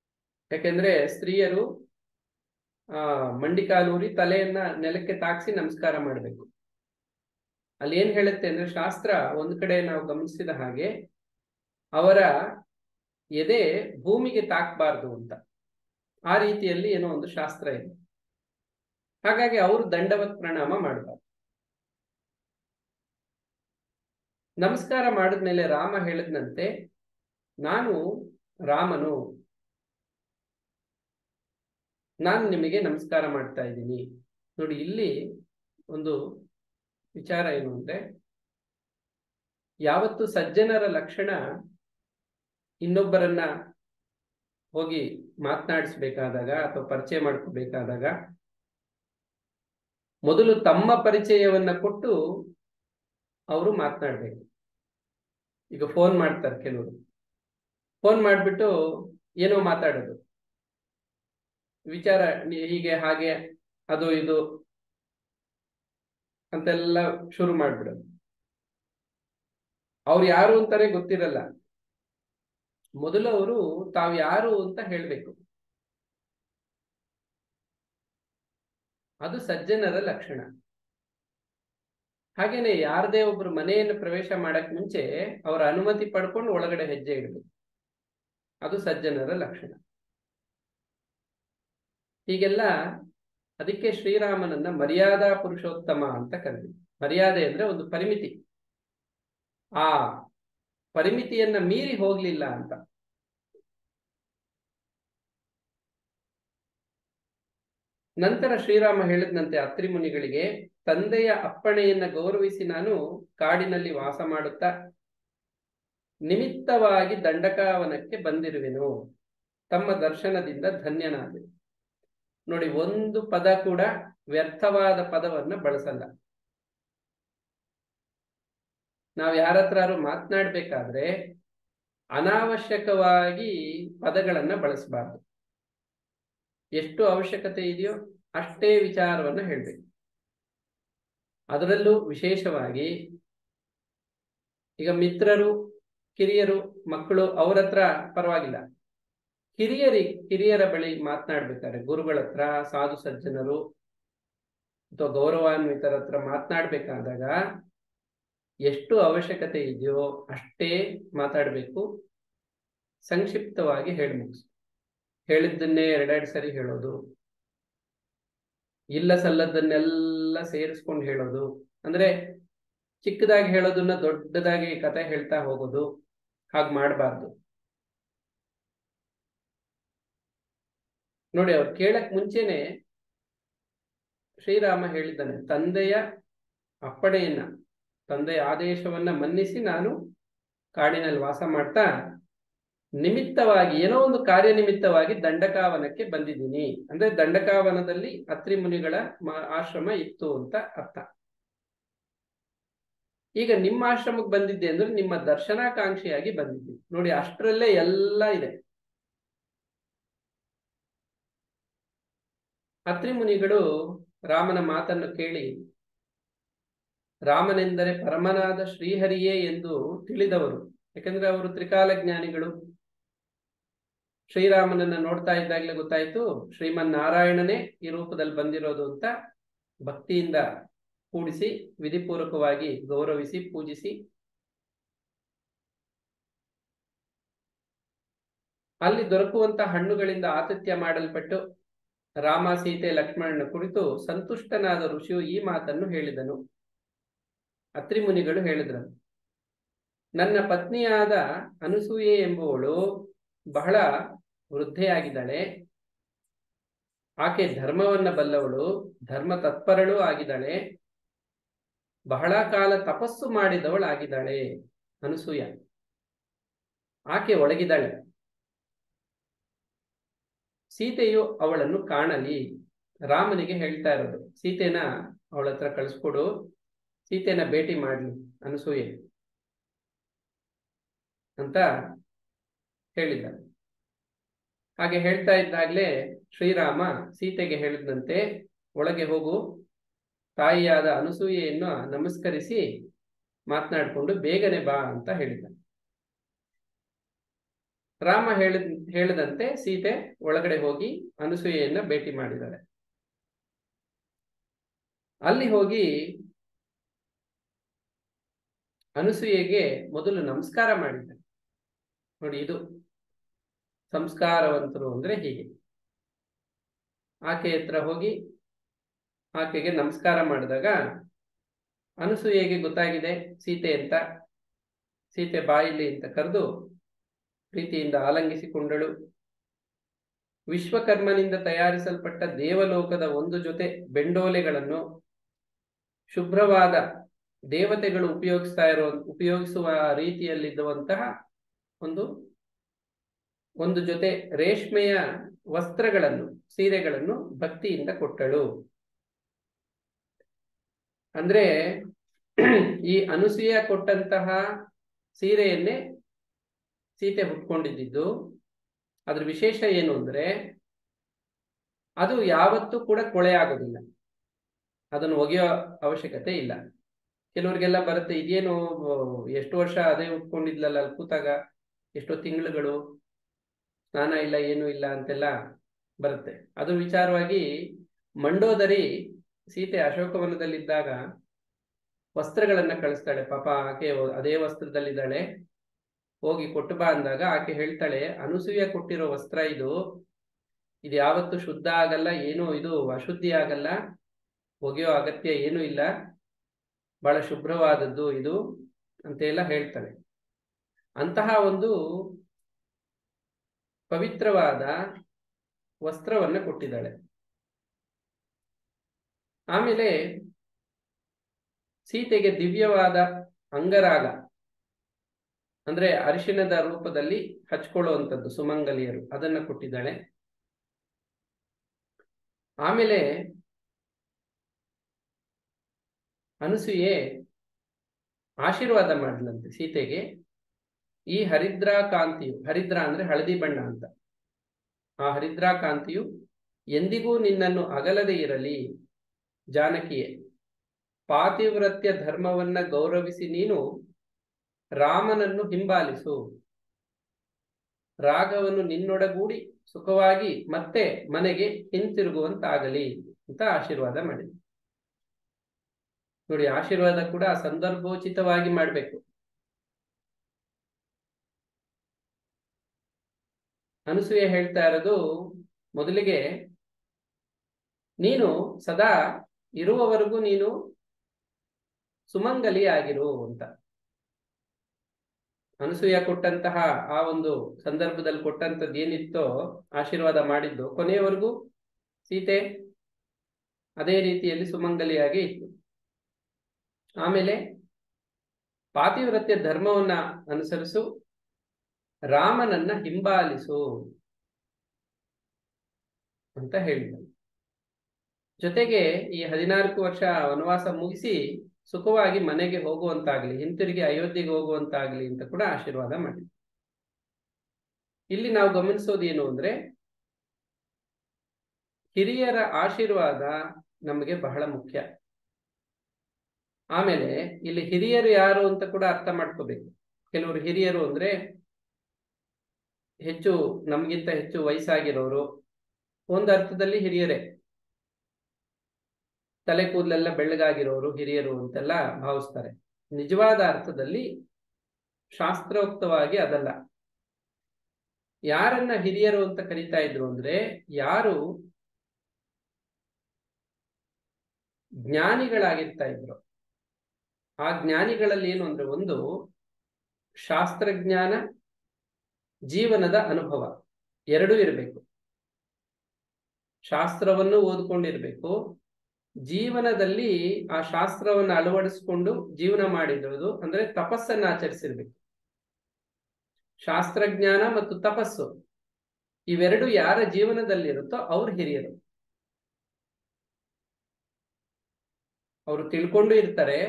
S1: ಯಾಕೆಂದ್ರೆ ಸ್ತ್ರೀಯರು ಆ ಮಂಡಿಕಾಲೂರಿ ತಲೆಯನ್ನ ನೆಲಕ್ಕೆ ತಾಕ್ಸಿ ನಮಸ್ಕಾರ ಮಾಡಬೇಕು ಅಲ್ಲಿ ಏನ್ ಹೇಳುತ್ತೆ ಅಂದ್ರೆ ಶಾಸ್ತ್ರ ಒಂದ್ ಕಡೆ ನಾವು ಗಮನಿಸಿದ ಹಾಗೆ ಅವರ ಎದೆ ಭೂಮಿಗೆ ತಾಕ್ಬಾರ್ದು ಅಂತ ಆ ರೀತಿಯಲ್ಲಿ ಏನೋ ಒಂದು ಶಾಸ್ತ್ರ ಇದೆ ಹಾಗಾಗಿ ಅವರು ದಂಡವತ್ ಪ್ರಣಾಮ ಮಾಡಬಾರ್ದು ನಮಸ್ಕಾರ ಮಾಡಿದ್ಮೇಲೆ ರಾಮ ಹೇಳಿದ್ನಂತೆ ನಾನು ರಾಮನು ನಾನು ನಿಮಗೆ ನಮಸ್ಕಾರ ಮಾಡ್ತಾ ಇದ್ದೀನಿ ನೋಡಿ ಇಲ್ಲಿ ಒಂದು ವಿಚಾರ ಏನು ಅಂದ್ರೆ ಯಾವತ್ತು ಸಜ್ಜನರ ಲಕ್ಷಣ ಇನ್ನೊಬ್ಬರನ್ನ ಹೋಗಿ ಮಾತನಾಡಿಸ್ಬೇಕಾದಾಗ ಅಥವಾ ಪರಿಚಯ ಮಾಡ್ಕೋಬೇಕಾದಾಗ ಮೊದಲು ತಮ್ಮ ಪರಿಚಯವನ್ನ ಕೊಟ್ಟು ಅವರು ಮಾತನಾಡ್ಬೇಕು ಈಗ ಫೋನ್ ಮಾಡ್ತಾರೆ ಕೆಲವರು ಫೋನ್ ಮಾಡಿಬಿಟ್ಟು ಏನೋ ಮಾತಾಡೋದು ವಿಚಾರ ಹೀಗೆ ಹಾಗೆ ಅದು ಇದು ಅಂತೆಲ್ಲ ಶುರು ಮಾಡ್ಬಿಡೋದು ಅವ್ರು ಯಾರು ಅಂತಾನೆ ಗೊತ್ತಿರಲ್ಲ ಮೊದಲು ಅವರು ತಾವು ಯಾರು ಅಂತ ಹೇಳ್ಬೇಕು ಅದು ಸಜ್ಜನರ ಲಕ್ಷಣ ಹಾಗೇನೆ ಯಾರದೇ ಒಬ್ರು ಮನೆಯನ್ನು ಪ್ರವೇಶ ಮಾಡಕ್ ಮುಂಚೆ ಅವರ ಅನುಮತಿ ಪಡ್ಕೊಂಡು ಒಳಗಡೆ ಹೆಜ್ಜೆ ಇಡಬೇಕು ಅದು ಸಜ್ಜನರ ಲಕ್ಷಣ ಹೀಗೆಲ್ಲ ಅದಕ್ಕೆ ಶ್ರೀರಾಮನನ್ನ ಮರ್ಯಾದಾ ಪುರುಷೋತ್ತಮ ಅಂತ ಕರೆದ್ವಿ ಮರ್ಯಾದೆ ಅಂದ್ರೆ ಒಂದು ಪರಿಮಿತಿ ಆ ಪರಿಮಿತಿಯನ್ನ ಮೀರಿ ಹೋಗ್ಲಿಲ್ಲ ಅಂತ ನಂತರ ಶ್ರೀರಾಮ ಹೇಳಿದಂತೆ ಅತ್ರಿ ಮುನಿಗಳಿಗೆ ತಂದೆಯ ಅಪ್ಪಣೆಯನ್ನ ಗೌರವಿಸಿ ನಾನು ಕಾಡಿನಲ್ಲಿ ವಾಸ ಮಾಡುತ್ತಾ ನಿಮಿತ್ತವಾಗಿ ದಂಡಕಾವನಕ್ಕೆ ಬಂದಿರುವೆನು ತಮ್ಮ ದರ್ಶನದಿಂದ ಧನ್ಯನಾದೆ ನೋಡಿ ಒಂದು ಪದ ಕೂಡ ವ್ಯರ್ಥವಾದ ಪದವನ್ನ ಬಳಸಲ್ಲ ನಾವು ಯಾರತ್ರಾರು ಮಾತನಾಡ್ಬೇಕಾದ್ರೆ ಅನಾವಶ್ಯಕವಾಗಿ ಪದಗಳನ್ನ ಬಳಸಬಾರ್ದು ಎಷ್ಟು ಅವಶ್ಯಕತೆ ಇದೆಯೋ ಅಷ್ಟೇ ವಿಚಾರವನ್ನ ಹೇಳ್ಬೇಕು ಅದರಲ್ಲೂ ವಿಶೇಷವಾಗಿ ಈಗ ಮಿತ್ರರು ಕಿರಿಯರು ಮಕ್ಕಳು ಅವ್ರ ಹತ್ರ ಪರವಾಗಿಲ್ಲ ಹಿರಿಯರಿ ಹಿರಿಯರ ಬಳಿ ಮಾತನಾಡ್ಬೇಕಾದ್ರೆ ಗುರುಗಳ ಹತ್ರ ಸಾಧು ಸಜ್ಜನರು ಅಥವಾ ಗೌರವಾನ್ವಿತರ ಹತ್ರ ಮಾತನಾಡ್ಬೇಕಾದಾಗ ಎಷ್ಟು ಅವಶ್ಯಕತೆ ಇದೆಯೋ ಅಷ್ಟೇ ಮಾತಾಡಬೇಕು ಸಂಕ್ಷಿಪ್ತವಾಗಿ ಹೇಳಿ ಮುಗಿಸು ಹೇಳಿದ್ದನ್ನೇ ಎರಡೆರಡು ಸರಿ ಹೇಳೋದು ಇಲ್ಲ ಸಲ್ಲದನ್ನೆಲ್ಲ ಸೇರಿಸ್ಕೊಂಡು ಹೇಳೋದು ಅಂದ್ರೆ ಚಿಕ್ಕದಾಗಿ ಹೇಳೋದನ್ನ ದೊಡ್ಡದಾಗಿ ಕತೆ ಹೇಳ್ತಾ ಹೋಗೋದು ಹಾಗೆ ಮಾಡಬಾರ್ದು ನೋಡಿ ಅವ್ರು ಕೇಳಕ್ ಮುಂಚೆನೆ ಶ್ರೀರಾಮ ಹೇಳಿದ್ದಾನೆ ತಂದೆಯ ಅಪ್ಪಣೆಯನ್ನ ತಂದೆಯ ಆದೇಶವನ್ನ ಮನ್ನಿಸಿ ನಾನು ಕಾಡಿನಲ್ಲಿ ವಾಸ ಮಾಡ್ತಾ ನಿಮಿತ್ತವಾಗಿ ಏನೋ ಒಂದು ಕಾರ್ಯನಿಮಿತ್ತವಾಗಿ ದಂಡಕಾವನಕ್ಕೆ ಬಂದಿದ್ದೀನಿ ಅಂದ್ರೆ ದಂಡಕಾವನದಲ್ಲಿ ಅತ್ರಿ ಮುನಿಗಳ ಆಶ್ರಮ ಇತ್ತು ಅಂತ ಅರ್ಥ ಈಗ ನಿಮ್ಮ ಆಶ್ರಮಕ್ಕೆ ಬಂದಿದ್ದೆ ಅಂದ್ರೆ ನಿಮ್ಮ ದರ್ಶನಾಕಾಂಕ್ಷಿಯಾಗಿ ಬಂದಿದ್ದೀನಿ ನೋಡಿ ಅಷ್ಟರಲ್ಲೇ ಎಲ್ಲ ಇದೆ ಅತ್ರಿ ಮುನಿಗಳು ರಾಮನ ಮಾತನ್ನು ಕೇಳಿ ರಾಮನೆಂದರೆ ಪರಮನಾದ ಶ್ರೀಹರಿಯೇ ಎಂದು ತಿಳಿದವರು ಯಾಕಂದ್ರೆ ಅವರು ತ್ರಿಕಾಲ ಜ್ಞಾನಿಗಳು ಶ್ರೀರಾಮನನ್ನ ನೋಡ್ತಾ ಇದ್ದಾಗಲೇ ಗೊತ್ತಾಯ್ತು ಶ್ರೀಮನ್ ನಾರಾಯಣನೇ ಈ ರೂಪದಲ್ಲಿ ಬಂದಿರೋದು ಅಂತ ಭಕ್ತಿಯಿಂದ ಕೂಡಿಸಿ ವಿಧಿಪೂರ್ವಕವಾಗಿ ಗೌರವಿಸಿ ಪೂಜಿಸಿ ಅಲ್ಲಿ ದೊರಕುವಂತ ಹಣ್ಣುಗಳಿಂದ ಆತಿಥ್ಯ ಮಾಡಲ್ಪಟ್ಟು ರಾಮ ಸೀತೆ ಲಕ್ಷ್ಮಣನ ಕುರಿತು ಸಂತುಷ್ಟನಾದ ಋಷಿಯು ಈ ಮಾತನ್ನು ಹೇಳಿದನು ಅತ್ರಿ ಮುನಿಗಳು ಹೇಳಿದ್ರು ನನ್ನ ಪತ್ನಿಯಾದ ಅನಸೂಯೆ ಎಂಬುವಳು ಬಹಳ ವೃದ್ಧೆಯಾಗಿದ್ದಾಳೆ ಆಕೆ ಧರ್ಮವನ್ನ ಬಲ್ಲವಳು ಧರ್ಮ ತತ್ಪರಳೂ ಆಗಿದ್ದಾಳೆ ಬಹಳ ಕಾಲ ತಪಸ್ಸು ಮಾಡಿದವಳಾಗಿದ್ದಾಳೆ ಅನಸೂಯ ಆಕೆ ಒಳಗಿದ್ದಾಳೆ ಸೀತೆಯು ಅವಳನ್ನು ಕಾಣಲಿ ರಾಮನಿಗೆ ಹೇಳ್ತಾ ಇರೋದು ಸೀತೆನ ಅವಳ ಹತ್ರ ಕಳಿಸ್ಕೊಡು ಸೀತೆನ ಭೇಟಿ ಮಾಡ್ಲಿ ಅನಸೂಯೆ ಅಂತ ಹೇಳಿದ್ದ ಹಾಗೆ ಹೇಳ್ತಾ ಇದ್ದಾಗ್ಲೇ ಶ್ರೀರಾಮ ಸೀತೆಗೆ ಹೇಳಿದಂತೆ ಒಳಗೆ ಹೋಗು ತಾಯಿಯಾದ ಅನಸೂಯೆಯನ್ನು ನಮಸ್ಕರಿಸಿ ಮಾತನಾಡಿಕೊಂಡು ಬೇಗನೆ ಬಾ ಅಂತ ಹೇಳಿದ ರಾಮ ಹೇಳಿದ ಹೇಳಿದಂತೆ ಸೀತೆ ಒಳಗಡೆ ಹೋಗಿ ಅನಸೂಯೆಯನ್ನ ಭೇಟಿ ಮಾಡಿದ್ದಾಳೆ ಅಲ್ಲಿ ಹೋಗಿ ಅನಸೂಯೆಗೆ ಮೊದಲು ನಮಸ್ಕಾರ ಮಾಡಿದ್ದಾಳೆ ನೋಡಿ ಇದು ಸಂಸ್ಕಾರವಂತರು ಅಂದ್ರೆ ಹೀಗೆ ಆಕೆ ಹತ್ರ ಹೋಗಿ ಆಕೆಗೆ ನಮಸ್ಕಾರ ಮಾಡಿದಾಗ ಅನಸೂಯೆಗೆ ಗೊತ್ತಾಗಿದೆ ಸೀತೆ ಅಂತ ಸೀತೆ ಬಾಯಿಲಿ ಅಂತ ಕರೆದು ಪ್ರೀತಿಯಿಂದ ಆಲಂಗಿಸಿಕೊಂಡಳು ವಿಶ್ವಕರ್ಮನಿಂದ ತಯಾರಿಸಲ್ಪಟ್ಟ ದೇವಲೋಕದ ಒಂದು ಜೊತೆ ಬೆಂಡೋಲೆಗಳನ್ನು ಶುಭ್ರವಾದ ದೇವತೆಗಳು ಉಪಯೋಗಿಸ್ತಾ ಇರೋ ಉಪಯೋಗಿಸುವ ರೀತಿಯಲ್ಲಿದ್ದುವಂತಹ ಒಂದು ಒಂದು ಜೊತೆ ರೇಷ್ಮೆಯ ವಸ್ತ್ರಗಳನ್ನು ಸೀರೆಗಳನ್ನು ಭಕ್ತಿಯಿಂದ ಕೊಟ್ಟಳು ಅಂದ್ರೆ ಈ ಅನುಸೂಯ ಕೊಟ್ಟಂತಹ ಸೀರೆಯನ್ನೇ ಸೀತೆ ಹುಟ್ಕೊಂಡಿದ್ದು ಅದ್ರ ವಿಶೇಷ ಏನು ಅಂದ್ರೆ ಅದು ಯಾವತ್ತೂ ಕೂಡ ಕೊಳೆ ಆಗೋದಿಲ್ಲ ಅದನ್ನು ಒಗೆಯೋ ಅವಶ್ಯಕತೆ ಇಲ್ಲ ಕೆಲವರಿಗೆಲ್ಲ ಬರುತ್ತೆ ಇದೇನು ಎಷ್ಟು ವರ್ಷ ಅದೇ ಉಟ್ಕೊಂಡಿದ್ಲಲ್ಲ ಅಲ್ಲಿ ಕೂತಾಗ ಎಷ್ಟೋ ತಿಂಗಳುಗಳು ಸ್ನಾನ ಇಲ್ಲ ಏನು ಇಲ್ಲ ಅಂತೆಲ್ಲ ಬರುತ್ತೆ ಅದು ವಿಚಾರವಾಗಿ ಮಂಡೋದರಿ ಸೀತೆ ಅಶೋಕವನದಲ್ಲಿದ್ದಾಗ ವಸ್ತ್ರಗಳನ್ನ ಕಳಿಸ್ತಾಳೆ ಪಾಪ ಆಕೆ ಅದೇ ವಸ್ತ್ರದಲ್ಲಿದ್ದಾಳೆ ಹೋಗಿ ಕೊಟ್ಟು ಬಾ ಅಂದಾಗ ಆಕೆ ಹೇಳ್ತಾಳೆ ಅನುಸೂಯ ಕೊಟ್ಟಿರೋ ವಸ್ತ್ರ ಇದು ಇದು ಯಾವತ್ತು ಶುದ್ಧ ಆಗಲ್ಲ ಏನು ಇದು ಅಶುದ್ಧಿ ಆಗಲ್ಲ ಒಗೆಯೋ ಅಗತ್ಯ ಏನೂ ಇಲ್ಲ ಬಹಳ ಶುಭ್ರವಾದದ್ದು ಇದು ಅಂತೆಲ್ಲ ಹೇಳ್ತಾಳೆ ಅಂತಹ ಒಂದು ಪವಿತ್ರವಾದ ವಸ್ತ್ರವನ್ನ ಕೊಟ್ಟಿದ್ದಾಳೆ ಆಮೇಲೆ ಸೀತೆಗೆ ದಿವ್ಯವಾದ ಅಂಗರಾಗ ಅಂದ್ರೆ ಅರಿಶಿಣದ ರೂಪದಲ್ಲಿ ಹಚ್ಕೊಳ್ಳುವಂಥದ್ದು ಸುಮಂಗಲಿಯರು ಅದನ್ನ ಕೊಟ್ಟಿದ್ದಾಳೆ ಆಮೇಲೆ ಅನಸೂಯೆ ಆಶೀರ್ವಾದ ಮಾಡಲಂತೆ ಸೀತೆಗೆ ಈ ಹರಿದ್ರಾ ಕಾಂತಿಯು ಹರಿದ್ರಾ ಅಂದ್ರೆ ಹಳದಿ ಬಣ್ಣ ಅಂತ ಆ ಹರಿದ್ರಾ ಕಾಂತಿಯು ಎಂದಿಗೂ ನಿನ್ನನ್ನು ಅಗಲದೆ ಇರಲಿ ಜಾನಕಿಯೇ ಪಾತಿವ್ರತ್ಯ ಧರ್ಮವನ್ನ ಗೌರವಿಸಿ ನೀನು ರಾಮನನ್ನು ಹಿಂಬಾಲಿಸು ರಾಗವನ್ನು ನಿನ್ನೊಡಗೂಡಿ ಸುಖವಾಗಿ ಮತ್ತೆ ಮನೆಗೆ ಹಿಂತಿರುಗುವಂತಾಗಲಿ ಅಂತ ಆಶೀರ್ವಾದ ಮಾಡಿದೆ ನೋಡಿ ಆಶೀರ್ವಾದ ಕೂಡ ಸಂದರ್ಭೋಚಿತವಾಗಿ ಮಾಡಬೇಕು ಅನಸೂಯ ಹೇಳ್ತಾ ಇರೋದು ಮೊದಲಿಗೆ ನೀನು ಸದಾ ಇರುವವರೆಗೂ ನೀನು ಸುಮಂಗಲಿ ಆಗಿರು ಅಂತ ಅನಸೂಯ ಕೊಟ್ಟಂತಹ ಆ ಒಂದು ಸಂದರ್ಭದಲ್ಲಿ ಕೊಟ್ಟಂತದ್ದು ಏನಿತ್ತೋ ಆಶೀರ್ವಾದ ಮಾಡಿದ್ದು ಕೊನೆಯವರೆಗೂ ಸೀತೆ ಅದೇ ರೀತಿಯಲ್ಲಿ ಸುಮಂಗಲಿಯಾಗಿ ಇತ್ತು ಆಮೇಲೆ ಪಾತಿವ್ರತ್ಯ ಧರ್ಮವನ್ನ ಅನುಸರಿಸು ರಾಮನನ್ನ ಹಿಂಬಾಲಿಸು ಅಂತ ಹೇಳಿದ ಜೊತೆಗೆ ಈ ಹದಿನಾಲ್ಕು ವರ್ಷ ವನವಾಸ ಮುಗಿಸಿ ಸುಖವಾಗಿ ಮನೆಗೆ ಹೋಗುವಂತಾಗ್ಲಿ ಹಿಂತಿರುಗಿ ಅಯೋಧ್ಯೆಗೆ ಹೋಗುವಂತಾಗ್ಲಿ ಅಂತ ಕೂಡ ಆಶೀರ್ವಾದ ಮಾಡಿದ್ರು ಇಲ್ಲಿ ನಾವು ಗಮನಿಸೋದು ಏನು ಅಂದ್ರೆ ಹಿರಿಯರ ಆಶೀರ್ವಾದ ನಮಗೆ ಬಹಳ ಮುಖ್ಯ ಆಮೇಲೆ ಇಲ್ಲಿ ಹಿರಿಯರು ಯಾರು ಅಂತ ಕೂಡ ಅರ್ಥ ಮಾಡ್ಕೋಬೇಕು ಕೆಲವರು ಹಿರಿಯರು ಅಂದ್ರೆ ಹೆಚ್ಚು ನಮಗಿಂತ ಹೆಚ್ಚು ವಯಸ್ಸಾಗಿರೋರು ಒಂದು ಅರ್ಥದಲ್ಲಿ ಹಿರಿಯರೇ ತಲೆ ಕೂದಲೆಲ್ಲ ಬೆಳ್ಳಗಾಗಿರೋರು ಹಿರಿಯರು ಅಂತೆಲ್ಲ ಭಾವಿಸ್ತಾರೆ ನಿಜವಾದ ಅರ್ಥದಲ್ಲಿ ಶಾಸ್ತ್ರೋಕ್ತವಾಗಿ ಅದಲ್ಲ ಯಾರನ್ನ ಹಿರಿಯರು ಅಂತ ಕರಿತಾ ಇದ್ರು ಅಂದ್ರೆ ಯಾರು ಜ್ಞಾನಿಗಳಾಗಿರ್ತಾ ಇದ್ರು ಆ ಜ್ಞಾನಿಗಳಲ್ಲಿ ಏನು ಅಂದ್ರೆ ಒಂದು ಶಾಸ್ತ್ರಜ್ಞಾನ ಜೀವನದ ಅನುಭವ ಎರಡೂ ಇರಬೇಕು ಶಾಸ್ತ್ರವನ್ನು ಓದ್ಕೊಂಡಿರ್ಬೇಕು ಜೀವನದಲ್ಲಿ ಆ ಶಾಸ್ತ್ರವನ್ನು ಅಳವಡಿಸಿಕೊಂಡು ಜೀವನ ಮಾಡಿರೋದು ಅಂದ್ರೆ ತಪಸ್ಸನ್ನು ಆಚರಿಸಿರ್ಬೇಕು ಶಾಸ್ತ್ರಜ್ಞಾನ ಮತ್ತು ತಪಸ್ಸು ಇವೆರಡು ಯಾರ ಜೀವನದಲ್ಲಿರುತ್ತೋ ಅವ್ರು ಹಿರಿಯರು ಅವರು ತಿಳ್ಕೊಂಡು ಇರ್ತಾರೆ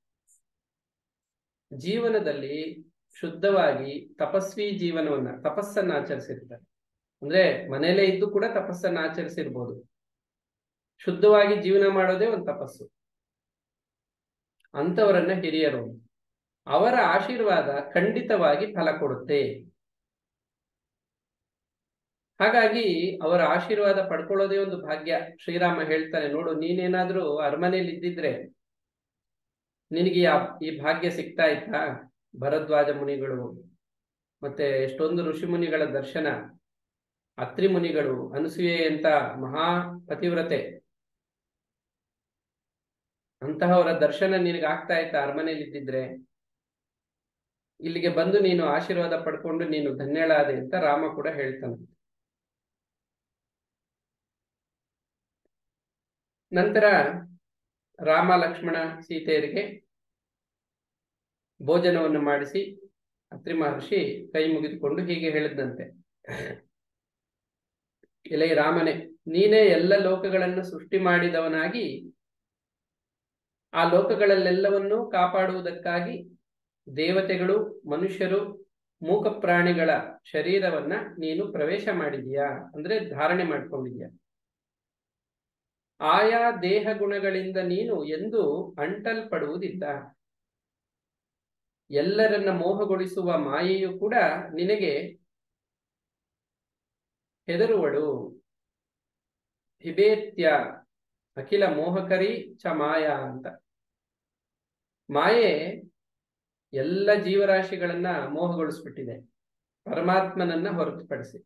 S1: ಜೀವನದಲ್ಲಿ ಶುದ್ಧವಾಗಿ ತಪಸ್ವಿ ಜೀವನವನ್ನ ತಪಸ್ಸನ್ನ ಆಚರಿಸಿರ್ತಾರೆ ಅಂದ್ರೆ ಮನೆಯಲ್ಲೇ ಇದ್ದು ಕೂಡ ತಪಸ್ಸನ್ನ ಆಚರಿಸಿರ್ಬೋದು ಶುದ್ಧವಾಗಿ ಜೀವನ ಮಾಡೋದೇ ಒಂದು ತಪಸ್ಸು ಅಂಥವರನ್ನ ಹಿರಿಯರು ಅವರ ಆಶೀರ್ವಾದ ಖಂಡಿತವಾಗಿ ಫಲ ಕೊಡುತ್ತೆ ಹಾಗಾಗಿ ಅವರ ಆಶೀರ್ವಾದ ಪಡ್ಕೊಳ್ಳೋದೇ ಒಂದು ಭಾಗ್ಯ ಶ್ರೀರಾಮ ಹೇಳ್ತಾನೆ ನೋಡು ನೀನೇನಾದ್ರೂ ಅರಮನೆಯಲ್ಲಿ ಇದ್ದಿದ್ರೆ ನಿನಗೆ ಈ ಭಾಗ್ಯ ಸಿಗ್ತಾ ಇತ್ತಾ ಭರದ್ವಾಜ ಮುನಿಗಳು ಮತ್ತೆ ಎಷ್ಟೊಂದು ಋಷಿ ಮುನಿಗಳ ದರ್ಶನ ಅತ್ರಿ ಮುನಿಗಳು ಅನಸೂಯೆ ಅಂತ ಮಹಾ ಪತಿವ್ರತೆ ಅಂತಹವರ ದರ್ಶನ ನಿನಗೆ ಆಗ್ತಾ ಇತ್ತ ಅರಮನೆಯಲ್ಲಿ ಇದ್ದಿದ್ರೆ ಇಲ್ಲಿಗೆ ಬಂದು ನೀನು ಆಶೀರ್ವಾದ ಪಡ್ಕೊಂಡು ನೀನು ಧನ್ಯಳಾದೆ ಅಂತ ರಾಮ ಕೂಡ ಹೇಳ್ತಾನೆ ನಂತರ ರಾಮ ಲಕ್ಷ್ಮಣ ಸೀತೆಯರಿಗೆ ಭೋಜನವನ್ನು ಮಾಡಿಸಿ ಅತ್ರಿ ಮಹರ್ಷಿ ಕೈ ಮುಗಿದುಕೊಂಡು ಹೀಗೆ ಹೇಳಿದಂತೆ ಎಲೆ ರಾಮನೇ ನೀನೇ ಎಲ್ಲ ಲೋಕಗಳನ್ನು ಸೃಷ್ಟಿ ಮಾಡಿದವನಾಗಿ ಆ ಲೋಕಗಳಲ್ಲೆಲ್ಲವನ್ನೂ ಕಾಪಾಡುವುದಕ್ಕಾಗಿ ದೇವತೆಗಳು ಮನುಷ್ಯರು ಮೂಕ ಪ್ರಾಣಿಗಳ ಶರೀರವನ್ನ ನೀನು ಪ್ರವೇಶ ಮಾಡಿದೀಯಾ ಅಂದ್ರೆ ಧಾರಣೆ ಮಾಡ್ಕೊಂಡಿದ್ಯಾ ಆಯಾ ದೇಹ ಗುಣಗಳಿಂದ ನೀನು ಎಂದು ಅಂಟಲ್ಪಡುವುದಿಲ್ಲ ಎಲ್ಲರನ್ನ ಮೋಹಗೊಳಿಸುವ ಮಾಯೆಯು ಕೂಡ ನಿನಗೆ ಹೆದರುವಳು ಹಿಬೇತ್ಯ ಅಖಿಲ ಮೋಹಕರಿ ಚ ಮಾಯಾ ಅಂತ ಮಾಯೆ ಎಲ್ಲ ಜೀವರಾಶಿಗಳನ್ನ ಮೋಹಗೊಳಿಸ್ಬಿಟ್ಟಿದೆ ಪರಮಾತ್ಮನನ್ನ ಹೊರತುಪಡಿಸಿ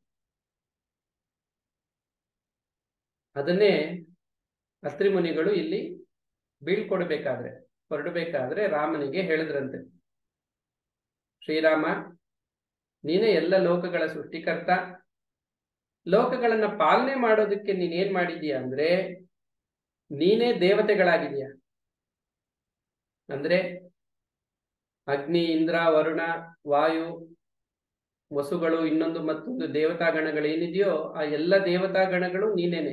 S1: ಅದನ್ನೇ ಅತ್ರಿ ಮುನಿಗಳು ಇಲ್ಲಿ ಬೀಳ್ಕೊಡ್ಬೇಕಾದ್ರೆ ಹೊರಡಬೇಕಾದ್ರೆ ರಾಮನಿಗೆ ಹೇಳಿದ್ರಂತೆ ಶ್ರೀರಾಮ ನೀನೇ ಎಲ್ಲ ಲೋಕಗಳ ಸೃಷ್ಟಿಕರ್ತ ಲೋಕಗಳನ್ನ ಪಾಲನೆ ಮಾಡೋದಕ್ಕೆ ನೀನೇನ್ ಮಾಡಿದೀಯ ಅಂದ್ರೆ ನೀನೇ ದೇವತೆಗಳಾಗಿದೀಯ ಅಂದ್ರೆ ಅಗ್ನಿ ಇಂದ್ರ ವರುಣ ವಾಯು ವಸುಗಳು ಇನ್ನೊಂದು ಮತ್ತೊಂದು ದೇವತಾ ಗಣಗಳೇನಿದೆಯೋ ಆ ಎಲ್ಲ ದೇವತಾ ಗಣಗಳು ನೀನೇನೆ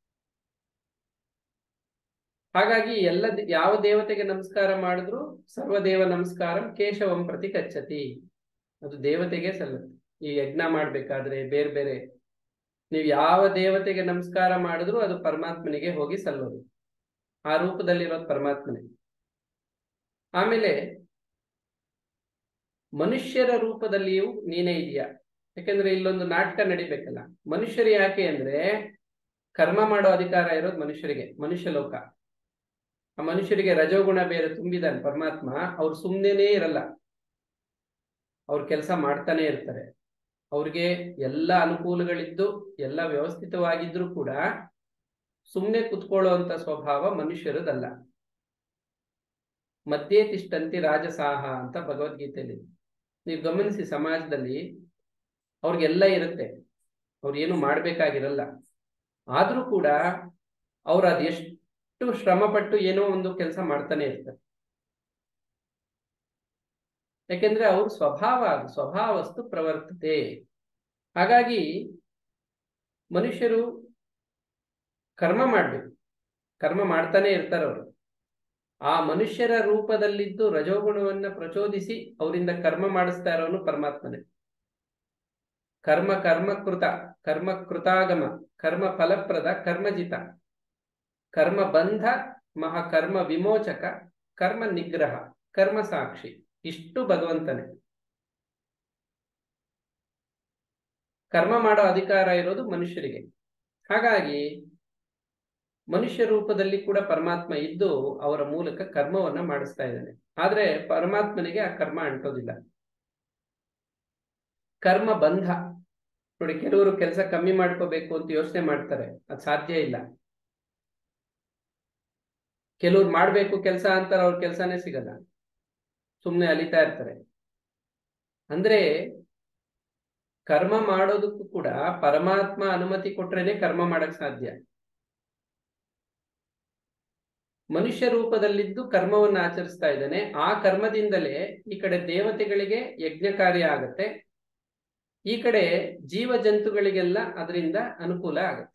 S1: ಹಾಗಾಗಿ ಎಲ್ಲ ಯಾವ ದೇವತೆಗೆ ನಮಸ್ಕಾರ ಮಾಡಿದ್ರು ಸರ್ವದೇವ ನಮಸ್ಕಾರಂ ಕೇಶವಂ ಪ್ರತಿ ಕಚ್ಚತಿ ಅದು ದೇವತೆಗೆ ಸಲ್ಲುತ್ತೆ ಈ ಯಜ್ಞ ಮಾಡ್ಬೇಕಾದ್ರೆ ಬೇರೆ ಬೇರೆ ನೀವು ಯಾವ ದೇವತೆಗೆ ನಮಸ್ಕಾರ ಮಾಡಿದ್ರು ಅದು ಪರಮಾತ್ಮನಿಗೆ ಹೋಗಿ ಸಲ್ಲೋದು ಆ ರೂಪದಲ್ಲಿರೋದು ಪರಮಾತ್ಮನೇ ಆಮೇಲೆ ಮನುಷ್ಯರ ರೂಪದಲ್ಲಿಯೂ ನೀನೇ ಇದೆಯಾ ಯಾಕಂದ್ರೆ ಇಲ್ಲೊಂದು ನಾಟಕ ನಡಿಬೇಕಲ್ಲ ಮನುಷ್ಯರು ಯಾಕೆ ಅಂದ್ರೆ ಕರ್ಮ ಮಾಡೋ ಅಧಿಕಾರ ಇರೋದು ಮನುಷ್ಯರಿಗೆ ಮನುಷ್ಯ ಲೋಕ ಆ ಮನುಷ್ಯರಿಗೆ ರಜೋಗುಣ ಬೇರೆ ತುಂಬಿದಾನೆ ಪರಮಾತ್ಮ ಅವ್ರು ಸುಮ್ಮನೆ ಇರಲ್ಲ ಅವ್ರ ಕೆಲಸ ಮಾಡ್ತಾನೆ ಇರ್ತಾರೆ ಅವ್ರಿಗೆ ಎಲ್ಲ ಅನುಕೂಲಗಳಿದ್ದು ಎಲ್ಲ ವ್ಯವಸ್ಥಿತವಾಗಿದ್ರು ಕೂಡ ಸುಮ್ಮನೆ ಕುತ್ಕೊಳ್ಳುವಂತ ಸ್ವಭಾವ ಮನುಷ್ಯರದಲ್ಲ ಮಧ್ಯೆ ತಿಷ್ಟಂತಿ ರಾಜಸಾಹ ಅಂತ ಭಗವದ್ಗೀತೆಯಲ್ಲಿ ನೀವು ಗಮನಿಸಿ ಸಮಾಜದಲ್ಲಿ ಅವ್ರಿಗೆಲ್ಲ ಇರುತ್ತೆ ಅವ್ರು ಏನು ಮಾಡ್ಬೇಕಾಗಿರಲ್ಲ ಆದ್ರೂ ಕೂಡ ಅವ್ರು ಅದೆಷ್ಟು ಶ್ರಮಪಟ್ಟು ಏನೋ ಒಂದು ಕೆಲಸ ಮಾಡ್ತಾನೆ ಇರ್ತಾರೆ ಯಾಕೆಂದ್ರೆ ಅವ್ರ ಸ್ವಭಾವ ಅದು ಸ್ವಭಾವಸ್ತು ಪ್ರವರ್ತತೆ ಹಾಗಾಗಿ ಮನುಷ್ಯರು ಕರ್ಮ ಮಾಡ್ಬೇಕು ಕರ್ಮ ಮಾಡ್ತಾನೆ ಇರ್ತಾರೆ ಅವರು ಆ ಮನುಷ್ಯರ ರೂಪದಲ್ಲಿದ್ದು ರಜೋಗುಣವನ್ನ ಪ್ರಚೋದಿಸಿ ಅವರಿಂದ ಕರ್ಮ ಮಾಡಿಸ್ತಾ ಇರೋನು ಪರಮಾತ್ಮನೇ ಕರ್ಮ ಕರ್ಮಕೃತ ಕರ್ಮ ಕೃತಾಗಮ ಕರ್ಮ ಫಲಪ್ರದ ಕರ್ಮಜಿತ ಕರ್ಮ ಬಂಧ ಮಹಾಕರ್ಮ ವಿಮೋಚಕ ಕರ್ಮ ನಿಗ್ರಹ ಕರ್ಮ ಸಾಕ್ಷಿ ಇಷ್ಟು ಭಗವಂತನೇ ಕರ್ಮ ಮಾಡೋ ಅಧಿಕಾರ ಇರೋದು ಮನುಷ್ಯರಿಗೆ ಹಾಗಾಗಿ ಮನುಷ್ಯ ರೂಪದಲ್ಲಿ ಕೂಡ ಪರಮಾತ್ಮ ಇದ್ದು ಅವರ ಮೂಲಕ ಕರ್ಮವನ್ನ ಮಾಡಿಸ್ತಾ ಇದ್ದಾನೆ ಆದ್ರೆ ಪರಮಾತ್ಮನಿಗೆ ಆ ಕರ್ಮ ಅಂಟೋದಿಲ್ಲ ಕರ್ಮ ಬಂಧ ನೋಡಿ ಕೆಲವರು ಕೆಲಸ ಕಮ್ಮಿ ಮಾಡ್ಕೋಬೇಕು ಅಂತ ಯೋಚನೆ ಮಾಡ್ತಾರೆ ಅದು ಸಾಧ್ಯ ಇಲ್ಲ ಕೆಲವ್ರು ಮಾಡ್ಬೇಕು ಕೆಲಸ ಅಂತಾರೆ ಅವ್ರ ಕೆಲಸನೇ ಸಿಗಲ್ಲ ಸುಮ್ಮನೆ ಅಲಿತಾ ಇರ್ತಾರೆ ಅಂದ್ರೆ ಕರ್ಮ ಮಾಡೋದಕ್ಕೂ ಕೂಡ ಪರಮಾತ್ಮ ಅನುಮತಿ ಕೊಟ್ರೇನೆ ಕರ್ಮ ಮಾಡಕ್ ಸಾಧ್ಯ ಮನುಷ್ಯ ರೂಪದಲ್ಲಿದ್ದು ಕರ್ಮವನ್ನು ಆಚರಿಸ್ತಾ ಇದ್ದಾನೆ ಆ ಕರ್ಮದಿಂದಲೇ ಈ ಕಡೆ ದೇವತೆಗಳಿಗೆ ಯಜ್ಞ ಕಾರ್ಯ ಆಗತ್ತೆ ಈ ಕಡೆ ಜೀವ ಜಂತುಗಳಿಗೆಲ್ಲ ಅದರಿಂದ ಅನುಕೂಲ ಆಗತ್ತೆ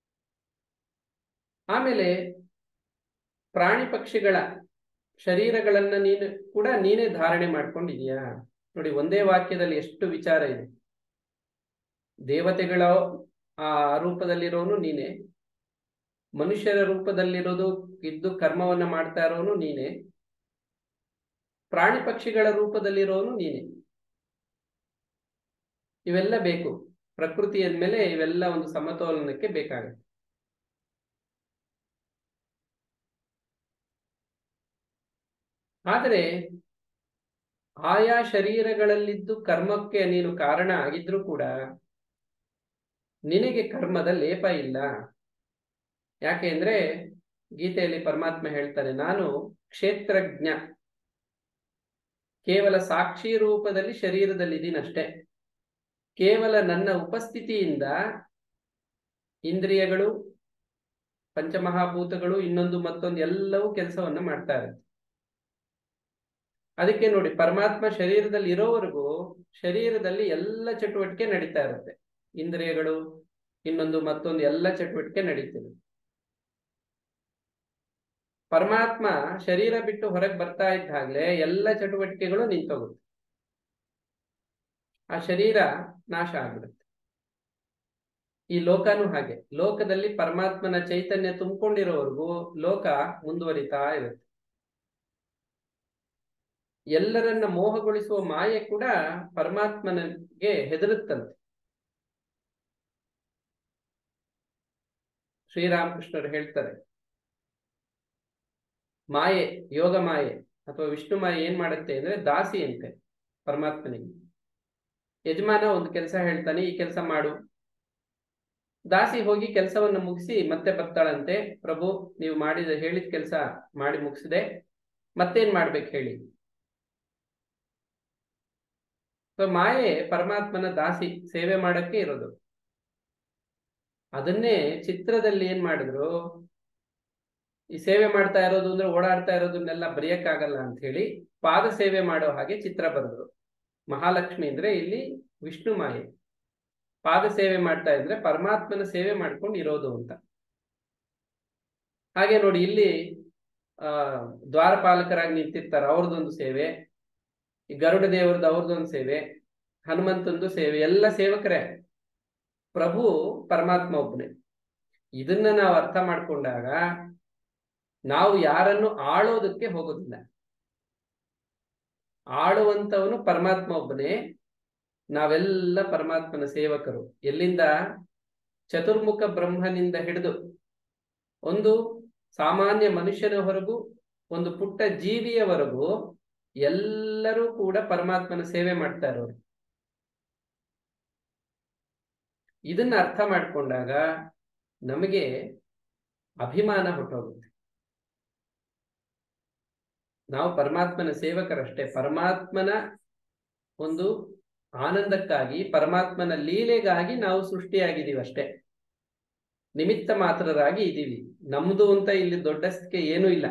S1: ಆಮೇಲೆ ಪ್ರಾಣಿ ಪಕ್ಷಿಗಳ ಶರೀರಗಳನ್ನ ನೀನು ಕೂಡ ನೀನೇ ಧಾರಣೆ ಮಾಡ್ಕೊಂಡಿದೀಯಾ ನೋಡಿ ಒಂದೇ ವಾಕ್ಯದಲ್ಲಿ ಎಷ್ಟು ವಿಚಾರ ಇದೆ ದೇವತೆಗಳ ಆ ರೂಪದಲ್ಲಿರೋನು ನೀನೆ ಮನುಷ್ಯರ ರೂಪದಲ್ಲಿರೋದು ಇದ್ದು ಕರ್ಮವನ್ನ ಮಾಡ್ತಾ ಇರೋನು ನೀನೆ ಪ್ರಾಣಿ ಪಕ್ಷಿಗಳ ರೂಪದಲ್ಲಿರೋನು ನೀನೆ ಇವೆಲ್ಲ ಬೇಕು ಪ್ರಕೃತಿ ಅಂದ್ಮೇಲೆ ಇವೆಲ್ಲ ಒಂದು ಸಮತೋಲನಕ್ಕೆ ಬೇಕಾಗುತ್ತೆ ಆದರೆ ಆಯಾ ಶರೀರಗಳಲ್ಲಿದ್ದು ಕರ್ಮಕ್ಕೆ ನೀನು ಕಾರಣ ಆಗಿದ್ರೂ ಕೂಡ ನಿನಗೆ ಕರ್ಮದ ಲೇಪ ಇಲ್ಲ ಯಾಕೆ ಅಂದ್ರೆ ಗೀತೆಯಲ್ಲಿ ಪರಮಾತ್ಮ ಹೇಳ್ತಾನೆ ನಾನು ಕ್ಷೇತ್ರಜ್ಞ ಕೇವಲ ಸಾಕ್ಷಿ ರೂಪದಲ್ಲಿ ಶರೀರದಲ್ಲಿ ಇದೀನಷ್ಟೇ ಕೇವಲ ನನ್ನ ಉಪಸ್ಥಿತಿಯಿಂದ ಇಂದ್ರಿಯಗಳು ಪಂಚಮಹಾಭೂತಗಳು ಇನ್ನೊಂದು ಮತ್ತೊಂದು ಎಲ್ಲವೂ ಕೆಲಸವನ್ನ ಮಾಡ್ತಾ ಇರುತ್ತೆ ಅದಕ್ಕೆ ನೋಡಿ ಪರಮಾತ್ಮ ಶರೀರದಲ್ಲಿ ಇರೋವರೆಗೂ ಶರೀರದಲ್ಲಿ ಎಲ್ಲ ಚಟುವಟಿಕೆ ನಡೀತಾ ಇರುತ್ತೆ ಇಂದ್ರಿಯಗಳು ಇನ್ನೊಂದು ಮತ್ತೊಂದು ಎಲ್ಲ ಚಟುವಟಿಕೆ ನಡೀತಿದೆ ಪರಮಾತ್ಮ ಶರೀರ ಬಿಟ್ಟು ಹೊರಗೆ ಬರ್ತಾ ಇದ್ದಾಗ್ಲೇ ಎಲ್ಲ ಚಟುವಟಿಕೆಗಳು ನಿಂತೋಗುತ್ತೆ ಆ ಶರೀರ ನಾಶ ಆಗ್ಬಿಡುತ್ತೆ ಈ ಲೋಕನೂ ಹಾಗೆ ಲೋಕದಲ್ಲಿ ಪರಮಾತ್ಮನ ಚೈತನ್ಯ ತುಂಬಿಕೊಂಡಿರೋವರೆಗೂ ಲೋಕ ಮುಂದುವರಿತಾ ಇರುತ್ತೆ ಎಲ್ಲರನ್ನ ಮೋಹಗೊಳಿಸುವ ಮಾಯೆ ಕೂಡ ಪರಮಾತ್ಮನಿಗೆ ಹೆದರುತ್ತಂತೆ ಶ್ರೀರಾಮಕೃಷ್ಣರು ಹೇಳ್ತಾರೆ ಮಾಯೆ ಯೋಗ ಮಾಯೆ ಅಥವಾ ವಿಷ್ಣು ಮಾಯೆ ಏನ್ ಮಾಡುತ್ತೆ ಅಂದ್ರೆ ದಾಸಿ ಅಂತೆ ಪರಮಾತ್ಮನಿಗೆ ಯಜಮಾನ ಒಂದು ಕೆಲಸ ಹೇಳ್ತಾನೆ ಈ ಕೆಲಸ ಮಾಡು ದಾಸಿ ಹೋಗಿ ಕೆಲಸವನ್ನು ಮುಗಿಸಿ ಮತ್ತೆ ಬರ್ತಾಳಂತೆ ಪ್ರಭು ನೀವು ಮಾಡಿದ ಹೇಳಿದ ಕೆಲಸ ಮಾಡಿ ಮುಗಿಸಿದೆ ಮತ್ತೇನ್ ಮಾಡ್ಬೇಕು ಹೇಳಿ ಸೊ ಮಾಯೆ ಪರಮಾತ್ಮನ ದಾಸಿ ಸೇವೆ ಮಾಡಕ್ಕೆ ಇರೋದು ಅದನ್ನೇ ಚಿತ್ರದಲ್ಲಿ ಏನ್ ಮಾಡಿದ್ರು ಈ ಸೇವೆ ಮಾಡ್ತಾ ಇರೋದು ಅಂದ್ರೆ ಓಡಾಡ್ತಾ ಇರೋದನ್ನೆಲ್ಲ ಬರೆಯಕ್ಕಾಗಲ್ಲ ಅಂತ ಹೇಳಿ ಪಾದ ಸೇವೆ ಮಾಡೋ ಹಾಗೆ ಚಿತ್ರ ಬರೆದ್ರು ಮಹಾಲಕ್ಷ್ಮಿ ಅಂದ್ರೆ ಇಲ್ಲಿ ವಿಷ್ಣು ಮಾಯೆ ಪಾದ ಸೇವೆ ಮಾಡ್ತಾ ಇದ್ರೆ ಪರಮಾತ್ಮನ ಸೇವೆ ಮಾಡ್ಕೊಂಡು ಇರೋದು ಅಂತ ಹಾಗೆ ನೋಡಿ ಇಲ್ಲಿ ಆ ದ್ವಾರಪಾಲಕರಾಗಿ ನಿಂತಿರ್ತಾರೆ ಅವ್ರದ್ದೊಂದು ಸೇವೆ ಈ ಗರುಡ ದೇವರದ್ದು ಅವ್ರದ್ದೊಂದು ಸೇವೆ ಹನುಮಂತಂದು ಸೇವೆ ಎಲ್ಲ ಸೇವಕರೇ ಪ್ರಭು ಪರಮಾತ್ಮ ಒಬ್ಬನೇ ಇದನ್ನ ನಾವು ಅರ್ಥ ಮಾಡ್ಕೊಂಡಾಗ ನಾವು ಯಾರನ್ನು ಆಳೋದಕ್ಕೆ ಹೋಗೋದಿಲ್ಲ ಆಳುವಂತವನು ಪರಮಾತ್ಮ ಒಬ್ಬನೇ ನಾವೆಲ್ಲ ಪರಮಾತ್ಮನ ಸೇವಕರು ಎಲ್ಲಿಂದ ಚತುರ್ಮುಖ ಬ್ರಹ್ಮನಿಂದ ಹಿಡಿದು ಒಂದು ಸಾಮಾನ್ಯ ಮನುಷ್ಯನವರೆಗೂ ಒಂದು ಪುಟ್ಟ ಜೀವಿಯವರೆಗೂ ಎಲ್ಲರೂ ಕೂಡ ಪರಮಾತ್ಮನ ಸೇವೆ ಮಾಡ್ತಾ ಇರೋರು ಇದನ್ನ ಅರ್ಥ ಮಾಡ್ಕೊಂಡಾಗ ನಮಗೆ ಅಭಿಮಾನ ಹೊಟ್ಟೋಗುತ್ತೆ ನಾವು ಪರಮಾತ್ಮನ ಸೇವಕರಷ್ಟೇ ಪರಮಾತ್ಮನ ಒಂದು ಆನಂದಕ್ಕಾಗಿ ಪರಮಾತ್ಮನ ಲೀಲೆಗಾಗಿ ನಾವು ಸೃಷ್ಟಿಯಾಗಿದ್ದೀವಿ ಅಷ್ಟೇ ನಿಮಿತ್ತ ಮಾತ್ರರಾಗಿ ಇದ್ದೀವಿ ನಮ್ದು ಅಂತ ಇಲ್ಲಿ ದೊಡ್ಡಸ್ತಿಕೆ ಏನೂ ಇಲ್ಲ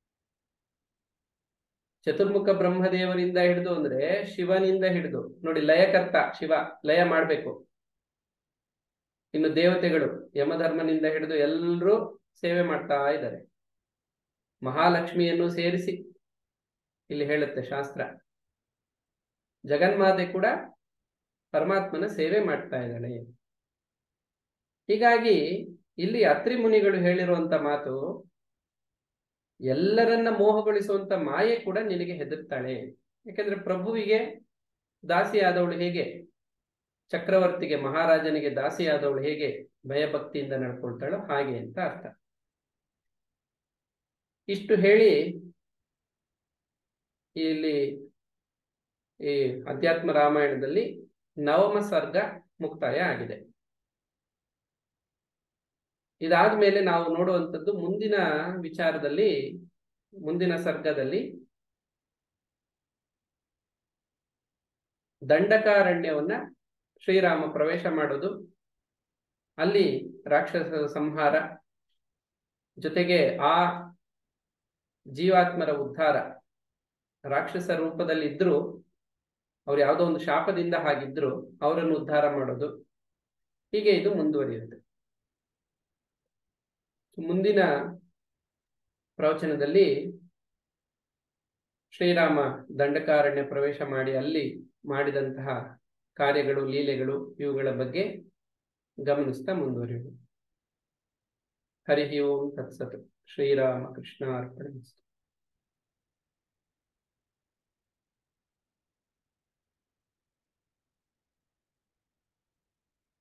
S1: ಚತುರ್ಮುಖ ಬ್ರಹ್ಮದೇವರಿಂದ ಹಿಡಿದು ಅಂದ್ರೆ ಶಿವನಿಂದ ಹಿಡಿದು ನೋಡಿ ಲಯಕರ್ತ ಶಿವ ಲಯ ಮಾಡ್ಬೇಕು ಇನ್ನು ದೇವತೆಗಳು ಯಮಧರ್ಮನಿಂದ ಹಿಡಿದು ಎಲ್ಲರೂ ಸೇವೆ ಮಾಡ್ತಾ ಇದ್ದಾರೆ ಮಹಾಲಕ್ಷ್ಮಿಯನ್ನು ಸೇರಿಸಿ ಇಲ್ಲಿ ಹೇಳುತ್ತೆ ಶಾಸ್ತ್ರ ಜಗನ್ಮಾತೆ ಕೂಡ ಪರಮಾತ್ಮನ ಸೇವೆ ಮಾಡ್ತಾ ಇದ್ದಾಳೆ ಹೀಗಾಗಿ ಇಲ್ಲಿ ಅತ್ರಿ ಮುನಿಗಳು ಹೇಳಿರುವಂತ ಮಾತು ಎಲ್ಲರನ್ನ ಮೋಹಗೊಳಿಸುವಂತ ಮಾಯೆ ಕೂಡ ನಿನಗೆ ಹೆದರ್ತಾಳೆ ಯಾಕಂದ್ರೆ ಪ್ರಭುವಿಗೆ ದಾಸಿಯಾದವಳು ಹೇಗೆ ಚಕ್ರವರ್ತಿಗೆ ಮಹಾರಾಜನಿಗೆ ದಾಸಿಯಾದವಳು ಹೇಗೆ ಭಯಭಕ್ತಿಯಿಂದ ನಡ್ಕೊಳ್ತಾಳೋ ಹಾಗೆ ಅಂತ ಅರ್ಥ ಇಷ್ಟು ಹೇಳಿ ಇಲ್ಲಿ ಈ ಅಧ್ಯಾತ್ಮ ರಾಮಾಯಣದಲ್ಲಿ ನವಮ ಸರ್ಗ ಮುಕ್ತಾಯ ಆಗಿದೆ ಇದಾದ್ಮೇಲೆ ನಾವು ನೋಡುವಂಥದ್ದು ಮುಂದಿನ ವಿಚಾರದಲ್ಲಿ ಮುಂದಿನ ಸರ್ಗದಲ್ಲಿ ದಂಡಕಾರಣ್ಯವನ್ನ ಶ್ರೀರಾಮ ಪ್ರವೇಶ ಮಾಡೋದು ಅಲ್ಲಿ ರಾಕ್ಷಸ ಸಂಹಾರ ಜೊತೆಗೆ ಆ ಜೀವಾತ್ಮರ ಉದ್ಧಾರ ರಾಕ್ಷಸ ರೂಪದಲ್ಲಿ ಇದ್ರು ಅವ್ರು ಯಾವುದೋ ಒಂದು ಶಾಪದಿಂದ ಹಾಗಿದ್ರು ಅವರನ್ನು ಉದ್ಧಾರ ಮಾಡೋದು ಹೀಗೆ ಇದು ಮುಂದುವರಿಯುತ್ತೆ ಮುಂದಿನ ಪ್ರವಚನದಲ್ಲಿ ಶ್ರೀರಾಮ ದಂಡಕಾರಣ್ಯ ಪ್ರವೇಶ ಮಾಡಿ ಅಲ್ಲಿ ಮಾಡಿದಂತಹ ಕಾರ್ಯಗಳು ಲೀಲೆಗಳು ಇವುಗಳ ಬಗ್ಗೆ ಗಮನಿಸ್ತಾ ಮುಂದುವರಿಯುವುದು ಹರಿ ಓಂ ತತ್ಸತ್ ಶ್ರೀರಾಮ ಕೃಷ್ಣ ಅರ್ಪಣ